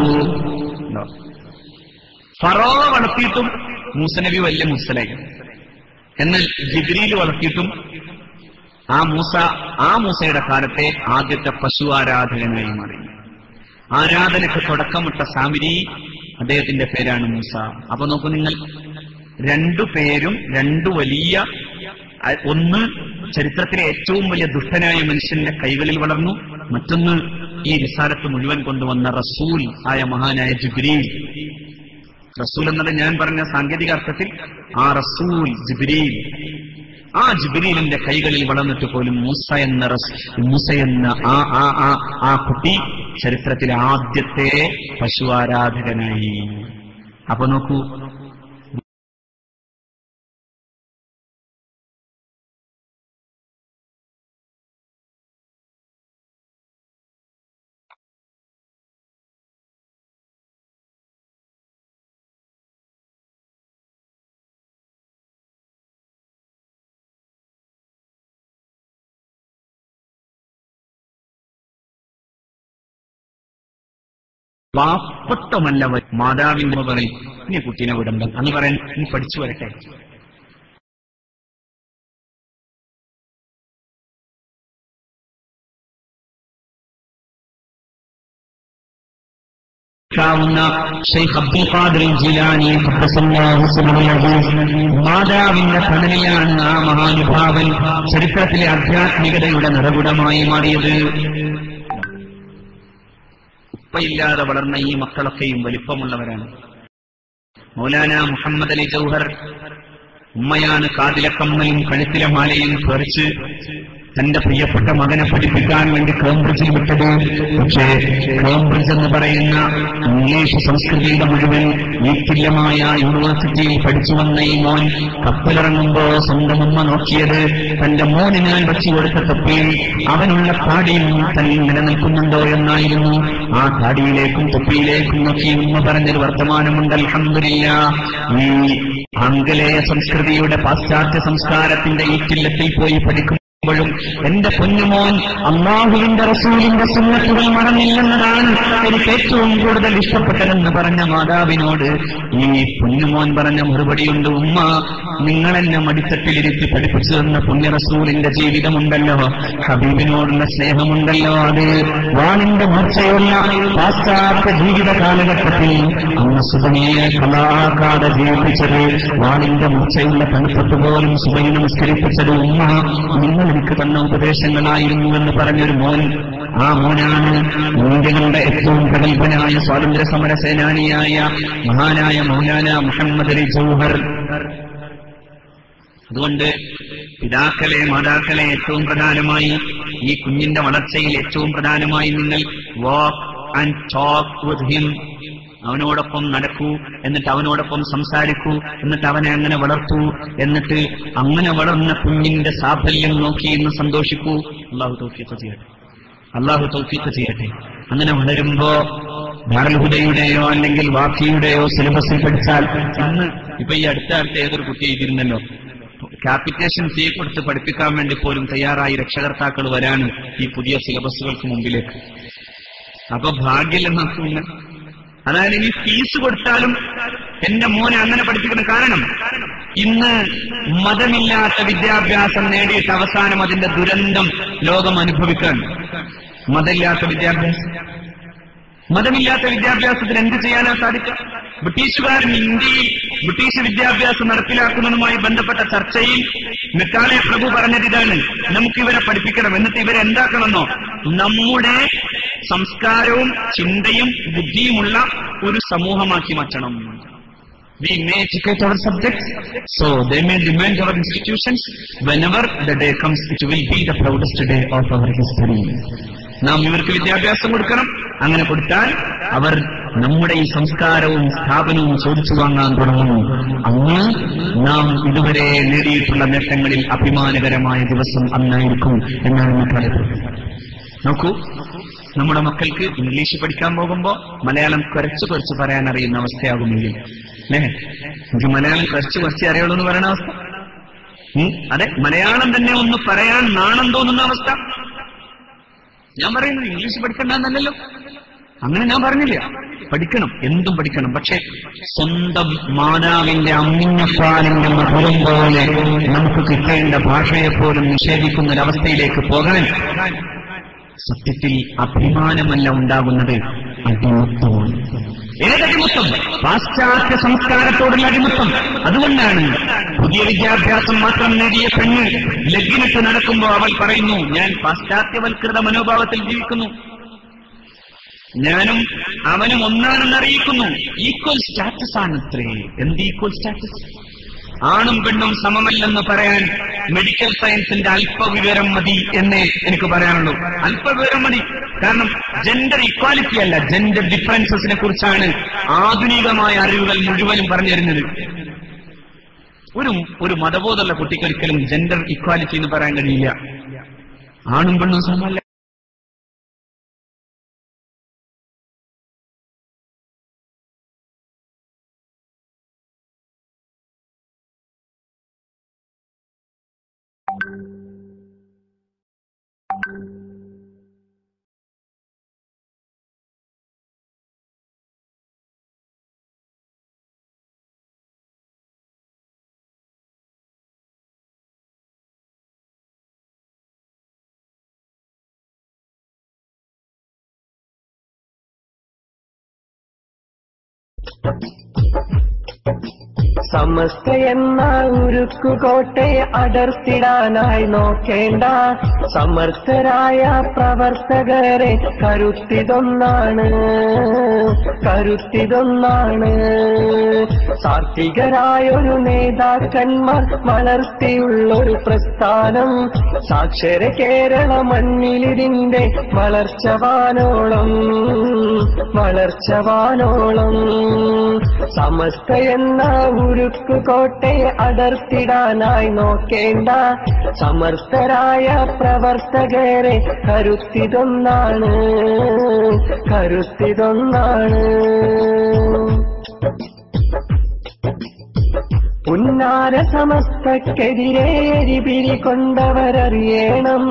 ഫറോ വളർത്തിയിട്ടും മൂസനബി വലിയ മുസലായി എന്നാൽ ജിബ്രീൽ വളർത്തിയിട്ടും ആ മൂസ ആ മൂസയുടെ കാലത്തെ ആദ്യത്തെ പശു ആരാധകനായി മാറി ആരാധനയ്ക്ക് തുടക്കമിട്ട സാമിരി അദ്ദേഹത്തിന്റെ പേരാണ് മൂസ അപ്പൊ നോക്കൂ നിങ്ങൾ രണ്ടു പേരും രണ്ടു വലിയ അ- ഒന്ന് ചരിത്രത്തിലെ ഏറ്റവും വലിയ ദുഷ്ടനായ മനുഷ്യന്റെ കൈകളിൽ വളർന്നു മറ്റൊന്ന് ഈ റിസാലത്ത് മുഴുവൻ കൊണ്ടുവന്ന റസൂൽ ആയ മഹാനായ ജിബ്രീൽ റസൂൽ എന്നത് ഞാൻ പറഞ്ഞ സാങ്കേതിക അർത്ഥത്തിൽ ആ റസൂൽ ജിബ്രീൽ ആ ജിബ്രീലിന്റെ കൈകളിൽ വളർന്നിട്ട് പോലും മൂസ എന്ന റസ് മൂസ എന്ന ആ ആ ആ ആ കുട്ടി ചരിത്രത്തിലെ ആദ്യത്തെ പശു ആരാധകനായി അപ്പൊ നോക്കൂ പാപ്പട്ടമല്ല വ- മാതാവിന്റെ പറയും നീ കുട്ടീനെ വിടണ്ട എന്ന് പറയാൻ നീ പഠിച്ചു വരട്ടെ ാവുന്ന ഷെയ്ഖ് അബ്ദുൽ ഖാദിർ ജിലാനി ഖദ്ദസല്ലാഹു സിറഹുൽ അസീസ് മാതാവിന്റെ തണലിലാണ് ആ മഹാനുഭാവൻ ചരിത്രത്തിലെ ആധ്യാത്മികതയുടെ നിറകുടമായി മാറിയത് ഉപ്പയില്ലാതെ വളർന്ന ഈ മക്കളൊക്കെയും വലിപ്പമുള്ളവരാണ് മൗലാന മുഹമ്മദ് അലി ജൗഹർ ഉമ്മയാണ് കാതിലക്കമ്മലും കഴുത്തിലെ മാലയും പറിച്ച് തന്റെ പ്രിയപ്പെട്ട മകനെ പഠിപ്പിക്കാൻ വേണ്ടി കേംബ്രിഡ്ജിൽ വിട്ടത് പക്ഷേ കേംബ്രിഡ്ജ് എന്ന് പറയുന്ന ഇംഗ്ലീഷ് സംസ്കൃതിയുടെ മുഴുവൻ ഈത്തില്യമായ യൂണിവേഴ്സിറ്റിയിൽ പഠിച്ചു വന്ന ഈ മോൻ കപ്പലിറങ്ങുമ്പോ സ്വന്തം ഉമ്മ നോക്കിയത് തന്റെ മോന് ഞാൻ വെച്ചു കൊടുത്ത തൊപ്പിയിൽ അവനുള്ള താടിയും തന്നെ നിലനിൽക്കുന്നുണ്ടോ എന്നായിരുന്നു ആ താടിയിലേക്കും തൊപ്പിയിലേക്കും നോക്കി ഉമ്മ പറഞ്ഞൊരു വർത്തമാനമുണ്ട് അൽഹംദുലില്ല ഈ ആംഗലേയ സംസ്കൃതിയുടെ പാശ്ചാത്യ സംസ്കാരത്തിന്റെ ഈറ്റില്ലത്തിൽ പോയി പഠിക്കും ും എന്റെ പൊന്നുമോൻ അള്ളാഹുവിന്റെ റസൂലിന്റെ സുന്നത്തുകൾ മറന്നില്ലെന്നതാണ് എനിക്ക് ഏറ്റവും കൂടുതൽ ഇഷ്ടപ്പെട്ടതെന്ന് പറഞ്ഞ മാതാവിനോട് ഈ പൊന്നുമോൻ പറഞ്ഞ മറുപടിയുണ്ട് ഉമ്മ നിങ്ങൾ എന്നെ മടിത്തട്ടിലിരുത്തി പഠിപ്പിച്ചു തന്ന പുണ്യ റസൂലിന്റെ ജീവിതമുണ്ടല്ലോ ഹബീബിനോടുള്ള സ്നേഹമുണ്ടല്ലോ അത് വാണിന്റെ മൂർച്ചയുള്ള പാശ്ചാത്യ ജീവിത കാലഘട്ടത്തിൽ അന്ന് സുബനിയെ കലാകാതെ ജീവിപ്പിച്ചത് വാണിന്റെ മൂർച്ചയുള്ള തണുപ്പത്ത് പോലും സുബൈ നമസ്കരിപ്പിച്ചത് ഉമ്മ നിങ്ങൾ എനിക്ക് തന്ന ഉപദേശങ്ങളായിരുന്നു എന്ന് പറഞ്ഞൊരു മോൻ ആ മോനാണ് ഇന്ത്യകളുടെ ഏറ്റവും പ്രഗത്ഭനായ സ്വാതന്ത്ര്യ സമര സേനാനിയായ മഹാനായ മൗലാന മുഹമ്മദ് അലി ജൗഹർ അതുകൊണ്ട് പിതാക്കളെ മാതാക്കളെ ഏറ്റവും പ്രധാനമായി ഈ കുഞ്ഞിന്റെ വളർച്ചയിൽ ഏറ്റവും പ്രധാനമായി നിങ്ങൾ walk and talk with him അവനോടൊപ്പം നടക്കൂ എന്നിട്ട് അവനോടൊപ്പം സംസാരിക്കൂ എന്നിട്ട് അവനെ അങ്ങനെ വളർത്തൂ എന്നിട്ട് അങ്ങനെ വളർന്ന കുഞ്ഞിന്റെ സാഫല്യം നോക്കി എന്ന് സന്തോഷിക്കൂ അള്ളാഹു തൗഫീഖ് ചെയ്യട്ടെ അള്ളാഹു തൗഫീഖ് ചെയ്യട്ടെ അങ്ങനെ വളരുമ്പോ ദാറുൽഹുദയുടെയോ അല്ലെങ്കിൽ വാക്കിയുടെയോ സിലബസിൽ പഠിച്ചാൽ ഇന്ന് ഇപ്പൊ ഈ അടുത്ത കാലത്ത് ഏതൊരു കുട്ടി എഴുതിയിരുന്നല്ലോ ക്യാപിറ്റേഷൻ ഫീ കൊടുത്ത് പഠിപ്പിക്കാൻ വേണ്ടി പോലും തയ്യാറായി രക്ഷകർത്താക്കൾ വരാനും ഈ പുതിയ സിലബസുകൾക്ക് മുമ്പിലേക്ക് അപ്പൊ ഭാഗ്യം നോക്കുന്ന അതായത് ഇനി ഫീസ് കൊടുത്താലും എന്റെ മോനെ അങ്ങനെ പഠിപ്പിക്കുന്ന കാരണം ഇന്ന് മതമില്ലാത്ത വിദ്യാഭ്യാസം നേടിയിട്ട് അവസാനം അതിന്റെ ദുരന്തം ലോകം അനുഭവിക്കാൻ മതമില്ലാത്ത വിദ്യാഭ്യാസം മതമില്ലാത്ത വിദ്യാഭ്യാസത്തിന് എന്ത് ചെയ്യാനാ സാധിക്കുക ബ്രിട്ടീഷുകാരൻ ഇന്ത്യയിൽ ബ്രിട്ടീഷ് വിദ്യാഭ്യാസം നടപ്പിലാക്കുന്നതുമായി ബന്ധപ്പെട്ട ചർച്ചയിൽ മെക്കാളെ പ്രഭു പറഞ്ഞത് ഇതാണ് നമുക്ക് ഇവരെ പഠിപ്പിക്കണം എന്നിട്ട് ഇവരെ എന്താക്കണമെന്നോ നമ്മുടെ സംസ്കാരവും ചിന്തയും ബുദ്ധിയുമുള്ള ഒരു സമൂഹമാക്കി മാറ്റണം We may educate our subjects, so they may demand our institutions. Whenever the day comes, it will be the proudest day of our history. നാം ഇവർക്ക് വിദ്യാഭ്യാസം കൊടുക്കണം അങ്ങനെ കൊടുത്താൽ അവർ നമ്മുടെ ഈ സംസ്കാരവും സ്ഥാപനവും ചോദിച്ചു വാങ്ങാൻ തുടങ്ങും അന്ന് നാം ഇതുവരെ നേടിയിട്ടുള്ള നേട്ടങ്ങളിൽ അഭിമാനകരമായ ദിവസം അന്നായിരിക്കും എന്നാണ് ഞാൻ പറയുന്നത് നോക്കൂ നമ്മുടെ മക്കൾക്ക് ഇംഗ്ലീഷ് പഠിക്കാൻ പോകുമ്പോ മലയാളം കുറച്ച് കുറച്ച് പറയാൻ അറിയുന്ന അവസ്ഥയാകുമെങ്കിൽ അല്ലേ എനിക്ക് മലയാളം കുറച്ച് കുറച്ച് അറിയുള്ളൂ എന്ന് പറയുന്ന അവസ്ഥ ഉം, അതെ മലയാളം തന്നെ ഒന്ന് പറയാൻ നാണം തോന്നുന്ന അവസ്ഥ ഞാൻ പറയുന്നത് ഇംഗ്ലീഷ് പഠിക്കണ്ടെന്നല്ലല്ലോ അങ്ങനെ ഞാൻ പറഞ്ഞില്ല പഠിക്കണം എന്തും പഠിക്കണം പക്ഷെ സ്വന്തം മാതാവിന്റെ അമ്മിഞ്ഞപ്പാലിന്റെ മധുരം പോലെ നമുക്ക് കിട്ടേണ്ട ഭാഷയെപ്പോലും നിഷേധിക്കുന്ന ഒരവസ്ഥയിലേക്ക് പോകാൻ സത്യത്തിൽ അഭിമാനമല്ല ഉണ്ടാകുന്നത് അടിമത്വമാണ് ഏതടിമത്വം പാശ്ചാത്യ സംസ്കാരത്തോടുള്ള അടിമത്വം അതുകൊണ്ടാണ് പുതിയ വിദ്യാഭ്യാസം മാത്രം നേടിയ പെണ്ണ് ലഗ്നിട്ട് നടക്കുമ്പോൾ അവൾ പറയുന്നു ഞാൻ പാശ്ചാത്യവൽകൃത മനോഭാവത്തിൽ ജീവിക്കുന്നു ഞാനും അവനും ഒന്നാണെന്ന് അറിയിക്കുന്നു ഈക്വൽ സ്റ്റാറ്റസ് ആണത്രേ എന്ത് ഈക്വൽ സ്റ്റാറ്റസ് ആണും പെണ്ണും സമമല്ലെന്ന് പറയാൻ മെഡിക്കൽ സയൻസിന്റെ അല്പവിവരം മതി എന്നേ എനിക്ക് പറയാനുള്ളൂ അല്പവിവരം മതി കാരണം ജെൻഡർ ഇക്വാലിറ്റി അല്ല ജെൻഡർ ഡിഫറൻസസിനെ കുറിച്ചാണ് ആധുനികമായ അറിവുകൾ മുഴുവനും പറഞ്ഞു തരുന്നത് ഒരു ഒരു മതബോധമുള്ള കുട്ടിക്ക് ഒരിക്കലും ജെൻഡർ ഇക്വാലിറ്റി എന്ന് പറയാൻ കഴിയില്ല ആണും പെണ്ണും സമമല്ല സമസ്ത എന്ന ഉരുക്കുകോട്ടയെ അടർത്തിടാനായി നോക്കേണ്ട സമർത്ഥരായ പ്രവർത്തകരെ കരുത്തിതൊന്നാണ് കരുത്തിതൊന്നാണ് സാത്വികരായൊരു നേതാക്കന്മാർ വളർത്തിയുള്ളൊരു പ്രസ്ഥാനം സാക്ഷര കേരള മണ്ണിലിതിന്റെ വളർച്ചവാനോളം വളർച്ചവാനോളം സമസ്ത എന്ന ഉരുക്കുകോട്ടയെ അടർത്തിടാനായി നോക്കേണ്ട സമർത്ഥരായ പ്രവർത്തകരെ കരുത്തിതൊന്നാണ് കരുത്തിതൊന്നാണ് പുന്നാര സമസ്തക്കെതിരെ എരിപിരി കൊണ്ടവരറിയണം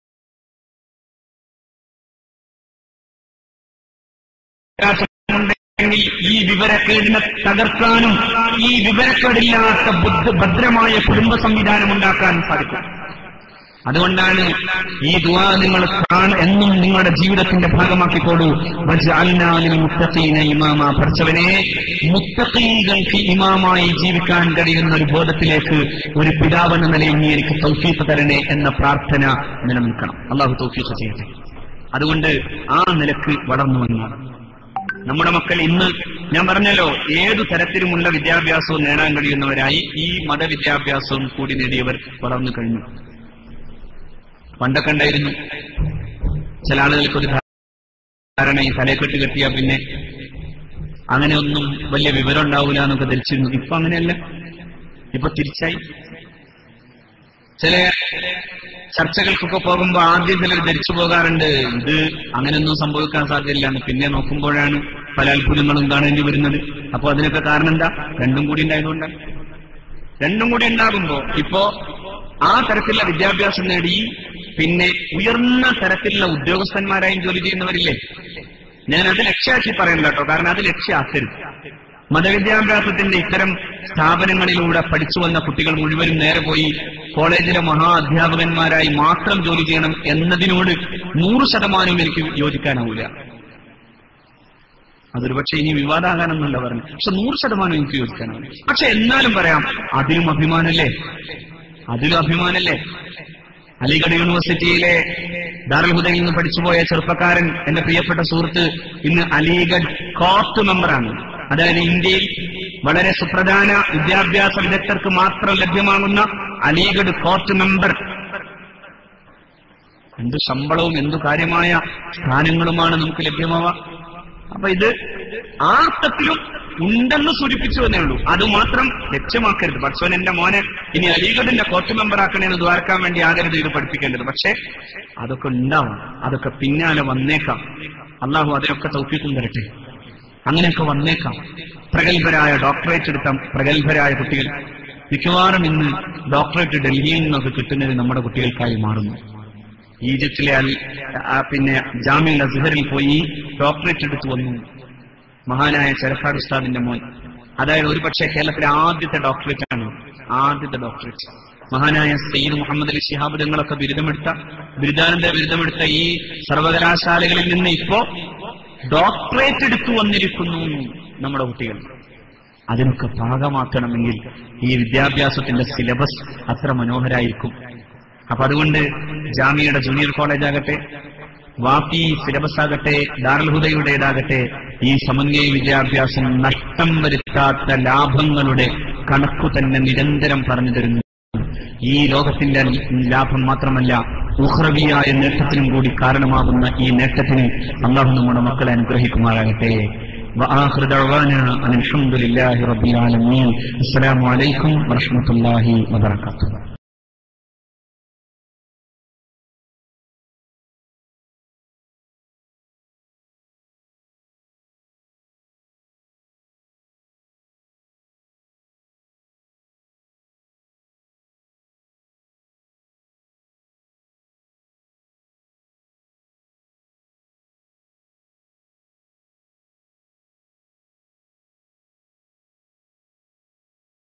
ഉണ്ടെങ്കിൽ ഈ വിവരക്കേടിനെ തകർക്കാനും ഈ വിവരക്കേടില്ലാത്ത ബുദ്ധ ഭദ്രമായ കുടുംബ സംവിധാനം ഉണ്ടാക്കാനും സാധിക്കും അതുകൊണ്ടാണ് ഈ ദുആ നിങ്ങൾ കാണ എന്നും നിങ്ങളുടെ ജീവിതത്തിന്റെ ഭാഗമാക്കിക്കോളൂ വജഅൽനാലിൽ മുത്തഖീന ഇമാമ പഠിച്ചവനെ മുത്തഖീകൾക്ക് ഇമാമായി ജീവിക്കാൻ കഴിയുന്ന ഒരു ബോധത്തിലേക്ക് ഒരു പിതാവെന്ന നിലയിൽ നീ എനിക്ക് തൗഫീഖ് തരണേ എന്ന പ്രാർത്ഥന നിലനിൽക്കണം അള്ളാഹു തൗഫീഖ് ചെയ്യട്ടെ അതുകൊണ്ട് ആ നിലക്ക് വളർന്നു വന്നാണ് നമ്മുടെ മക്കൾ ഇന്ന് ഞാൻ പറഞ്ഞല്ലോ ഏതു തരത്തിലുമുള്ള വിദ്യാഭ്യാസവും നേടാൻ കഴിയുന്നവരായി ഈ മതവിദ്യാഭ്യാസവും കൂടി നേടിയവർ വളർന്നു കഴിഞ്ഞു പണ്ടൊക്കെ ഉണ്ടായിരുന്നു ചില ആളുകൾക്ക് ഒരു ധാരണ ഈ തലക്കെട്ട് കെട്ടിയാ പിന്നെ അങ്ങനെ ഒന്നും വലിയ വിവരം ഉണ്ടാവില്ല എന്നൊക്കെ ധരിച്ചിരുന്നു ഇപ്പൊ അങ്ങനെയല്ല ഇപ്പൊ തിരിച്ചായി ചില ചർച്ചകൾക്കൊക്കെ പോകുമ്പോ ആദ്യം ചിലർ ധരിച്ചു പോകാറുണ്ട് ഇത് അങ്ങനെയൊന്നും സംഭവിക്കാൻ സാധ്യതയില്ല എന്ന് പിന്നെ നോക്കുമ്പോഴാണ് പല അത്ഭുതങ്ങളും കാണേണ്ടി വരുന്നത് അപ്പൊ അതിനൊക്കെ കാരണം എന്താ രണ്ടും കൂടി ഉണ്ടായതുകൊണ്ടാണ് രണ്ടും കൂടി ഉണ്ടാകുമ്പോ ഇപ്പോ ആ തരത്തിലുള്ള വിദ്യാഭ്യാസം നേടി പിന്നെ ഉയർന്ന തരത്തിലുള്ള ഉദ്യോഗസ്ഥന്മാരായും ജോലി ചെയ്യുന്നവരില്ലേ ഞാൻ അത് ലക്ഷ്യമാക്കി പറയണ്ട കേട്ടോ കാരണം അത് ലക്ഷ്യമാക്കരുത് മതവിദ്യാഭ്യാസത്തിന്റെ ഇത്തരം സ്ഥാപനങ്ങളിലൂടെ പഠിച്ചു വന്ന കുട്ടികൾ മുഴുവനും നേരെ പോയി കോളേജിലെ മഹാ അധ്യാപകന്മാരായി മാത്രം ജോലി ചെയ്യണം എന്നതിനോട് നൂറ് ശതമാനവും എനിക്ക് യോജിക്കാനാവില്ല അതൊരു പക്ഷേ ഇനി വിവാദാകാനൊന്നുമല്ല പറഞ്ഞു പക്ഷെ നൂറ് ശതമാനം എനിക്ക് യോജിക്കാനാവില്ല പക്ഷെ എന്നാലും പറയാം അതിലും അഭിമാനല്ലേ അതിലും അഭിമാനല്ലേ അലിഗഡ് യൂണിവേഴ്സിറ്റിയിലെ ദാറുൽഹുദയിൽ നിന്ന് പഠിച്ചുപോയ ചെറുപ്പക്കാരൻ എന്റെ പ്രിയപ്പെട്ട സുഹൃത്ത് ഇന്ന് അലിഗഡ് കോർട്ട് മെമ്പറാണ് അതായത് ഇന്ത്യയിൽ വളരെ സുപ്രധാന വിദ്യാഭ്യാസ വിദഗ്ധർക്ക് മാത്രം ലഭ്യമാകുന്ന അലിഗഡ് കോർട്ട് മെമ്പർ എന്ത് ശമ്പളവും എന്തു കാര്യമായ സ്ഥാനങ്ങളുമാണ് നമുക്ക് ലഭ്യമാവുക അപ്പൊ ഇത് ആർത്തത്തിലും ഉണ്ടെന്ന് സൂചിപ്പിച്ചു എന്നേ ഉള്ളൂ അത് മാത്രം ലക്ഷ്യമാക്കരുത് പക്ഷേ എന്റെ മോനെ ഇനി അലീഗഡിന്റെ കോർട്ട് മെമ്പർ ആക്കണേന്ന് ദ്വാരക്കാൻ വേണ്ടി ആകരുത് ഇത് പഠിപ്പിക്കേണ്ടത് പക്ഷേ അതൊക്കെ ഉണ്ടാവും അതൊക്കെ പിന്നാലെ വന്നേക്കാം അള്ളാഹു അതിനൊക്കെ തൗഫീക്കും തരട്ടെ അങ്ങനെയൊക്കെ വന്നേക്കാം പ്രഗത്ഭരായ ഡോക്ടറേറ്റ് എടുത്ത പ്രഗത്ഭരായ കുട്ടികൾ മിക്കവാറും ഇന്ന് ഡോക്ടറേറ്റ് ഡൽഹിയിൽ നിന്നൊക്കെ കിട്ടുന്നത് നമ്മുടെ കുട്ടികൾക്കായി മാറുന്നു ഈജിപ്തിലെ അൽ ആ, പിന്നെ ജാമ്യൽ അസ്ഹറിൽ പോയി ഡോക്ടറേറ്റ് എടുത്തു വന്നു മഹാനായ ചെരക്കാട് ഉസ്താദിന്റെ മോൻ അതായത് ഒരുപക്ഷെ കേരളത്തിലെ ആദ്യത്തെ ഡോക്ടറേറ്റ് ആണ് ആദ്യത്തെ ഡോക്ടറേറ്റ് മഹാനായ സയ്യിദ് മുഹമ്മദ് അലി ശിഹാബ് തങ്ങളൊക്കെ ബിരുദമെടുത്ത ബിരുദാനന്ദ ബിരുദമെടുത്ത ഈ സർവകലാശാലകളിൽ നിന്ന് ഇപ്പോ ഡോക്ടറേറ്റ് എടുത്തു വന്നിരിക്കുന്നു നമ്മുടെ കുട്ടികൾ അതിനൊക്കെ പാകമാക്കണമെങ്കിൽ ഈ വിദ്യാഭ്യാസത്തിന്റെ സിലബസ് അത്ര മനോഹരായിരിക്കും അപ്പൊ അതുകൊണ്ട് ജാമിയയുടെ ജൂനിയർ കോളേജ് ആകട്ടെ വാപ്പി സിലബസ് ആകട്ടെ ദാറുൽഹുദയുടേതാകട്ടെ ഈ സമന്വയ വിദ്യാഭ്യാസം നഷ്ടം വരുത്താത്ത ലാഭങ്ങളുടെ കണക്കു തന്നെ നിരന്തരം പറഞ്ഞു തരുന്നു ഈ ലോകത്തിന്റെ ലാഭം മാത്രമല്ല ഉഹ്രവിയായ നേട്ടത്തിനും കൂടി കാരണമാകുന്ന ഈ നേട്ടത്തിന് അള്ളാഹു നമ്മുടെ മക്കളെ അനുഗ്രഹിക്കുമാറാകട്ടെ وآخر دعوانا أن الحمد لله رب العالمين السلام عليكم ورحمة الله وبركاته